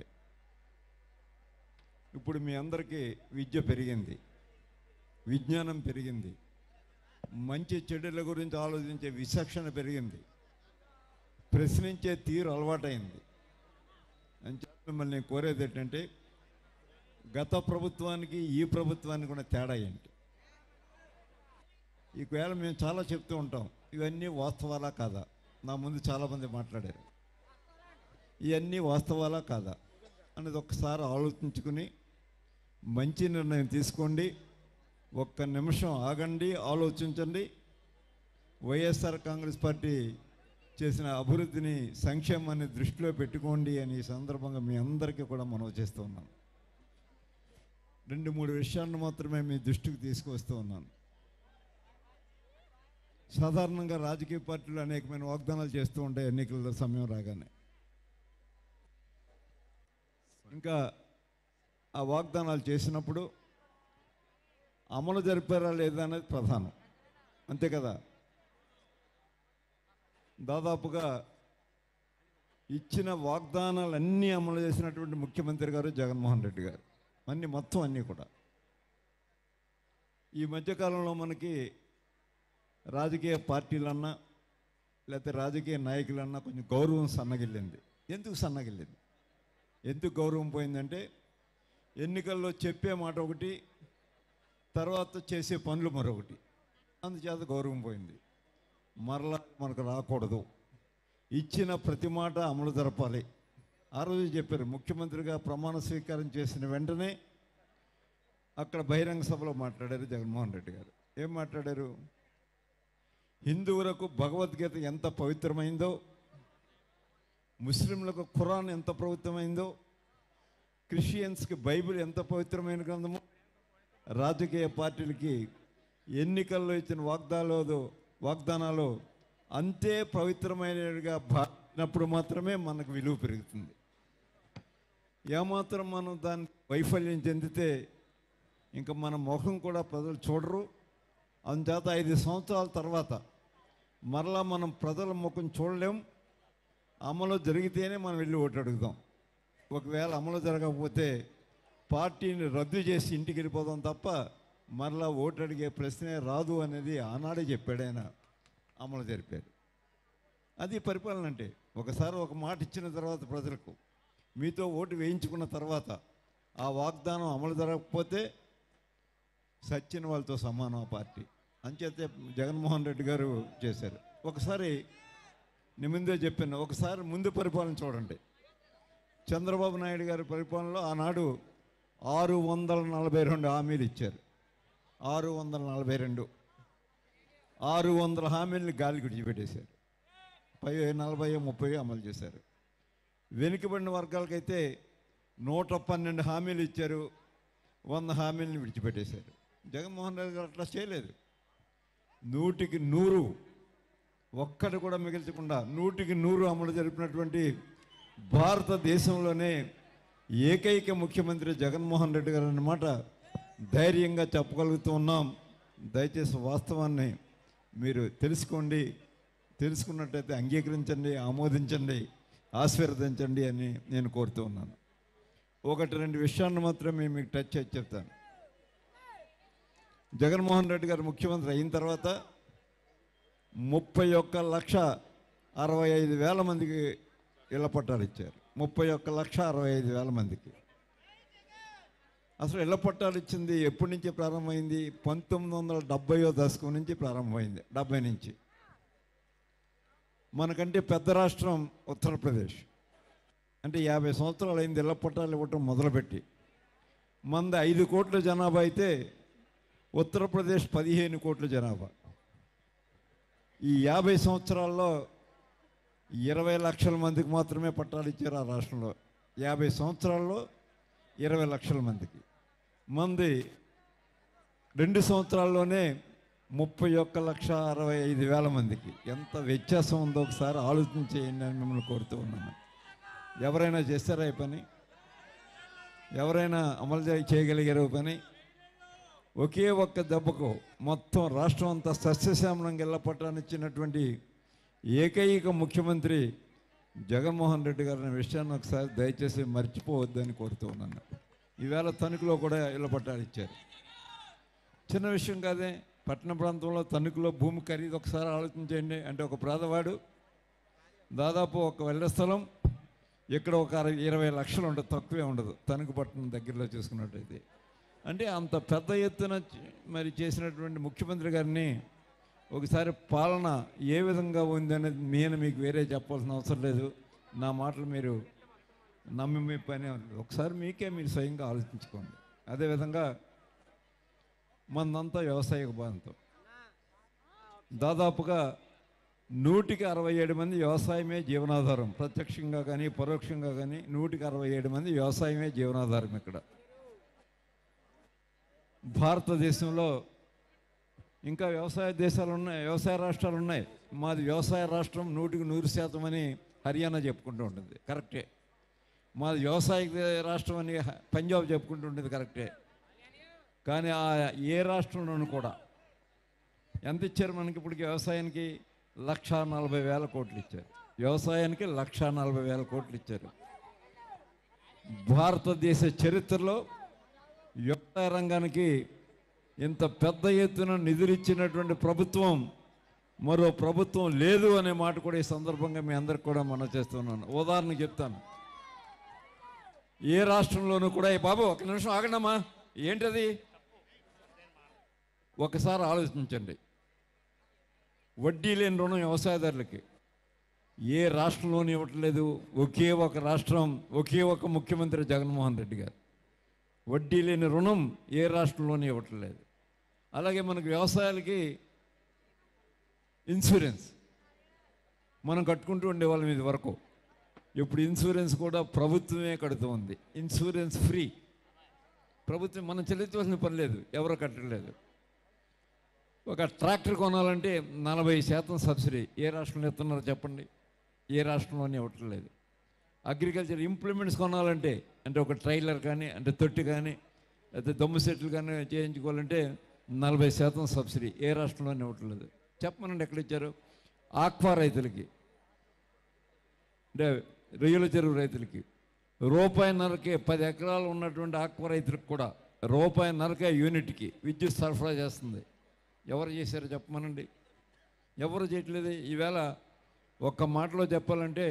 [SPEAKER 11] ఇప్పుడు మీ అందరికీ విద్య పెరిగింది విజ్ఞానం పెరిగింది మంచి చెడుల గురించి ఆలోచించే విచక్షణ పెరిగింది ప్రశ్నించే తీరు అలవాటైంది అని చెప్పి మిమ్మల్ని నేను కోరేది ఏంటంటే గత ప్రభుత్వానికి ఈ ప్రభుత్వానికి ఉన్న తేడా ఏంటి ఈవేళ మేము చాలా చెప్తూ ఉంటాం ఇవన్నీ వాస్తవాలా కాదా నా ముందు చాలామంది మాట్లాడారు ఇవన్నీ వాస్తవాలా కాదా అనేది ఒక్కసారి ఆలోచించుకుని మంచి నిర్ణయం తీసుకోండి ఒక్క నిమిషం ఆగండి ఆలోచించండి వైఎస్ఆర్ కాంగ్రెస్ పార్టీ చేసిన అభివృద్ధిని సంక్షేమాన్ని దృష్టిలో పెట్టుకోండి అని ఈ సందర్భంగా మీ అందరికీ కూడా మనవి చేస్తూ ఉన్నాను రెండు మూడు విషయాలను మాత్రమే మీ దృష్టికి తీసుకువస్తూ ఉన్నాను సాధారణంగా రాజకీయ పార్టీలు అనేకమైన వాగ్దానాలు చేస్తూ ఉంటాయి ఎన్నికల సమయం రాగానే ఇంకా ఆ వాగ్దానాలు చేసినప్పుడు అమలు జరిపారా లేదా అనేది ప్రధానం అంతే కదా దాదాపుగా ఇచ్చిన వాగ్దానాలన్నీ అమలు చేసినటువంటి ముఖ్యమంత్రి గారు జగన్మోహన్ రెడ్డి గారు అన్ని మొత్తం అన్నీ కూడా ఈ మధ్యకాలంలో మనకి రాజకీయ పార్టీలన్నా లేకపోతే రాజకీయ నాయకులన్నా కొంచెం గౌరవం సన్నగిల్లింది ఎందుకు సన్నగిల్లింది ఎందుకు గౌరవం పోయిందంటే ఎన్నికల్లో చెప్పే మాట ఒకటి తర్వాత చేసే పనులు మరొకటి అందుచేత గౌరవం పోయింది మరలా మనకు రాకూడదు ఇచ్చిన ప్రతి మాట అమలు జరపాలి ఆ రోజు చెప్పారు ముఖ్యమంత్రిగా ప్రమాణ స్వీకారం చేసిన వెంటనే అక్కడ బహిరంగ సభలో మాట్లాడారు జగన్మోహన్ రెడ్డి గారు ఏం మాట్లాడారు హిందువులకు భగవద్గీత ఎంత పవిత్రమైందో ముస్లింలకు ఖురాన్ ఎంత పవిత్రమైందో క్రిస్టియన్స్కి బైబిల్ ఎంత పవిత్రమైన గ్రంథమో రాజకీయ పార్టీలకి ఎన్నికల్లో ఇచ్చిన వాగ్దానాలు వాగ్దానాలు అంతే పవిత్రమైనవిగా భావించినప్పుడు మాత్రమే మనకు విలువ పెరుగుతుంది ఏమాత్రం మనం దాని వైఫల్యం చెందితే ఇంకా మన ముఖం కూడా ప్రజలు చూడరు అందుచేత ఐదు సంవత్సరాల తర్వాత మరలా మనం ప్రజల ముఖం చూడలేం అమలు జరిగితేనే మనం వెళ్ళి ఓటు అడుగుదాం ఒకవేళ అమలు జరగకపోతే పార్టీని రద్దు చేసి ఇంటికి వెళ్ళిపోదాం తప్ప మరలా ఓటు అడిగే ప్రశ్నే రాదు అనేది ఆనాడే చెప్పాడు ఆయన అమలు జరిపారు అది పరిపాలన అంటే ఒకసారి ఒక మాట ఇచ్చిన తర్వాత ప్రజలకు మీతో ఓటు వేయించుకున్న తర్వాత ఆ వాగ్దానం అమలు జరగకపోతే సచ్చిన వాళ్ళతో సమానం ఆ పార్టీ అంచేతే జగన్మోహన్ రెడ్డి గారు చేశారు ఒకసారి నేను ముందే చెప్పాను ఒకసారి ముందు పరిపాలన చూడండి చంద్రబాబు నాయుడు గారి పరిపాలనలో ఆనాడు ఆరు వందల నలభై రెండు హామీలు ఇచ్చారు ఆరు వందల నలభై రెండు ఆరు వందల హామీలను గాలి విడిచిపెట్టేశారు పై నలభై ముప్పై అమలు చేశారు వెనుకబడిన వర్గాలకైతే నూట పన్నెండు హామీలు ఇచ్చారు వంద హామీలను విడిచిపెట్టేశారు జగన్మోహన్ రెడ్డి గారు అట్లా చేయలేదు నూటికి నూరు ఒక్కటి కూడా మిగిల్చకుండా నూటికి నూరు అమలు జరిపినటువంటి భారతదేశంలోనే ఏకైక ముఖ్యమంత్రి జగన్మోహన్ రెడ్డి గారు అన్నమాట ధైర్యంగా చెప్పగలుగుతూ ఉన్నాం దయచేసి వాస్తవాన్ని మీరు తెలుసుకోండి తెలుసుకున్నట్టయితే అంగీకరించండి ఆమోదించండి ఆశీర్వదించండి అని నేను కోరుతూ ఉన్నాను ఒకటి రెండు విషయాలను మాత్రమే మీకు టచ్ చేసి చెప్తాను జగన్మోహన్ రెడ్డి గారు ముఖ్యమంత్రి అయిన తర్వాత ముప్పై ఒక్క లక్ష అరవై ఐదు వేల మందికి ఇళ్ల పట్టాలు ఇచ్చారు ముప్పై ఒక్క లక్ష అరవై ఐదు వేల మందికి అసలు ఇళ్ల పట్టాలు ఇచ్చింది ఎప్పటి నుంచి ప్రారంభమైంది పంతొమ్మిది వందల డెబ్బైయో దశకం నుంచి ప్రారంభమైంది డెబ్బై నుంచి మనకంటే పెద్ద రాష్ట్రం ఉత్తరప్రదేశ్ అంటే యాభై సంవత్సరాలు అయింది ఇళ్ల పట్టాలు ఇవ్వటం మొదలుపెట్టి మంది ఐదు కోట్ల జనాభా అయితే ఉత్తరప్రదేశ్ పదిహేను కోట్ల జనాభా ఈ యాభై సంవత్సరాల్లో ఇరవై లక్షల మందికి మాత్రమే పట్టాలు ఇచ్చారు ఆ రాష్ట్రంలో యాభై సంవత్సరాల్లో ఇరవై లక్షల మందికి మంది రెండు సంవత్సరాల్లోనే ముప్పై ఒక్క లక్ష అరవై ఐదు వేల మందికి ఎంత వ్యత్యాసం ఉందో ఒకసారి ఆలోచన చేయండి అని మిమ్మల్ని కోరుతూ ఉన్నాను ఎవరైనా చేస్తారా ఈ పని ఎవరైనా అమలు చే- చేయగలిగారు ఈ పని ఒకే ఒక్క దెబ్బకు మొత్తం రాష్ట్రం అంతా సస్యశ్యామలంగా వెళ్ళపట్టాన్ని ఇచ్చినటువంటి ఏకైక ముఖ్యమంత్రి జగన్మోహన్ రెడ్డి గారి విషయాన్ని ఒకసారి దయచేసి మర్చిపోవద్దని కోరుతూ ఉన్నాను ఈవేళ తణుకులో కూడా ఇళ్ళ పట్టాలు ఇచ్చారు చిన్న విషయం కాదే పట్టణ ప్రాంతంలో తణుకులో భూమి ఖరీదు ఒకసారి ఆలోచించండి అంటే ఒక పేదవాడు దాదాపు ఒక వెళ్ళ స్థలం ఇక్కడ ఒక అరవై ఇరవై లక్షలు ఉండదు తక్కువే ఉండదు తణుకు పట్టణం దగ్గరలో చూసుకున్నట్టయితే అంటే అంత పెద్ద ఎత్తున చ- మరి చేసినటువంటి ముఖ్యమంత్రి గారిని ఒకసారి పాలన ఏ విధంగా ఉంది అనేది నేను మీకు వేరే చెప్పాల్సిన అవసరం లేదు నా మాటలు మీరు నమ్మి మీ పని ఒకసారి మీకే మీరు స్వయంగా ఆలోచించుకోండి అదేవిధంగా మందంతా వ్యవసాయ ప్రాంతం దాదాపుగా నూటికి అరవై ఏడు మంది వ్యవసాయమే జీవనాధారం ప్రత్యక్షంగా కానీ పరోక్షంగా కానీ నూటికి అరవై ఏడు మంది వ్యవసాయమే జీవనాధారం ఇక్కడ భారతదేశంలో ఇంకా వ్యవసాయ దేశాలు ఉన్నాయి వ్యవసాయ రాష్ట్రాలు ఉన్నాయి మాది వ్యవసాయ రాష్ట్రం నూటికి నూరు శాతం అని హర్యానా చెప్పుకుంటూ ఉంటుంది కరెక్టే మాది వ్యవసాయ రాష్ట్రం అని హ- పంజాబ్ చెప్పుకుంటూ ఉంటుంది కరెక్టే కానీ ఆ ఏ రాష్ట్రంలోనూ కూడా ఎంత ఇచ్చారు మనకి ఇప్పటికి వ్యవసాయానికి లక్ష నలభై వేల కోట్లు ఇచ్చారు వ్యవసాయానికి లక్ష నలభై వేల కోట్లు ఇచ్చారు భారతదేశ చరిత్రలో వ్యవసాయ రంగానికి ఇంత పెద్ద ఎత్తున నిధులు ఇచ్చినటువంటి ప్రభుత్వం మరో ప్రభుత్వం లేదు అనే మాట కూడా ఈ సందర్భంగా మీ అందరికి కూడా మనం చేస్తున్నాను ఉదాహరణ చెప్తాను ఏ రాష్ట్రంలోనూ కూడా "ఏ బాబు ఒక నిమిషం ఆగండమ్మా ఏంటది ఒకసారి ఆలోచించండి వడ్డీ లేని రుణం వ్యవసాయదారులకి ఏ రాష్ట్రంలోనూ ఇవ్వట్లేదు ఒకే ఒక రాష్ట్రం ఒకే ఒక ముఖ్యమంత్రి జగన్మోహన్ రెడ్డి గారు వడ్డీ లేని రుణం ఏ రాష్ట్రంలోనూ ఇవ్వట్లేదు అలాగే మనకు వ్యవసాయాలకి ఇన్సూరెన్స్ మనం కట్టుకుంటూ ఉండేవాళ్ళం ఇది వరకు ఇప్పుడు ఇన్సూరెన్స్ కూడా ప్రభుత్వమే కడుతూ ఉంది ఇన్సూరెన్స్ ఫ్రీ ప్రభుత్వం మనం చెల్లించవలసిన పని లేదు ఎవరు కట్టలేదు ఒక ట్రాక్టర్ కొనాలంటే నలభై శాతం సబ్సిడీ ఏ రాష్ట్రంలో ఇస్తున్నారో చెప్పండి ఏ రాష్ట్రంలోనే ఇవ్వట్లేదు అగ్రికల్చర్ ఇంప్లిమెంట్స్ కొనాలంటే అంటే ఒక ట్రైలర్ కానీ అంటే తొట్టి కానీ లేకపోతే దమ్ము సెట్లు కానీ చేయించుకోవాలంటే నలభై శాతం సబ్సిడీ ఏ రాష్ట్రంలోనే ఇవ్వట్లేదు చెప్పమనండి ఎక్కడ ఇచ్చారు ఆక్వా రైతులకి అంటే రొయ్యల చెరువు రైతులకి రూపాయిన్నరకే పది ఎకరాలు ఉన్నటువంటి ఆక్వా రైతులకు కూడా రూపాయిన్నరకే యూనిట్కి విద్యుత్ సరఫరా చేస్తుంది ఎవరు చేశారో చెప్పమనండి ఎవరు చేయట్లేదు ఈవేళ ఒక్క మాటలో చెప్పాలంటే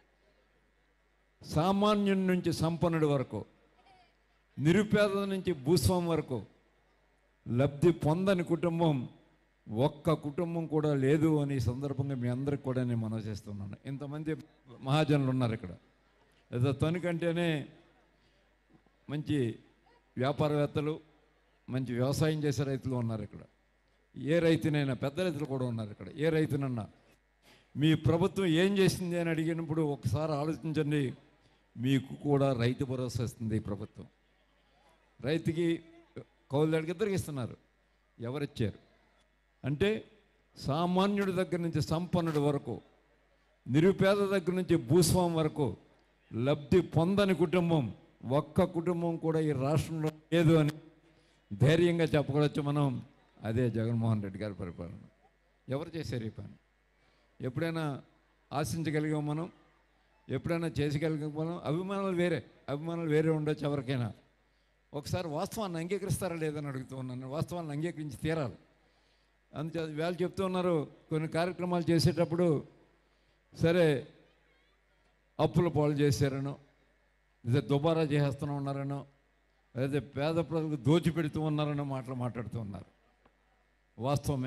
[SPEAKER 11] సామాన్యుడి నుంచి సంపన్నుడి వరకు నిరుపేద నుంచి భూస్వామి వరకు లబ్ధి పొందని కుటుంబం ఒక్క కుటుంబం కూడా లేదు అని ఈ సందర్భంగా మీ అందరికి కూడా నేను మనవి చేస్తున్నాను ఇంతమంది మహాజనులు ఉన్నారు ఇక్కడ లేదా తణుకంటేనే మంచి వ్యాపారవేత్తలు మంచి వ్యవసాయం చేసే రైతులు ఉన్నారు ఇక్కడ ఏ రైతునైనా పెద్ద రైతులు కూడా ఉన్నారు ఇక్కడ ఏ రైతునన్నా మీ ప్రభుత్వం ఏం చేసింది అని అడిగినప్పుడు ఒకసారి ఆలోచించండి మీకు కూడా రైతు భరోసా ఇస్తుంది ఈ ప్రభుత్వం రైతుకి కౌలు ఇద్దరికి ఇస్తున్నారు ఎవరిచ్చారు అంటే సామాన్యుడి దగ్గర నుంచి సంపన్నుడి వరకు నిరుపేద దగ్గర నుంచి భూస్వామి వరకు లబ్ధి పొందని కుటుంబం ఒక్క కుటుంబం కూడా ఈ రాష్ట్రంలో లేదు అని ధైర్యంగా చెప్పవచ్చు మనం అదే జగన్మోహన్ రెడ్డి గారి పరిపాలన ఎవరు చేశారు ఈ పని ఎప్పుడైనా ఆశించగలిగాం మనం ఎప్పుడైనా చేసగలిగాం మనం అభిమానాలు వేరే అభిమానాలు వేరే ఉండొచ్చు ఎవరికైనా ఒకసారి వాస్తవాన్ని అంగీకరిస్తారా లేదని అడుగుతూ ఉన్నాను వాస్తవాన్ని అంగీకరించి తీరాలి అందుచే వాళ్ళు చెప్తూ ఉన్నారు కొన్ని కార్యక్రమాలు చేసేటప్పుడు సరే అప్పుల పాలు చేశారనో లేదా దుబారా చేసేస్తూ ఉన్నారనో లేదా పేద ప్రజలకు దోచిపెడుతూ ఉన్నారనో మాటలు మాట్లాడుతూ ఉన్నారు వాస్తవమే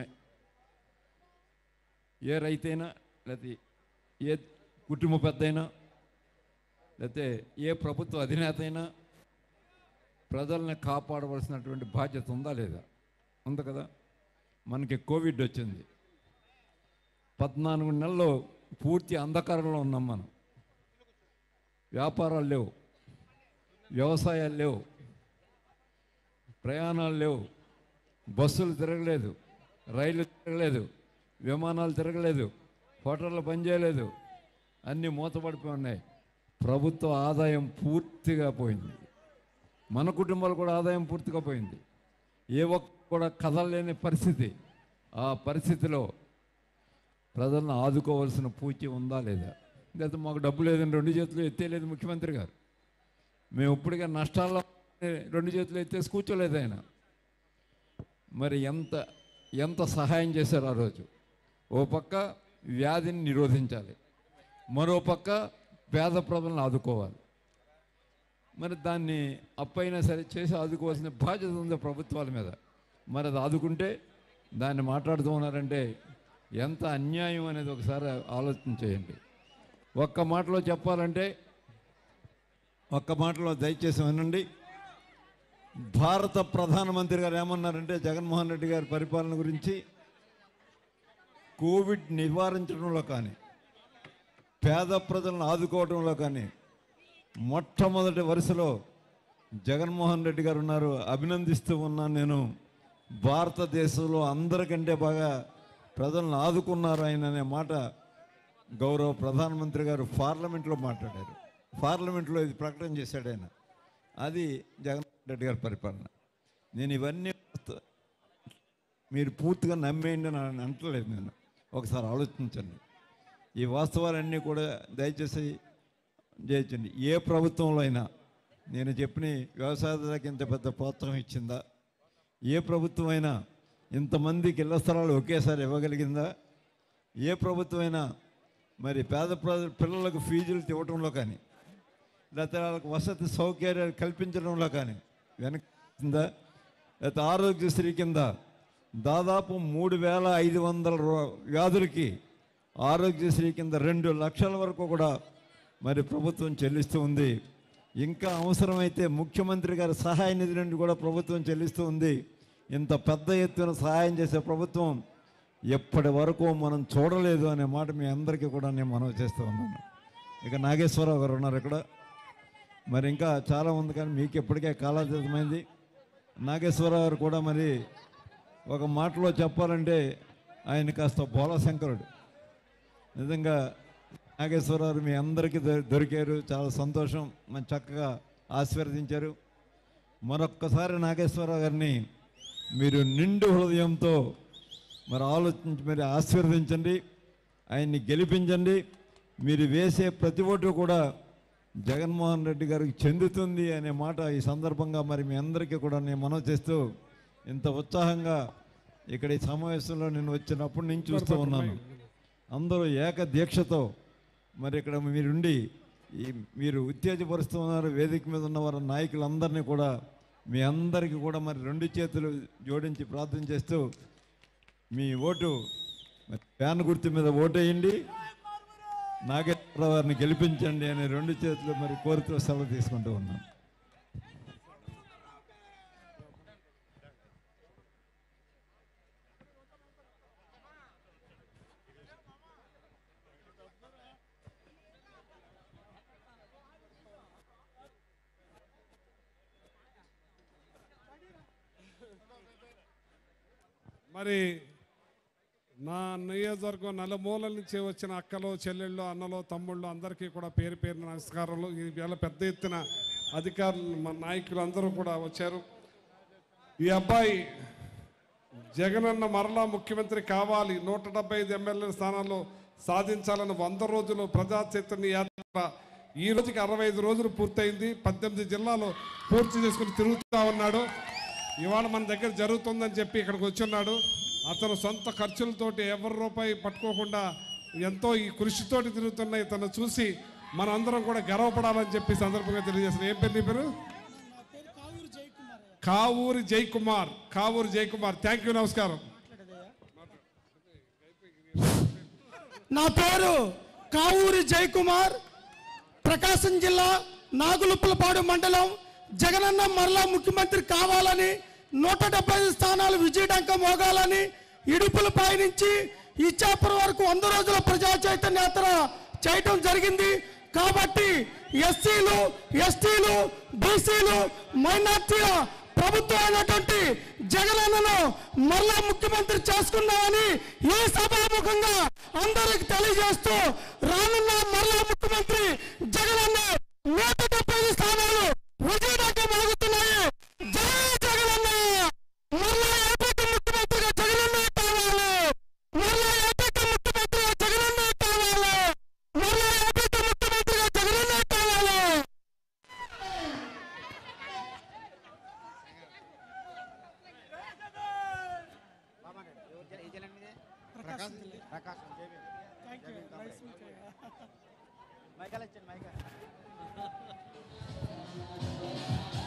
[SPEAKER 11] ఏ రైతైనా లేకపోతే ఏ కుటుంబ పెద్ద అయినా లేకపోతే ఏ ప్రభుత్వ అధినేత అయినా ప్రజల్ని కాపాడవలసినటువంటి బాధ్యత ఉందా లేదా ఉంది కదా మనకి కోవిడ్ వచ్చింది పద్నాలుగు నెలల్లో పూర్తి అంధకారంలో ఉన్నాం మనం వ్యాపారాలు లేవు వ్యవసాయాలు లేవు ప్రయాణాలు లేవు బస్సులు తిరగలేదు రైలు తిరగలేదు విమానాలు తిరగలేదు హోటళ్ళు పనిచేయలేదు అన్నీ మూతపడిపోయి ఉన్నాయి ప్రభుత్వ ఆదాయం పూర్తిగా పోయింది మన కుటుంబాలు కూడా ఆదాయం పూర్తిగా పోయింది ఏ ఒక్క కూడా కదలలేని పరిస్థితి ఆ పరిస్థితిలో ప్రజలను ఆదుకోవాల్సిన పూచి ఉందా లేదా లేదా మాకు డబ్బు లేదని రెండు చేతులు ఎత్తేలేదు ముఖ్యమంత్రి గారు మేము ఇప్పటికే నష్టాల్లో రెండు చేతులు ఎత్తేసి కూర్చోలేదు ఆయన మరి ఎంత ఎంత సహాయం చేశారు ఆ రోజు ఓ పక్క వ్యాధిని నిరోధించాలి మరో పక్క పేద ప్రజలను ఆదుకోవాలి మరి దాన్ని అప్పైనా సరే చేసి ఆదుకోవాల్సిన బాధ్యత ఉంది ప్రభుత్వాల మీద మరి అది ఆదుకుంటే దాన్ని మాట్లాడుతూ ఉన్నారంటే ఎంత అన్యాయం అనేది ఒకసారి ఆలోచన చేయండి ఒక్క మాటలో చెప్పాలంటే ఒక్క మాటలో దయచేసి వినండి భారత ప్రధానమంత్రి గారు ఏమన్నారంటే జగన్మోహన్ రెడ్డి గారి పరిపాలన గురించి కోవిడ్ నివారించడంలో కానీ పేద ప్రజలను ఆదుకోవడంలో కానీ మొట్టమొదటి వరుసలో జగన్మోహన్ రెడ్డి గారు ఉన్నారు అభినందిస్తూ ఉన్నాను నేను భారతదేశంలో అందరికంటే బాగా ప్రజలను ఆదుకున్నారు ఆయన అనే మాట గౌరవ ప్రధానమంత్రి గారు పార్లమెంట్లో మాట్లాడారు పార్లమెంట్లో ఇది ప్రకటన చేశాడు ఆయన అది జగన్మోహన్ రెడ్డి గారి పరిపాలన నేను ఇవన్నీ మీరు పూర్తిగా నమ్మేయండి అని అంటలేదు నేను ఒకసారి ఆలోచించండి ఈ వాస్తవాలన్నీ కూడా దయచేసి చేయించండి ఏ ప్రభుత్వంలో అయినా నేను చెప్పిన వ్యవసాయదారులకు ఇంత పెద్ద ప్రోత్సాహం ఇచ్చిందా ఏ ప్రభుత్వం అయినా ఇంతమందికి ఇళ్ల స్థలాలు ఒకేసారి ఇవ్వగలిగిందా ఏ ప్రభుత్వం అయినా మరి పేద ప్ర- పిల్లలకు ఫీజులు ఇవ్వటంలో కానీ లేకపోతే వాళ్ళకి వసతి సౌకర్యాలు కల్పించడంలో కానీ వెనక్కిందా లేకపోతే ఆరోగ్యశ్రీ కింద దాదాపు మూడు వేల ఐదు వందల రూ- వ్యాధులకి ఆరోగ్యశ్రీ కింద రెండు లక్షల వరకు కూడా మరి ప్రభుత్వం చెల్లిస్తూ ఉంది ఇంకా అవసరమైతే ముఖ్యమంత్రి గారి సహాయ నిధి నుండి కూడా ప్రభుత్వం చెల్లిస్తూ ఉంది ఇంత పెద్ద ఎత్తున సహాయం చేసే ప్రభుత్వం ఎప్పటి వరకు మనం చూడలేదు అనే మాట మీ అందరికీ కూడా నేను మనవి చేస్తూ ఉన్నాను ఇక నాగేశ్వరరావు గారు ఉన్నారు ఇక్కడ మరి ఇంకా చాలా ఉంది కానీ మీకు ఎప్పటికే కాలాతీతమైంది నాగేశ్వరరావు గారు కూడా మరి ఒక మాటలో చెప్పాలంటే ఆయన కాస్త బోలశంకరుడు నిజంగా నాగేశ్వరరావు మీ అందరికీ దొ- దొరికారు చాలా సంతోషం మన చక్కగా ఆశీర్వదించారు మరొక్కసారి నాగేశ్వరరావు గారిని మీరు నిండు హృదయంతో మరి ఆలోచించి మరి ఆశీర్వదించండి ఆయన్ని గెలిపించండి మీరు వేసే ప్రతి ఓటు కూడా జగన్మోహన్ రెడ్డి గారికి చెందుతుంది అనే మాట ఈ సందర్భంగా మరి మీ అందరికీ కూడా నేను మనవి చేస్తూ ఇంత ఉత్సాహంగా ఇక్కడ ఈ సమావేశంలో నేను వచ్చినప్పటి నుంచి చూస్తూ ఉన్నాను అందరూ ఏక దీక్షతో మరి ఇక్కడ మీరుండి ఈ మీరు ఉత్తేజపరుస్తూ ఉన్నారు వేదిక మీద ఉన్న వారి నాయకులందరినీ కూడా మీ అందరికీ కూడా మరి రెండు చేతులు జోడించి ప్రార్థన చేస్తూ మీ ఓటు మరి ఫ్యాన్ గుర్తు మీద ఓటేయండి నాగేశ్వరరావు గారిని గెలిపించండి అని రెండు చేతులు మరి కోరుతూ సెలవు తీసుకుంటూ ఉన్నాను
[SPEAKER 1] మరి నా నియోజకవర్గం నలుమూలల నుంచి వచ్చిన అక్కలు చెల్లెళ్ళు అన్నలు తమ్ముళ్ళు అందరికీ కూడా పేరు పేరు నమస్కారాలు ఈ వేళ పెద్ద ఎత్తున అధికారులు మన నాయకులు అందరూ కూడా వచ్చారు ఈ అబ్బాయి జగనన్న మరలా ముఖ్యమంత్రి కావాలి నూట డెబ్బై ఐదు ఎమ్మెల్యే స్థానాల్లో సాధించాలని వంద రోజులు ప్రజా చైతన్య యాత్ర ఈ రోజుకి అరవై ఐదు రోజులు పూర్తయింది పద్దెనిమిది జిల్లాలో పూర్తి చేసుకుని తిరుగుతూ ఉన్నాడు ఇవాళ మన దగ్గర జరుగుతుందని చెప్పి ఇక్కడికి వచ్చున్నాడు అతను సొంత ఖర్చులతోటి ఎవరి రూపాయి పట్టుకోకుండా ఎంతో ఈ కృషితోటి తిరుగుతున్న ఇతను చూసి మన అందరం కూడా గర్వపడాలని చెప్పి ఈ సందర్భంగా తెలియజేసిన ఏం పేరు నీ పేరు కావూరి జయకుమార్ కావూరి జయకుమార్ థ్యాంక్ యూ నమస్కారం
[SPEAKER 2] నా పేరు కావూరి జయకుమార్ ప్రకాశం జిల్లా నాగులుప్పలపాడు మండలం జగనన్న మరలా ముఖ్యమంత్రి కావాలని నూట డెబ్బై ఐదు స్థానాలు విజయడంక మోగాలని ఇడుపులపై నుంచి ఇచ్చాపురం వరకు వంద రోజుల ప్రజా చైతన్య యాత్ర చేయటం జరిగింది కాబట్టి ఎస్సీలు ఎస్టీలు బీసీలు మైనార్టీల ప్రభుత్వం అయినటువంటి జగనన్నను మరలా ముఖ్యమంత్రి చేసుకున్నామని ఈ సభాముఖంగా అందరికి తెలియజేస్తూ రానున్న మరలా ముఖ్యమంత్రి జగనన్న నూట డెబ్బై ఐదు స్థానాలు విజయనగర మరుగుతున్నాయి జై జగనన్న మరలా ఏపీకి ముఖ్యమంత్రిగా జగనన్న కావాలి మరలా ఏపీకి ముఖ్యమంత్రిగా జగనన్న కావాలి మరలా ఏపీకి ముఖ్యమంత్రిగా జగనన్న కావాలి
[SPEAKER 12] మైకల్ ఇచ్చండి మైకల్